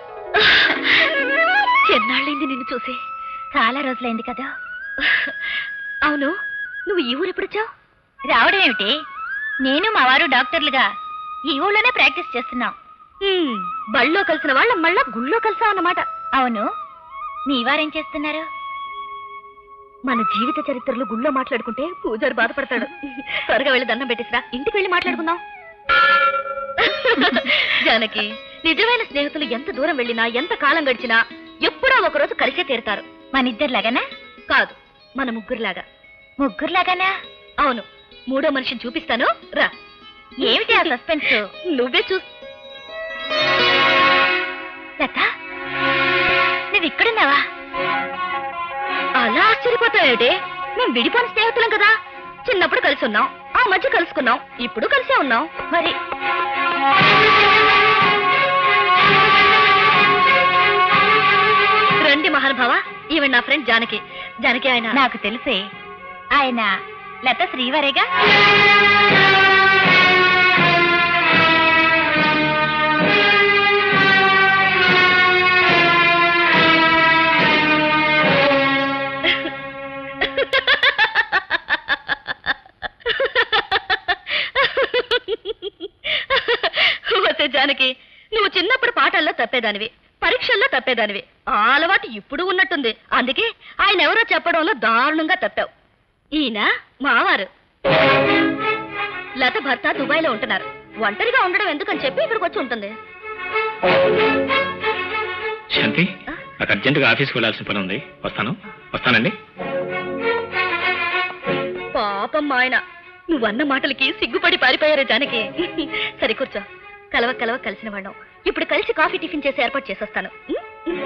ఎన్నాళ్ళైంది నిన్ను చూసి చాలా రోజులైంది కదా అవును నువ్వు ఈ ఊరు ఎప్పుడొచ్చావు రావడం ఏమిటి నేను మా వారు డాక్టర్లుగా ఈ ఊళ్ళోనే ప్రాక్టీస్ చేస్తున్నాం బళ్ళో కలిసిన వాళ్ళ మళ్ళా గుళ్ళో కలిసాం అన్నమాట అవును మీ వారేం చేస్తున్నారు మన జీవిత చరిత్రలు గుళ్ళో మాట్లాడుకుంటే పూజారి బాధపడతాడు త్వరగా వెళ్ళి దండం పెట్టిసిరా ఇంటికి వెళ్ళి మాట్లాడుకుందాం జానకి నిజమైన స్నేహితులు ఎంత దూరం వెళ్ళినా ఎంత కాలం గడిచినా ఎప్పుడో ఒక రోజు కలిసే తీరుతారు మన ఇద్దరిలాగానా కాదు మన ముగ్గురులాగా ముగ్గురులాగానా అవును మూడో మనిషిని చూపిస్తాను రా ఏమిటి ఆ సస్పెన్స్ నువ్వే చూ లత నువ్వు ఇక్కడున్నావా అలా ఆశ్చర్యపోతావేటే మేము విడిపోయిన స్నేహితులం కదా చిన్నప్పుడు కలిసి ఉన్నాం ఆ మధ్య కలుసుకున్నాం ఇప్పుడు కలిసే ఉన్నాం మరి రండి మహానుభావ ఈవిడ నా ఫ్రెండ్ జానకి జానకి ఆయన నాకు తెలిసే ఆయన లత శ్రీవారేగా వస్తే జానకి నువ్వు చిన్నప్పుడు పాఠాల్లో తప్పేదానివి పరీక్షల్లో తప్పేదానివి ఆ అలవాటు ఇప్పుడు ఉన్నట్టుంది అందుకే ఆయన ఎవరో చెప్పడంలో దారుణంగా తప్పావు ఈయన మావారు లత భర్త దుబాయ్లో ఉంటున్నారు ఒంటరిగా ఉండడం ఎందుకని చెప్పి ఇక్కడికి వచ్చి ఉంటుంది శాంతి నాకు అర్జెంటుగా ఆఫీస్కి వెళ్ళాల్సిన పని ఉంది వస్తాను వస్తానండి పాపం మా ఆయన నువ్వన్న మాటలకి సిగ్గుపడి పారిపోయారు జానకి సరే కూర్చో కలవ కలవ కలిసిన వాళ్ళం ఇప్పుడు కలిసి కాఫీ టిఫిన్ చేసి ఏర్పాటు చేసేస్తాను ఉం?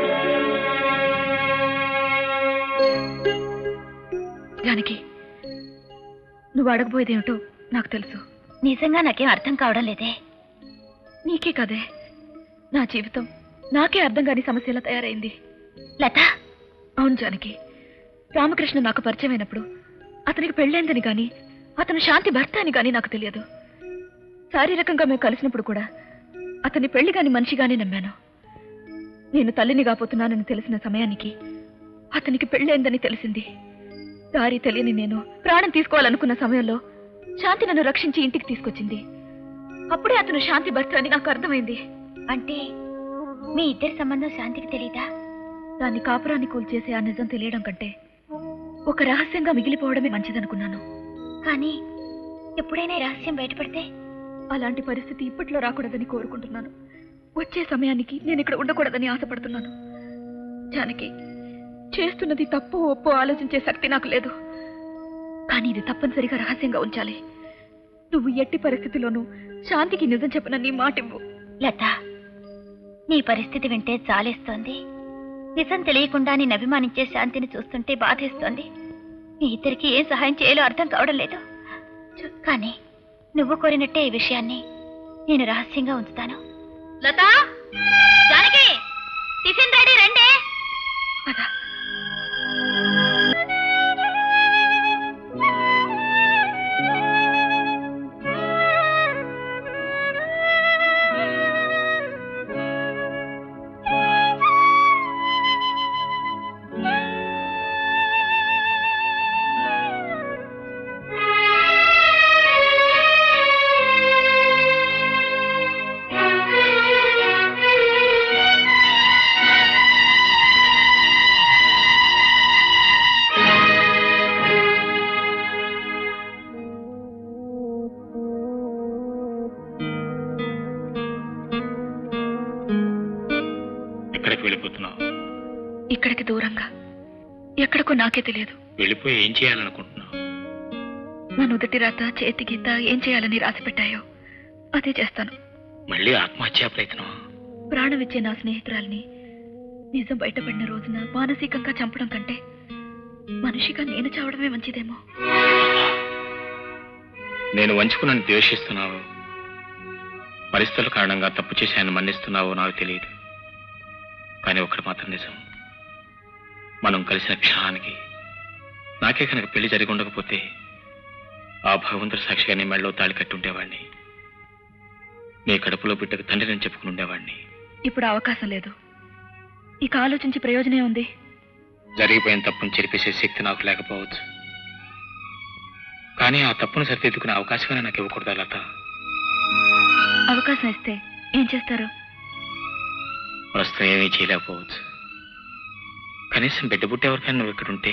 జానకి నువ్వు అడగబోయేదేమిటో నాకు తెలుసు నిజంగా నాకేం అర్థం కావడం లేదే నీకే కదే నా జీవితం నాకే అర్థం కాని సమస్యలా తయారైంది లత అవును జానకి రామకృష్ణ నాకు పరిచయమైనప్పుడు అతనికి పెళ్ళైందని గాని అతను శాంతి భర్త అని గాని నాకు తెలియదు శారీరకంగా మేము కలిసినప్పుడు కూడా అతని పెళ్లి కాని మనిషిగానే నమ్మాను నేను తల్లిని కాబోతున్నానని తెలిసిన సమయానికి అతనికి పెళ్ళైందని తెలిసింది దారి తెలియని నేను ప్రాణం తీసుకోవాలనుకున్న సమయంలో శాంతి నన్ను రక్షించి ఇంటికి తీసుకొచ్చింది అప్పుడే అతను శాంతి భర్త అని నాకు అర్థమైంది అంటే మీ ఇద్దరి సంబంధం శాంతికి తెలీదా దాన్ని కాపురాన్ని కూల్చేసే ఆ నిజం తెలియడం కంటే ఒక రహస్యంగా మిగిలిపోవడమే మంచిదనుకున్నాను కానీ ఎప్పుడైనా ఈ రహస్యం బయటపడితే అలాంటి పరిస్థితి ఇప్పట్లో రాకూడదని కోరుకుంటున్నాను వచ్చే సమయానికి నేను ఇక్కడ ఉండకూడదని ఆశపడుతున్నాను జానకి చేస్తున్నది తప్పు ఒప్పో ఆలోచించే శక్తి నాకు లేదు కానీ ఇది తప్పనిసరిగా రహస్యంగా ఉంచాలి నువ్వు ఎట్టి పరిస్థితిలోనూ శాంతికి నిజం చెప్పిన నీ మాటివ్వు లత నీ పరిస్థితి వింటే చాలేస్తోంది నిజం తెలియకుండా నేను అభిమానించే శాంతిని చూస్తుంటే బాధేస్తోంది మీ ఇద్దరికి ఏం సహాయం చేయాలో అర్థం కావడం లేదు కానీ నువ్వు కోరినట్టే ఈ విషయాన్ని నేను రహస్యంగా ఉంచుతాను లత జానకి టిఫిన్ రెడీ రండి ఇక్కడికి దూరంగా ఎక్కడికో నాకే తెలియదు వెళ్ళిపోయి ఏం చేయాలనుకుంటున్నావు నా నుదుటి రాత చేతి గీత ఏం చేయాలని రాసి పెట్టాయో అదే చేస్తాను మళ్ళీ ఆత్మహత్యా ప్రయత్నం ప్రాణం ఇచ్చే నా స్నేహితురాల్ని నిజం బయటపడిన రోజున మానసికంగా చంపడం కంటే మనిషిగా నేను చావడమే మంచిదేమో నేను వంచుకున్నాను ద్వేషిస్తున్నావు పరిస్థితుల కారణంగా తప్పు చేశాను మన్నిస్తున్నావో నాకు తెలియదు కానీ ఒకటి మాత్రం నిజం మనం కలిసిన క్షణానికి నాకే కనుక పెళ్లి జరిగి ఉండకపోతే ఆ భగవంతుడి సాక్షిగా నీ మెళ్ళలో తాళి కట్టి ఉండేవాడిని నీ కడుపులో బిడ్డకు తండ్రిని చెప్పుకుని ఉండేవాడిని ఇప్పుడు ఆ అవకాశం లేదు ఇక ఆలోచించి ప్రయోజనం ఉంది జరిగిపోయిన తప్పును చెరిపేసే శక్తి నాకు లేకపోవచ్చు కానీ ఆ తప్పును సరిదిద్దుకునే అవకాశమైనా నాకు ఇవ్వకూడదా లత అవకాశం ఇస్తే ఏం చేస్తారు ప్రస్తుతం ఏమీ చేయలేకపోవచ్చు కనీసం బిడ్డ పుట్టేవరకైనా నువ్వు ఇక్కడ ఉంటే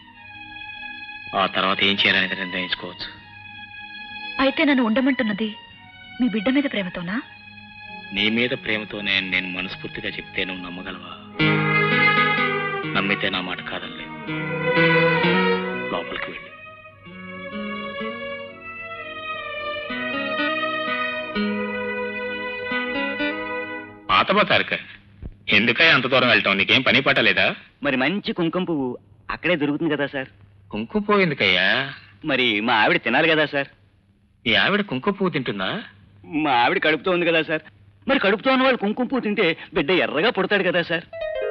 ఆ తర్వాత ఏం చేయాలనేది నిర్ణయించుకోవచ్చు అయితే నన్ను ఉండమంటున్నది మీ బిడ్డ మీద ప్రేమతోనా నీ మీద ప్రేమతోనే నేను మనస్ఫూర్తిగా చెప్తే నువ్వు నమ్మగలవా నమ్మితే నా మాట కాదనిలే లోపలికి వెళ్ళి పాత పోతారుక ఎందుకై అంత దూరం వెళ్తాం నీకేం పని పట్టలేదా మరి మంచి కుంకుమ పువ్వు అక్కడే దొరుకుతుంది కదా సార్ కుంకుమ పువ్వు ఎందుకయ్యా మరి మా ఆవిడ తినాలి కదా సార్ మీ ఆవిడ కుంకుమ పువ్వు తింటుందా మా ఆవిడ కడుపుతో ఉంది కదా సార్ మరి కడుపుతో ఉన్న వాళ్ళు కుంకుమ పువ్వు తింటే బిడ్డ ఎర్రగా పుడతాడు కదా సార్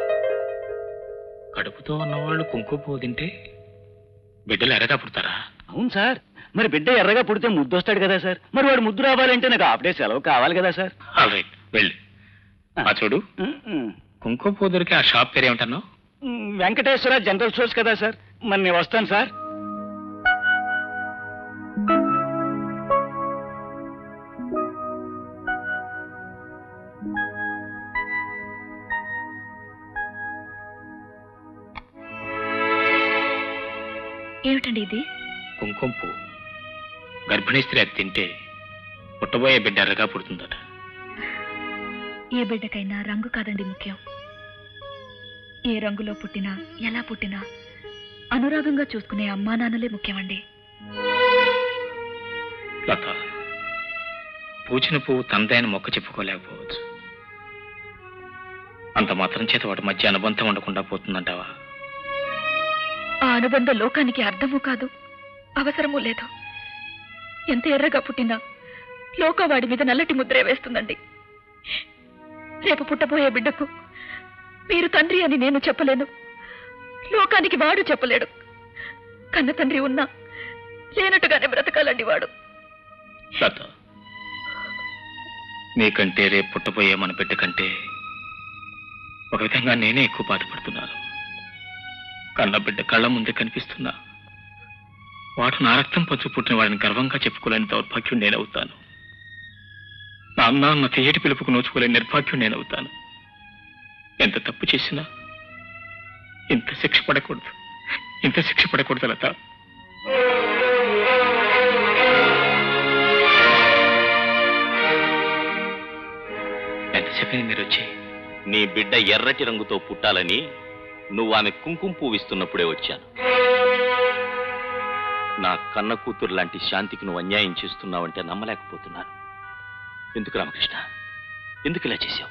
కడుపుతో ఉన్నవాళ్ళు కుంకుమ పువ్వు తింటే బిడ్డలు ఎరగా పుడతారా అవును సార్ మరి బిడ్డ ఎర్రగా పుడితే ముద్దు వస్తాడు కదా సార్ మరి వాడు ముద్దు రావాలంటే నాకు ఆఫ్డే సెలవు కావాలి కదా సార్ ఆల్ రైట్ వెళ్ళి ఆ చూడు కుంకుమ పువ్వు దొరికి ఆ షాప్ పేరు ఏమిటన్నావు మ్, వెంకటేశ్వర జనరల్ స్టోర్స్ కదా సార్ మరి నేను వస్తాను సార్ ఏమిటండి ఇది కుంకుమ పువ్వు గర్భిణీ స్త్రీ అది తింటే పుట్టబోయే బిడ్డ ఎర్రగా పుడుతుందట ఏ బిడ్డకైనా రంగు కాదండి ముఖ్యం ఏ రంగులో పుట్టినా ఎలా పుట్టినా అనురాగంగా చూసుకునే అమ్మా నాన్నలే ముఖ్యమండి లత పూచిన పువ్వు తనదైన మొక్క చెప్పుకోలేకపోవచ్చు అంత మాత్రం చేత వాటి మధ్య అనుబంధం ఉండకుండా పోతుందంటావా ఆ అనుబంధ లోకానికి అర్థము కాదు అవసరమూ లేదు ఎంత ఎర్రగా పుట్టినా లోక వాడి మీద నల్లటి ముద్రే వేస్తుందండి రేపు పుట్టబోయే బిడ్డకు మీరు తండ్రి అని నేను చెప్పలేను లోకానికి వాడు చెప్పలేడు కన్న తండ్రి ఉన్నా లేనట్టుగానే బ్రతకాలండి వాడు లత నీకంటే రేపు పుట్టబోయే మన బిడ్డ కంటే ఒక విధంగా నేనే ఎక్కువ బాధపడుతున్నాను కన్న బిడ్డ కళ్ళ ముందే కనిపిస్తున్నా వాడు నా రక్తం పంచు పుట్టిన వాడిని గర్వంగా చెప్పుకోలేని దౌర్భాగ్యం నేనవుతాను నా అన్న అన్న తీయటి పిలుపుకు నోచుకోలేని నిర్భాగ్యం నేనవుతాను ఎంత తప్పు చేసినా ఇంత శిక్ష పడకూడదు ఇంత శిక్ష పడకూడదు లత ఎంతసేపు మీరు వచ్చి నీ బిడ్డ ఎర్రటి రంగుతో పుట్టాలని నువ్వు ఆమె కుంకుమ పువ్వు ఇస్తున్నప్పుడే వచ్చాను నా కన్న కూతురు లాంటి శాంతికి నువ్వు అన్యాయం చేస్తున్నావంటే నమ్మలేకపోతున్నాను ఎందుకు రామకృష్ణ ఎందుకు ఇలా చేశావు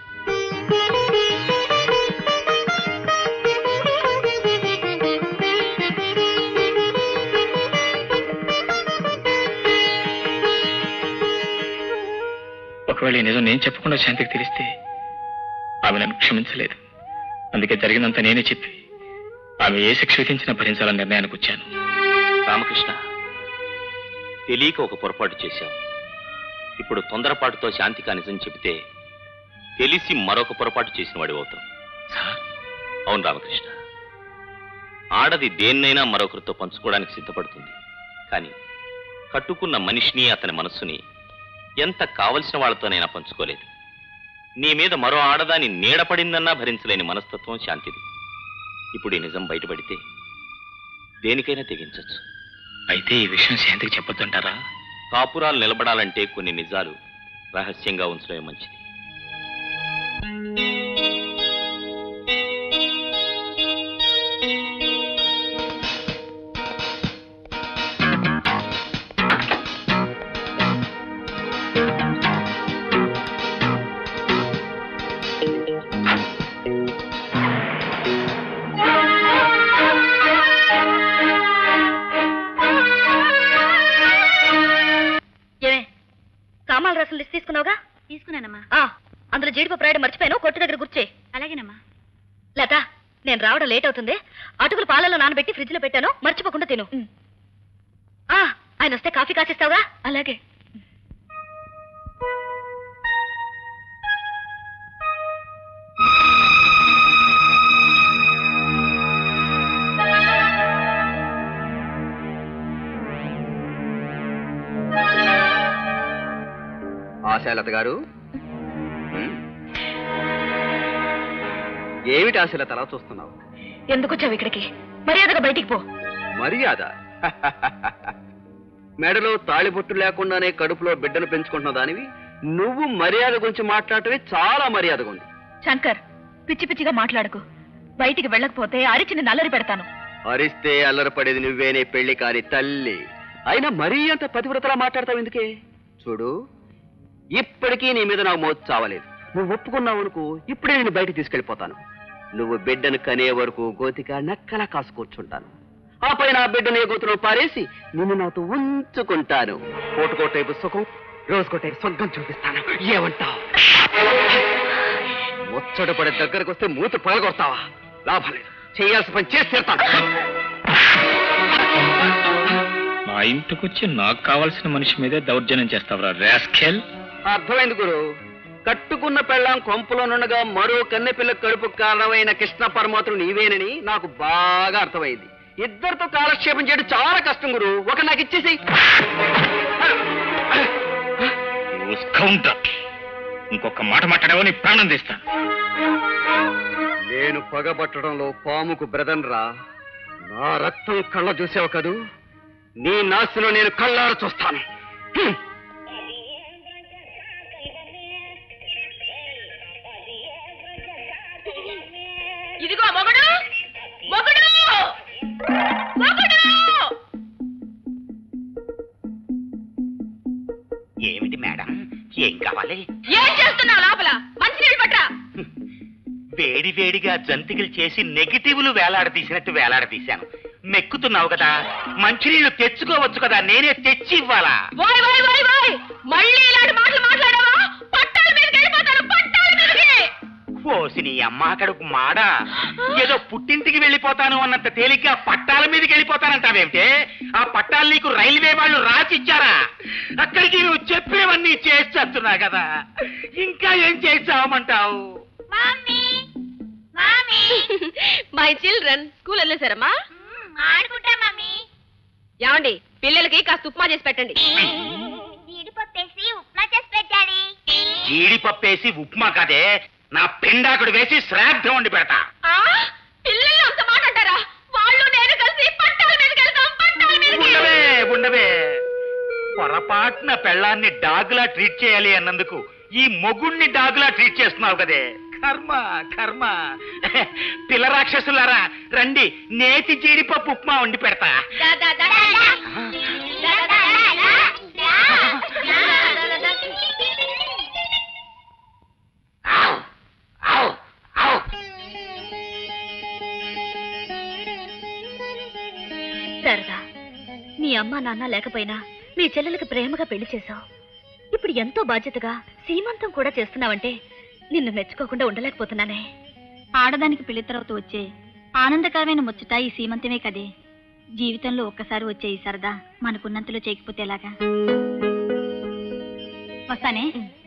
ఒకవేళ ఈ నిజం నేను చెప్పకుండా శాంతికి తెలిస్తే ఆమె నన్ను క్షమించలేదు అందుకే జరిగినంత నేనే చెప్పి ఆమె ఏ శిక్ష విధించినా భరించాలని నిర్ణయానికి వచ్చాను రామకృష్ణ తెలియక ఒక పొరపాటు చేశావు ఇప్పుడు తొందరపాటుతో శాంతికి ఆ నిజం చెబితే తెలిసి మరొక పొరపాటు చేసిన వాడి అవుతావు అవును రామకృష్ణ ఆడది దేన్నైనా మరొకరితో పంచుకోవడానికి సిద్ధపడుతుంది కానీ కట్టుకున్న మనిషిని అతని మనస్సుని ఎంత కావలసిన వాళ్ళతోనైనా పంచుకోలేదు నీ మీద మరో ఆడదాని నీడపడిందన్నా భరించలేని మనస్తత్వం శాంతిది ఇప్పుడు ఈ నిజం బయటపడితే దేనికైనా తెగించొచ్చు అయితే ఈ విషయం శాంతికి చెప్పొద్దంటారా కాపురాలు నిలబడాలంటే కొన్ని నిజాలు రహస్యంగా ఉంచడమే మంచిది సామాన్ల రసం లిస్ట్ తీసుకున్నావుగా తీసుకున్నానమ్మా ఆ, అందులో జీడిపప్పు రాయడం మర్చిపోయాను కొట్టు దగ్గర గుర్చే అలాగేనమ్మా లత నేను రావడం లేట్ అవుతుంది అటుకులు పాలలో నానబెట్టి ఫ్రిడ్జ్ లో పెట్టాను మర్చిపోకుండా తిను ఆ ఆయన వస్తే కాఫీ కాసిస్తావుగా అలాగే ఆశాలత గారు ఉమ్. ఏమిటి ఆశలత అలా చూస్తున్నావు ఎందుకు వచ్చావు ఇక్కడికి మర్యాదగా బయటికి పో మర్యాద మెడలో తాళిబొట్టు లేకుండానే కడుపులో బిడ్డను పెంచుకుంటున్న దానివి నువ్వు మర్యాద గురించి మాట్లాడటమే చాలా మర్యాదగా ఉంది శంకర్ పిచ్చి పిచ్చిగా మాట్లాడకు బయటికి వెళ్ళకపోతే అరిచిని నల్లరి పెడతాను అరిస్తే అల్లరపడేది నువ్వేనే పెళ్లి కాని తల్లి అయినా మరీ అంత పతివ్రతలా మాట్లాడతావు ఎందుకే చూడు ఇప్పటికీ నీ మీద నాకు మోతు చావలేదు నువ్వు ఒప్పుకున్నావు అనుకో ఇప్పుడే నేను బయటికి తీసుకెళ్ళిపోతాను నువ్వు బిడ్డను కనే వరకు గోతిక నక్కలా కాసు కూర్చుంటాను ఆ పైన ఆ బిడ్డను ఏ గోతులో పారేసి నిన్ను నాతో ఉంచుకుంటాను కోటుకోటైపు సుఖం రోజుకోటైపు స్వర్గం చూపిస్తాను ఏమంటావు ముచ్చట పడే దగ్గరకు వస్తే మూత పగలగొడతావా లాభం లేదు చేయాల్సిన పని చేసి తీరుతాను మా ఇంటికొచ్చి నాకు కావాల్సిన మనిషి మీదే దౌర్జన్యం చేస్తావురా రాస్కెల్ అర్థమైంది గురు కట్టుకున్న పెళ్ళాం కొంపలో నుండగా మరో కన్నెపిల్ల కడుపు కారణమైన కృష్ణ పరమాత్రుడు నీవేనని నాకు బాగా అర్థమైంది ఇద్దరితో కాలక్షేపం చేయడం చాలా కష్టం గురు ఒక నాకు ఇచ్చేసి కౌంటర్ ఇంకొక మాట మాట్లాడావో నీ ప్రాణం తీస్తాను నేను పగబట్టడంలో పాముకు బ్రదన్ రా నా రక్తం కళ్ళ చూసావు కదూ నీ నాశనం నేను కళ్ళార చూస్తాను హ్మ్. ఇదిగో మొగుడు మొగుడు మొగుడు ఏమిటి మేడం ఏం కావాలి ఏం చేస్తున్నావు లోపల మంచినీళ్ళు పట్రా వేడి వేడిగా జంతికలు చేసి నెగిటివ్లు వేలాడదీసినట్టు వేలాడదీశాను మెక్కుతున్నావు కదా మంచినీళ్లు తెచ్చుకోవచ్చు కదా నేనే తెచ్చి ఇవ్వాలా వాయ్ వాయ్ వాయ్ వాయ్ మళ్ళీ ఇలాంటి మాటలు మాట్లాడావా పట్టాల మీదకి వెళ్ళిపోతాను పట్టాల మీదకి పోసి నీ అమ్మ కడుపు మాడ ఏదో పుట్టింటికి వెళ్ళిపోతాను అన్నంత తేలిగ్గా పట్టాల మీదకి వెళ్ళిపోతానంటావేమిటే ఆ పట్టాలు నీకు రైల్వే వాళ్ళు రాసిచ్చారా అక్కడికి నువ్వు చెప్పేవన్నీ చేసి చేస్తున్నా కదా ఇంకా ఏం చేస్తావమంటావు మై చిల్డ్రన్ స్కూల్ వెళ్ళేశారమ్మా ఆడుకుంటా మమ్మీ ఏమండి పిల్లలకి కాస్త ఉప్మా చేసి పెట్టండి జీడిపప్పేసి ఉప్మా చేసి పెట్టాడి జీడిపప్పేసి ఉప్మా కదే నా పిండాకుడు వేసి శ్రాద్ధం వండి పెడతా ఆ పిల్లలు అంత మాట అంటారా వాళ్ళు నేను కలిసి పట్టాల మీదకి వెళ్తాం పట్టాల మీదకి ఉండవే ఉండవే పొరపాటున పెళ్ళాన్ని డాగులా ట్రీట్ చేయాలి అన్నందుకు ఈ మొగుణ్ణి డాగులా ట్రీట్ చేస్తున్నావు కదే కర్మ కర్మ పిల్ల రాక్షసులారా రండి నేతి జీడిపప్పు ఉప్మా వండి పెడతా దా, దా, దా, దా, దా. ఆవ్, ఆవ్, ఆవ్. శారదా నీ అమ్మ నాన్న లేకపోయినా నీ చెల్లెలకి ప్రేమగా పెళ్లి చేశావు ఇప్పుడు ఎంతో బాధ్యతగా సీమంతం కూడా చేస్తున్నావంటే నిన్ను మెచ్చుకోకుండా ఉండలేకపోతున్నానే ఆడదానికి పెళ్లి తర్వాత వచ్చే ఆనందకరమైన ముచ్చట ఈ సీమంతమే కదే జీవితంలో ఒక్కసారి వచ్చే ఈ సరదా మనకున్నంతలో చేయకపోతే ఎలాగా వస్తానే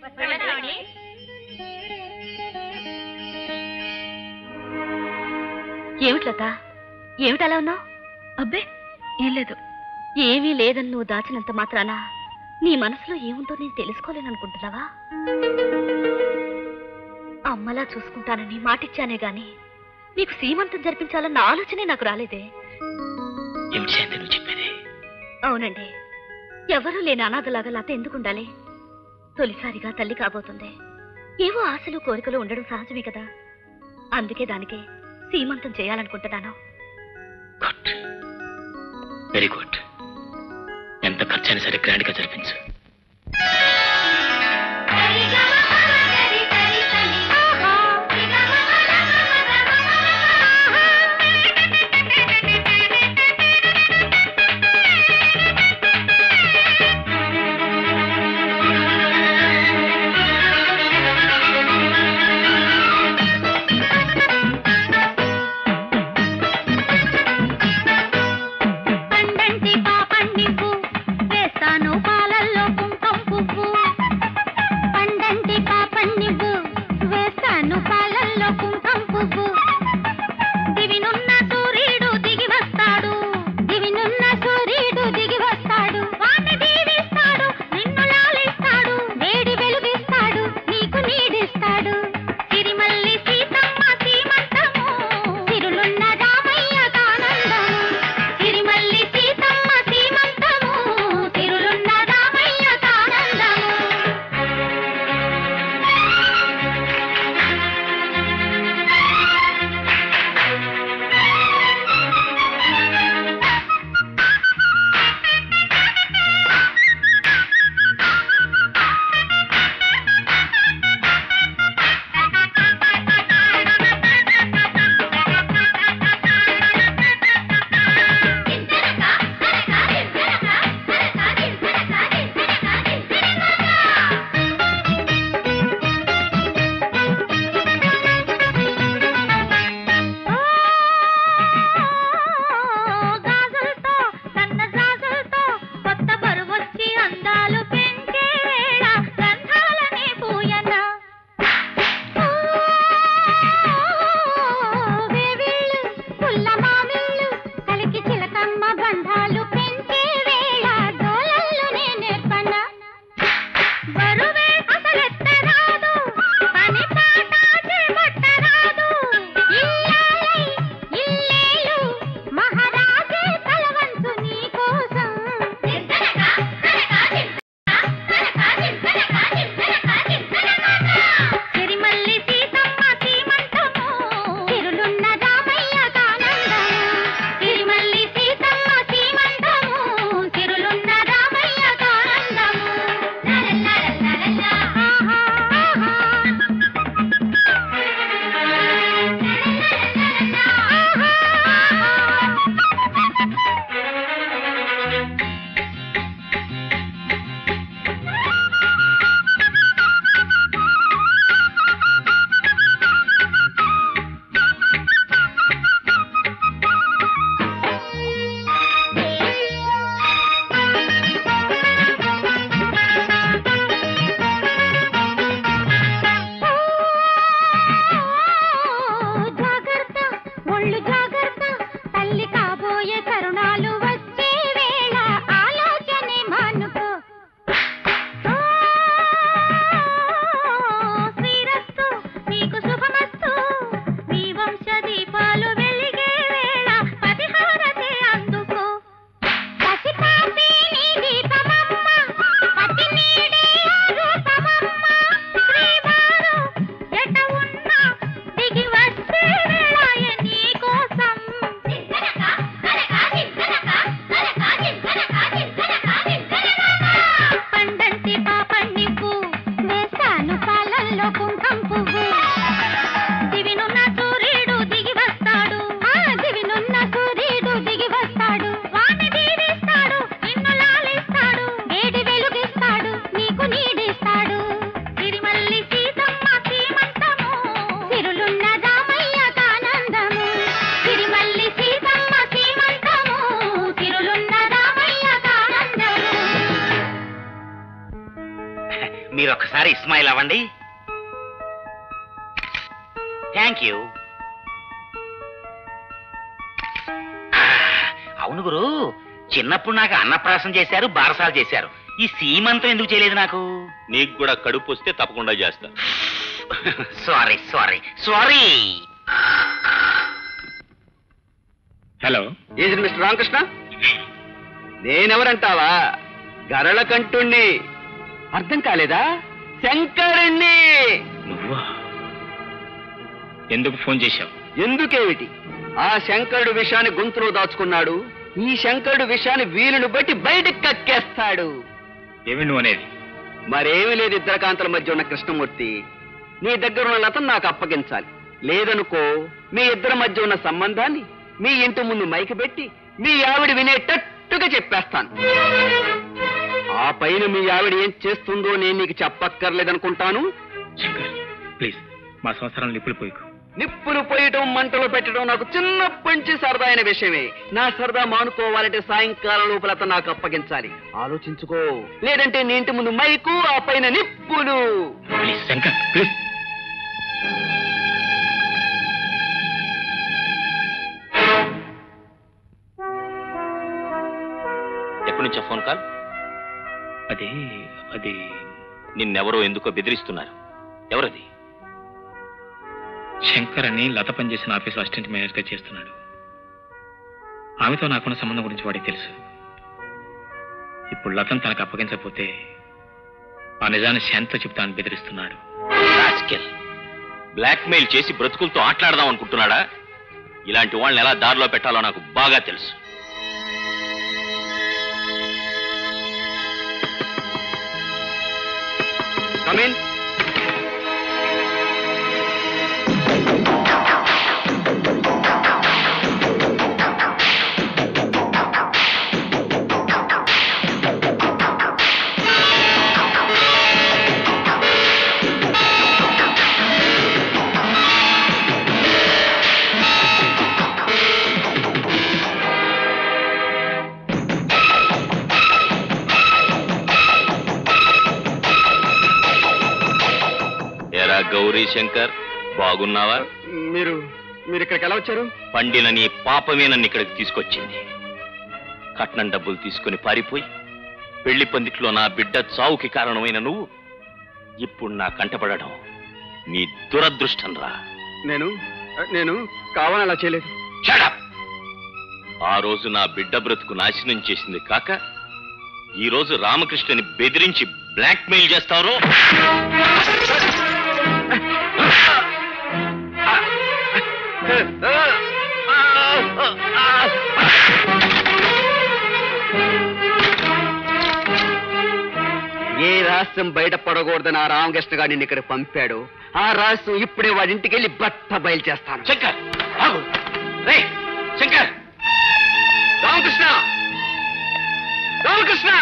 ఏమిటి లత ఏమిటి అలా ఉన్నావు అబ్బే ఏం లేదు ఏమీ లేదని నువ్వు దాచినంత మాత్రాన నీ మనసులో ఏముందో నేను తెలుసుకోలేననుకుంటున్నావా అమ్మలా చూసుకుంటానని మాటిచ్చానే గాని నీకు సీమంతం జరిపించాలన్న ఆలోచనే నాకు రాలేదే ఏమిటి శాంతి నువ్వు చెప్పేది అవునండి ఎవరూ లేని అనాథలాగా లత ఎందుకు ఉండాలి తొలిసారిగా తల్లి కాబోతుంది ఏవో ఆశలు కోరికలు ఉండడం సహజమే కదా అందుకే దానికే సీమంతం చేయాలనుకుంటున్నాను గుడ్ వెరీ గుడ్ ఎంత ఖర్చైనా సరే గ్రాండ్ గా జరిపించు ఆ మీరు ఒకసారి ఇస్మాయిల్ అవ్వండి థ్యాంక్ యూ అవును గురు చిన్నప్పుడు నాకు అన్నప్రాసం చేశారు బారసాలు చేశారు ఈ సీమంతం ఎందుకు చేయలేదు నాకు నీకు కూడా కడుపు వస్తే తప్పకుండా చేస్తా సారీ సారీ సారీ హలో ఏది మిస్టర్ రామకృష్ణ నేనెవరంటావా గరళ కంటుణ్ణి అర్థం కాలేదా శంకరుణ్ణి నువ్వా ఎందుకు ఫోన్ చేశావు ఎందుకేమిటి ఆ శంకరుడు విషయాన్ని గొంతులో దాచుకున్నాడు ఈ శంకరుడు విషయాన్ని వీలును బట్టి బయటికి కక్కేస్తాడు ఏమి నువ్వు అనేది మరేమీ లేదు ఇద్దరు కాంతల మధ్య ఉన్న కృష్ణమూర్తి నీ దగ్గర ఉన్న లతను నాకు అప్పగించాలి లేదనుకో మీ ఇద్దరి మధ్య ఉన్న సంబంధాన్ని మీ ఇంటి ముందు మైకి పెట్టి మీ ఆవిడ వినేటట్టుగా చెప్పేస్తాను ఆ పైన మీ ఆవిడ ఏం చేస్తుందో నేను నీకు చెప్పక్కర్లేదనుకుంటాను శంకర్ ప్లీజ్ మా సంవత్సరాలు నిప్పులు పోయికు నిప్పులు పోయటం మంటలు పెట్టడం నాకు చిన్నప్పటి నుంచి సరదా అయిన విషయమే నా సరదా మానుకోవాలంటే సాయంకాలం లోపల అతను నాకు అప్పగించాలి ఆలోచించుకో లేదంటే నీ ఇంటి ముందు మైకు ఆ పైన నిప్పులు ప్లీజ్ శంకర్ ప్లీజ్ ఎక్కడి నుంచా ఫోన్ కాల్ అది అది నిన్నెవరో ఎందుకో బెదిరిస్తున్నారు ఎవరది శంకర్ అని లత పనిచేసిన ఆఫీస్ అసిస్టెంట్ మేనేజర్గా చేస్తున్నాడు ఆమెతో నాకున్న సంబంధం గురించి వాడికి తెలుసు ఇప్పుడు లతను తనకు అప్పగించకపోతే ఆ నిజాన్ని శాంతితో చెప్తానని బెదిరిస్తున్నాడు బ్లాక్ మెయిల్ చేసి బ్రతుకులతో ఆటలాడదాం అనుకుంటున్నాడా ఇలాంటి వాళ్ళని ఎలా దారిలో పెట్టాలో నాకు బాగా తెలుసు కమిన్ ఎరా గౌరీ శంకర్ బాగున్నావా మీరు మీరు ఇక్కడికి ఎలా వచ్చారు పండిన నీ పాపమే నన్ను ఇక్కడికి తీసుకొచ్చింది కట్నం డబ్బులు తీసుకుని పారిపోయి పెళ్లి పందిట్లో నా బిడ్డ చావుకి కారణమైన నువ్వు ఇప్పుడు నా కంటపడడం నీ దురదృష్టం రా నేను నేను కావాలని అలా చేయలేదు ఆ రోజు నా బిడ్డ బ్రతుకు నాశనం చేసింది కాక ఈ రోజు రామకృష్ణని బెదిరించి బ్లాక్ మెయిల్ చేస్తారో ఏ రహస్యం బయట పడకూడదని ఆ రామకృష్ణ గారు నిన్ను ఇక్కడ పంపాడు ఆ రహస్యం ఇప్పుడే వాడి ఇంటికి వెళ్ళి బట్ట బయలు చేస్తాను శంకర్ ఆగు రే శంకర్ రామకృష్ణ రామకృష్ణ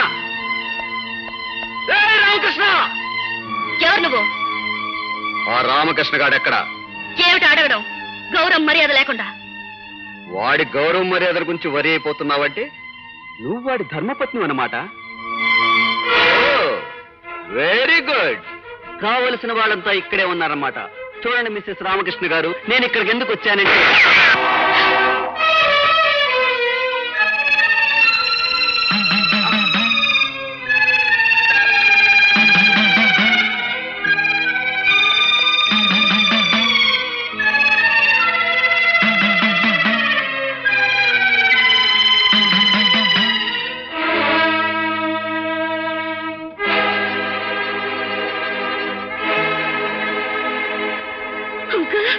ఏయ్ రామకృష్ణ ఎవరు నువ్వు ఆ రామకృష్ణ గాడు ఎక్కడ ఏమిటి అడగడం గౌరవం మర్యాద లేకుండా వాడి గౌరవ మర్యాదల గురించి వరి అయిపోతున్నావంటే నువ్వు వాడి ధర్మపత్ని అన్నమాట వెరీ గుడ్ కావలసిన వాళ్ళంతా ఇక్కడే ఉన్నారన్నమాట చూడండి మిస్సెస్ రామకృష్ణ గారు నేను ఇక్కడికి ఎందుకు వచ్చానంటే అంకుల్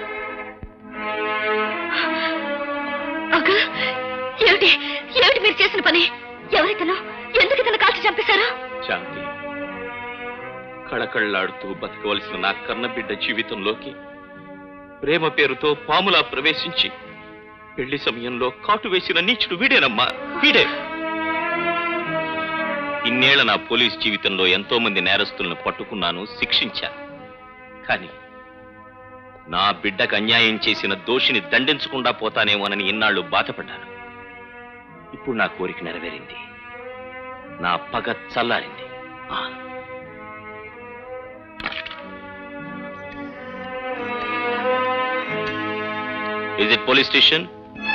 అంకుల్ ఏమిటి ఏమిటి మీరు చేసిన పని ఎవరితను ఎందుకు ఇతను కాల్చి చంపేశారు శాంతి కళకళ్ళాడుతూ బతకవలసిన నా కన్న బిడ్డ జీవితంలోకి ప్రేమ పేరుతో పాములా ప్రవేశించి పెళ్లి సమయంలో కాటు వేసిన నీచుడు వీడేనమ్మా వీడే ఇన్నేళ్ల నా పోలీస్ జీవితంలో ఎంతో మంది నేరస్తులను పట్టుకున్నాను శిక్షించాను కానీ నా బిడ్డకు అన్యాయం చేసిన దోషిని దండించకుండా పోతానేమోనని ఇన్నాళ్ళు బాధపడ్డాను ఇప్పుడు నా కోరిక నెరవేరింది నా పగ చల్లారింది ఆ, is it police station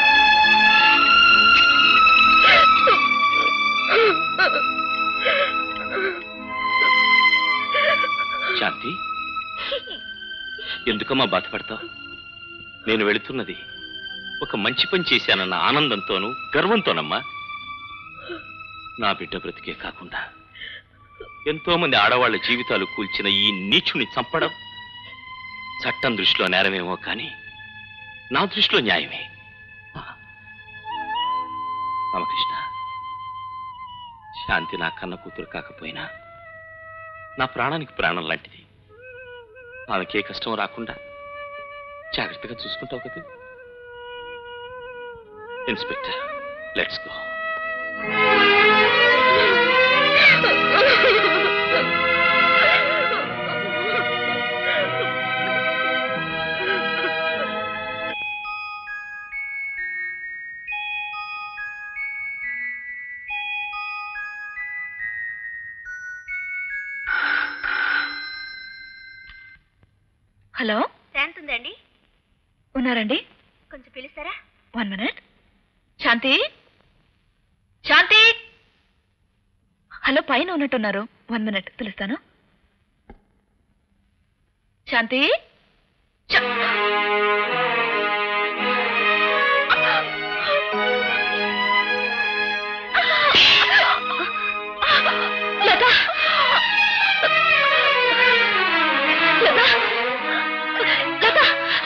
Shanti ఎందుకమ్మా బాధపడతావు నేను వెళుతున్నది ఒక మంచి పని చేశానన్న ఆనందంతోనూ గర్వంతోనమ్మా నా బిడ్డ బ్రతికే కాకుండా ఎంతో మంది ఆడవాళ్ల జీవితాలు కూల్చిన ఈ నీచుని చంపడం చట్టం దృష్టిలో నేరమేమో కానీ నా దృష్టిలో న్యాయమే రామకృష్ణ శాంతి నా కన్న కూతురు కాకపోయినా నా ప్రాణానికి ప్రాణం లాంటిది ఆమెకే కష్టం రాకుండా జాగ్రత్తగా చూసుకుంటావు కదా inspector let's go hello Shanti ఉందండి ఉన్నారండి కొంచెం పిలుస్తారా one minute Shanti Shanti hello పైన ఉన్నట్టున్నారు వన్ మినిట్ పిలుస్తాను శాంతి శా- లత లత లత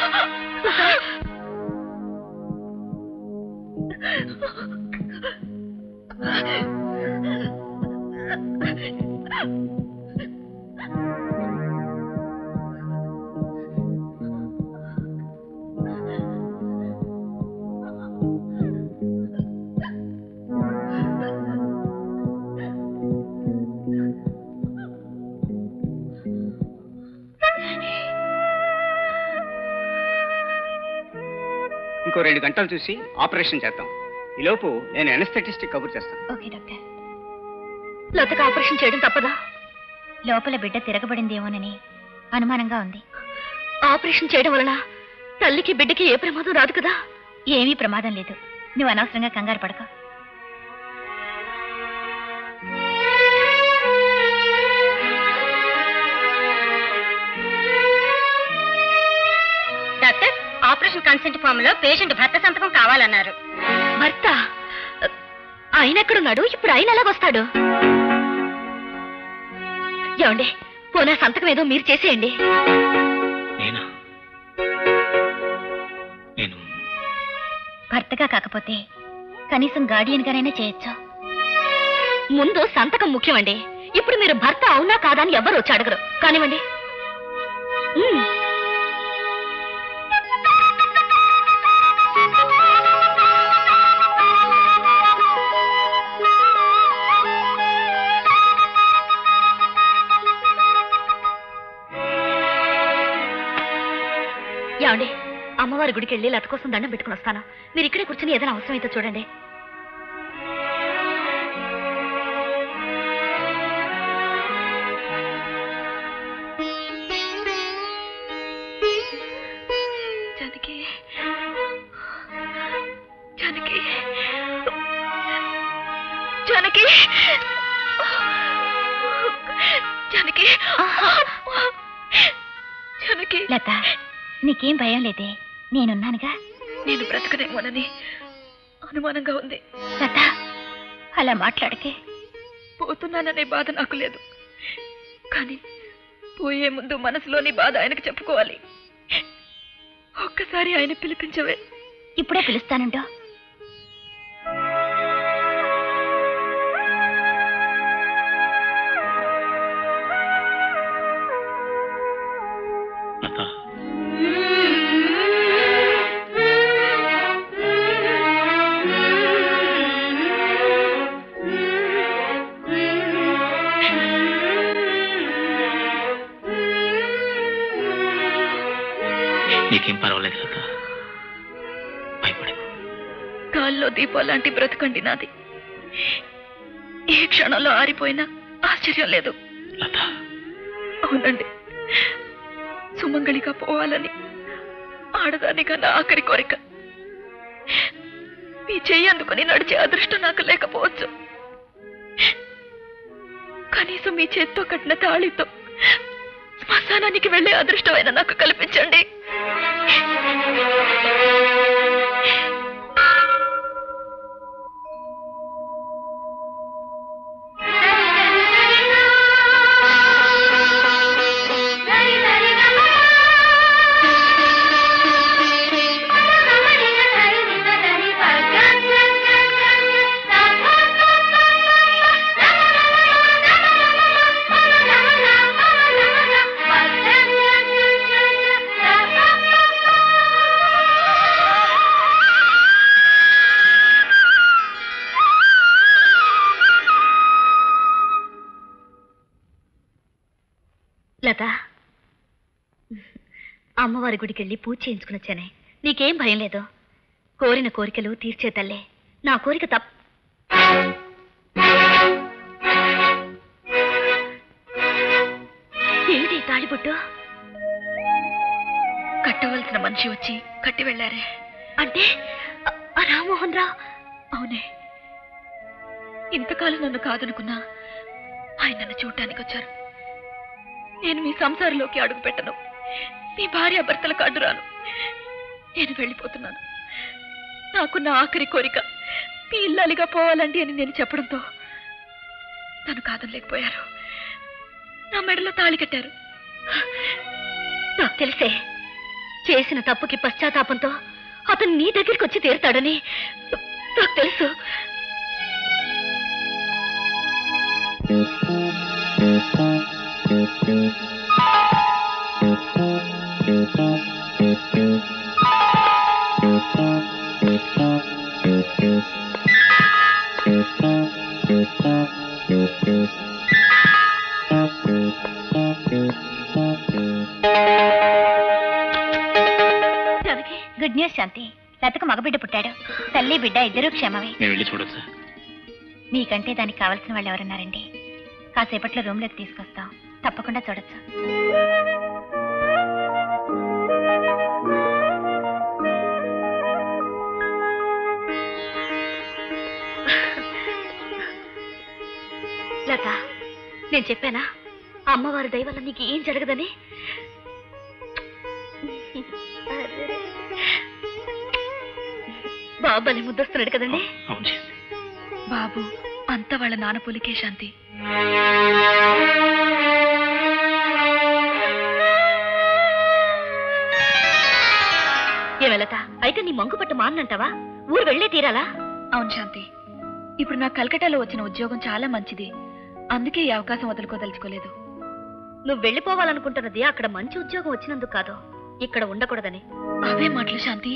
ఇంకో రెండు గంటలు చూసి ఆపరేషన్ చేద్దాం ఈలోపు నేను ఎనస్థెటిస్టిక్ కబుర్ చేస్తాను ఓకే డాక్టర్ లతకు ఆపరేషన్ చేయడం తప్పదా లోపల బిడ్డ తిరగబడిందేమోనని అనుమానంగా ఉంది ఆపరేషన్ చేయడం వలన తల్లికి బిడ్డకి ఏ ప్రమాదం రాదు కదా ఏమీ ప్రమాదం లేదు నువ్వు అనవసరంగా కంగారు పడక డాక్టర్ ఆపరేషన్ కన్సెంట్ ఫామ్ లో పేషెంట్ భర్త సంతకం కావాలన్నారు భర్త ఆయన ఎక్కడున్నాడు ఇప్పుడు ఆయన ఎలాగొస్తాడు ఏమండి పోనా సంతకం ఏదో మీరు చేసేయండి నేనా నేను భర్తగా కాకపోతే కనీసం గార్డియన్ గానైనా చేయొచ్చు ముందు సంతకం ముఖ్యమండి ఇప్పుడు మీరు భర్త అవునా కాదా అని ఎవరు వచ్చి అడగరు కానివ్వండి ఉమ్. ఏమండి అమ్మవారి గుడికి వెళ్ళి లత కోసం దండం పెట్టుకుని వస్తాను మీరు ఇక్కడే కూర్చుని ఏదైనా అవసరమైతే చూడండి జానకి జానకి జానకి జానకి జానకి లత నీకేం భయం లేదే నేనున్నానుగా నేను బ్రతకనేమోనని అనుమానంగా ఉంది లత అలా మాట్లాడితే పోతున్నాననే బాధ నాకు లేదు కానీ పోయే ముందు మనసులోని బాధ ఆయనకు చెప్పుకోవాలి ఒక్కసారి ఆయన పిలిపించవే ఇప్పుడే పిలుస్తానుండో లత నీకేం పర్వాలేదు లత భయపడకు గాల్లో దీపం లాంటి బ్రతకండి నాది ఏ క్షణంలో ఆరిపోయినా ఆశ్చర్యం లేదు లత అవునండి సుమంగళిగా పోవాలని ఆడదానిగా నా ఆఖరి కోరిక మీ చెయ్యి అందుకొని నడిచే అదృష్టం నాకు లేకపోవచ్చు కనీసం మీ చేత్తో కట్టిన తాళితో శ్మశానానికి వెళ్ళే అదృష్టమైన నాకు కల్పించండి లత అమ్మవారి గుడికి వెళ్ళి పూజ చేయించుకుని వచ్చానే నీకేం భయం లేదు కోరిన కోరికలు తీర్చే తల్లే నా కోరిక తప్ ఏంటి ఈ తాళిబొట్టు కట్టవలసిన మనిషి వచ్చి కట్టి వెళ్ళారే అంటే ఆ- ఆ రామ్మోహన్ రావు అవునే ఇంతకాలం నన్ను కాదనుకున్నా ఆయన నన్ను చూడటానికి వచ్చారు నేను మీ సంసారంలోకి అడుగు పెట్టను మీ భార్య భర్తలకు అడ్డురాను నేను వెళ్ళిపోతున్నాను నాకున్న ఆఖరి కోరిక మీ ఇల్లాలిగా పోవాలండి అని నేను చెప్పడంతో తను కాదనలేకపోయారు నా మెడలో తాళి కట్టారు నాకు తెలిసే చేసిన తప్పుకి పశ్చాత్తాపంతో అతను నీ దగ్గరికి వచ్చి తీరుతాడని నాకు తెలుసు గుడ్ న్యూస్ శాంతి లతకు మగబిడ్డ పుట్టాడు తల్లి బిడ్డ ఇద్దరూ క్షేమమే నేను వెళ్ళి చూడొచ్చా మీకంటే దానికి కావాల్సిన వాళ్ళు ఎవరున్నారండి కాసేపట్లో రూమ్లోకి తీసుకొస్తాం తప్పకుండా చూడొచ్చు లత నేను చెప్పానా అమ్మవారి దయ వల్ల నీకు ఏం జరగదని బాబాని ముద్దొస్తున్నాడు కదండి అవును శాంతి బాబు అంత వాళ్ళ నాన్న పులికే శాంతి ఏమే లత అయితే నీ మంగు పట్టు మానంటావా ఊరు వెళ్ళే తీరాలా అవును శాంతి ఇప్పుడు నా కలకటాలో వచ్చిన ఉద్యోగం చాలా మంచిది అందుకే ఈ అవకాశం వదులుకోదలుచుకోలేదు నువ్వు వెళ్ళిపోవాలనుకుంటున్నది అక్కడ మంచి ఉద్యోగం వచ్చినందుకు కాదు ఇక్కడ ఉండకూడదని అవే మాటలు శాంతి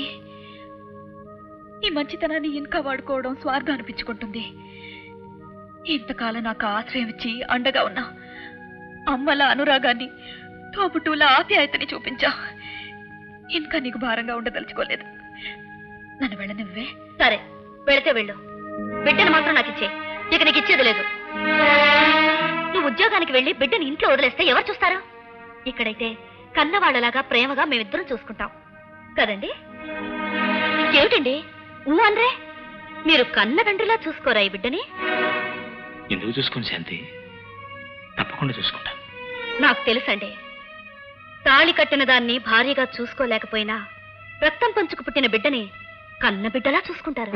ఈ మంచితనాన్ని ఇంకా వాడుకోవడం స్వార్థం అనిపించుకుంటుంది ఇంతకాలం నాకు ఆశ్రయం ఇచ్చి అండగా ఉన్నా అమ్మల అనురాగాన్ని తోబుట్టువుల ఆప్యాయతని చూపించా ఇంకా నీకు భారంగా ఉండదలుచుకోలేదు నన్ను వెళ్ళనివ్వే సరే వెళితే వెళ్ళు బిడ్డను మాత్రం నాకు ఇచ్చే ఇక నీకు ఇచ్చేది లేదు నువ్వు ఉద్యోగానికి వెళ్ళి బిడ్డని ఇంట్లో వదిలేస్తే ఎవరు చూస్తారు ఇక్కడైతే కన్నవాళ్ళలాగా ప్రేమగా మేమిద్దరం చూసుకుంటాం కదండి ఏమిటండి ఊ అనరే మీరు కన్న తండ్రిలా చూసుకోరా ఈ బిడ్డని ఎందుకు చూసుకోండి శాంతి తప్పకుండా చూసుకుంటాను నాకు తెలుసండి తాళి కట్టిన దాన్ని భార్యగా చూసుకోలేకపోయినా రక్తం పంచుకు పుట్టిన బిడ్డని కన్న బిడ్డలా చూసుకుంటారు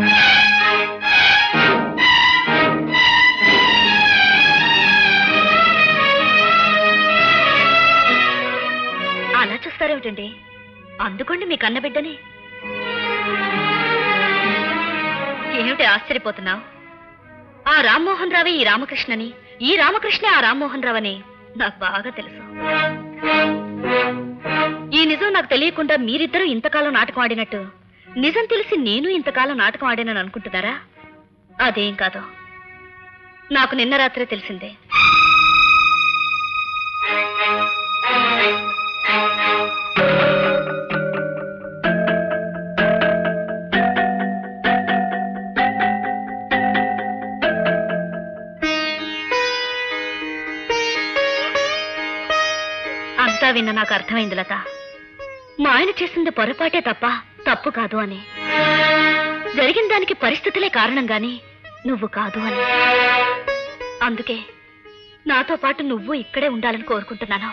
అలా చూస్తారేమిటండి అందుకోండి మీ కన్న బిడ్డని ఏమిటి ఆశ్చర్యపోతున్నావు ఆ రామ్మోహన్ రావే ఈ రామకృష్ణని ఈ రామకృష్ణ ఆ రామ్మోహన్ రావు అని నాకు బాగా తెలుసు ఈ నిజం నాకు తెలియకుండా మీరిద్దరూ ఇంతకాలం నాటకం ఆడినట్టు నిజం తెలిసి నేను ఇంతకాలం నాటకం ఆడానని అనుకుంటున్నారా అదేం కాదు నాకు నిన్న రాత్రే తెలిసిందే అంతా విన్న నాకు అర్థమైంది లత మా ఆయన చేసింది పొరపాటే తప్ప తప్పు కాదు అని జరిగిన దానికి పరిస్థితులే కారణం గాని నువ్వు కాదు అని అందుకే నాతో పాటు నువ్వు ఇక్కడే ఉండాలని కోరుకుంటున్నాను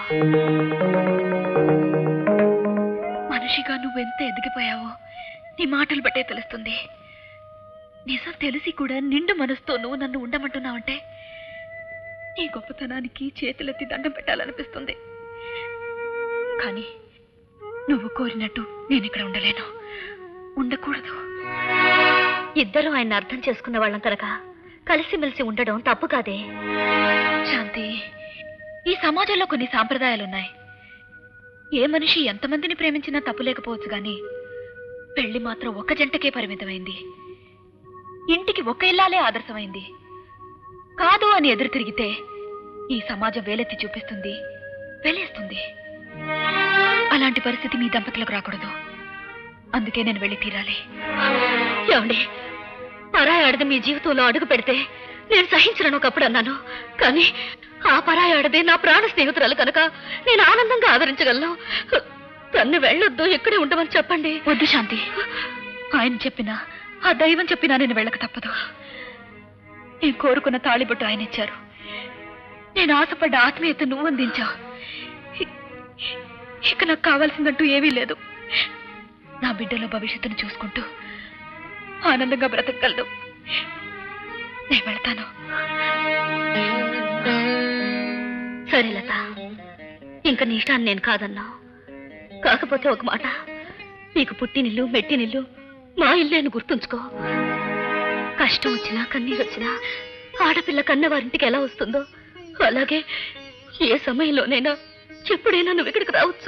మనిషిగా నువ్వెంత ఎదిగిపోయావో నీ మాటలు బట్టే తెలుస్తుంది నిజం తెలిసి కూడా నిండు మనసుతో నువ్వు నన్ను ఉండమంటున్నావంటే నీ గొప్పతనానికి చేతులెత్తి దండం పెట్టాలనిపిస్తుంది కానీ నువ్వు కోరినట్టు నేను ఇక్కడ ఉండలేను ఉండకూడదు ఇద్దరు ఆయన అర్థం చేసుకున్న వాళ్ళం కనుక కలిసిమెలిసి ఉండడం తప్పు కాదే శాంతి ఈ సమాజంలో కొన్ని సాంప్రదాయాలున్నాయి ఏ మనిషి ఎంతమందిని ప్రేమించినా తప్పు లేకపోవచ్చు గాని పెళ్లి మాత్రం ఒక జంటకే పరిమితమైంది ఇంటికి ఒక ఇల్లాలే ఆదర్శమైంది కాదు అని ఎదురు తిరిగితే ఈ సమాజం వేలెత్తి చూపిస్తుంది వెలేస్తుంది అలాంటి పరిస్థితి మీ దంపతులకు రాకూడదు అందుకే నేను వెళ్ళి తీరాలి ఏమండి పరాయి ఆడది మీ జీవితంలో అడుగు పెడితే నేను సహించను ఒకప్పుడు అన్నాను కానీ ఆ పరాయి ఆడదే నా ప్రాణ స్నేహితురాలు కనుక నేను ఆనందంగా ఆదరించగలను తన్ను వెళ్ళొద్దు ఇక్కడే ఉండమని చెప్పండి వద్దు శాంతి ఆయన చెప్పినా ఆ దైవం చెప్పినా నేను వెళ్ళక తప్పదు నేను కోరుకున్న తాళిబొట్టు ఆయన ఇచ్చారు నేను ఆశపడ్డ ఆత్మీయత నువ్వు అందించావు ఇ- ఇక నాకు కావాల్సిందంటూ ఏమీ లేదు నా బిడ్డల భవిష్యత్తును చూసుకుంటూ ఆనందంగా బ్రతకగలదు నేను వెళ్తాను సరే లత ఇంకా నీ ఇష్టాన్ని నేను కాదన్నా కాకపోతే ఒక మాట నీకు పుట్టినిల్లు మెట్టినిల్లు మా ఇల్లే అని గుర్తుంచుకో కష్టం వచ్చినా కన్నీరు వచ్చినా ఆడపిల్ల కన్న వారింటికి ఎలా వస్తుందో అలాగే ఏ సమయంలోనైనా ఎప్పుడైనా నువ్వు ఇక్కడికి రావచ్చు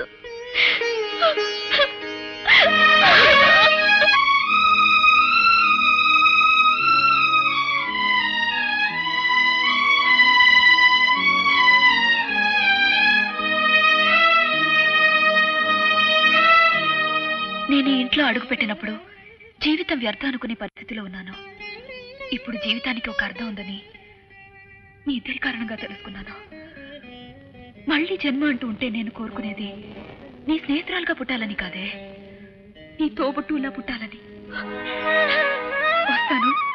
నేను ఈ ఇంట్లో అడుగు పెట్టినప్పుడు జీవితం వ్యర్థం అనుకునే పరిస్థితిలో ఉన్నాను ఇప్పుడు జీవితానికి ఒక అర్థం ఉందని మీ ఇద్దరి కారణంగా తెలుసుకున్నాను మళ్ళీ జన్మ అంటూ ఉంటే నేను కోరుకునేది నీ స్నేహితురాలుగా పుట్టాలని కాదే నీ తోబుట్టులా పుట్టాలని వస్తాను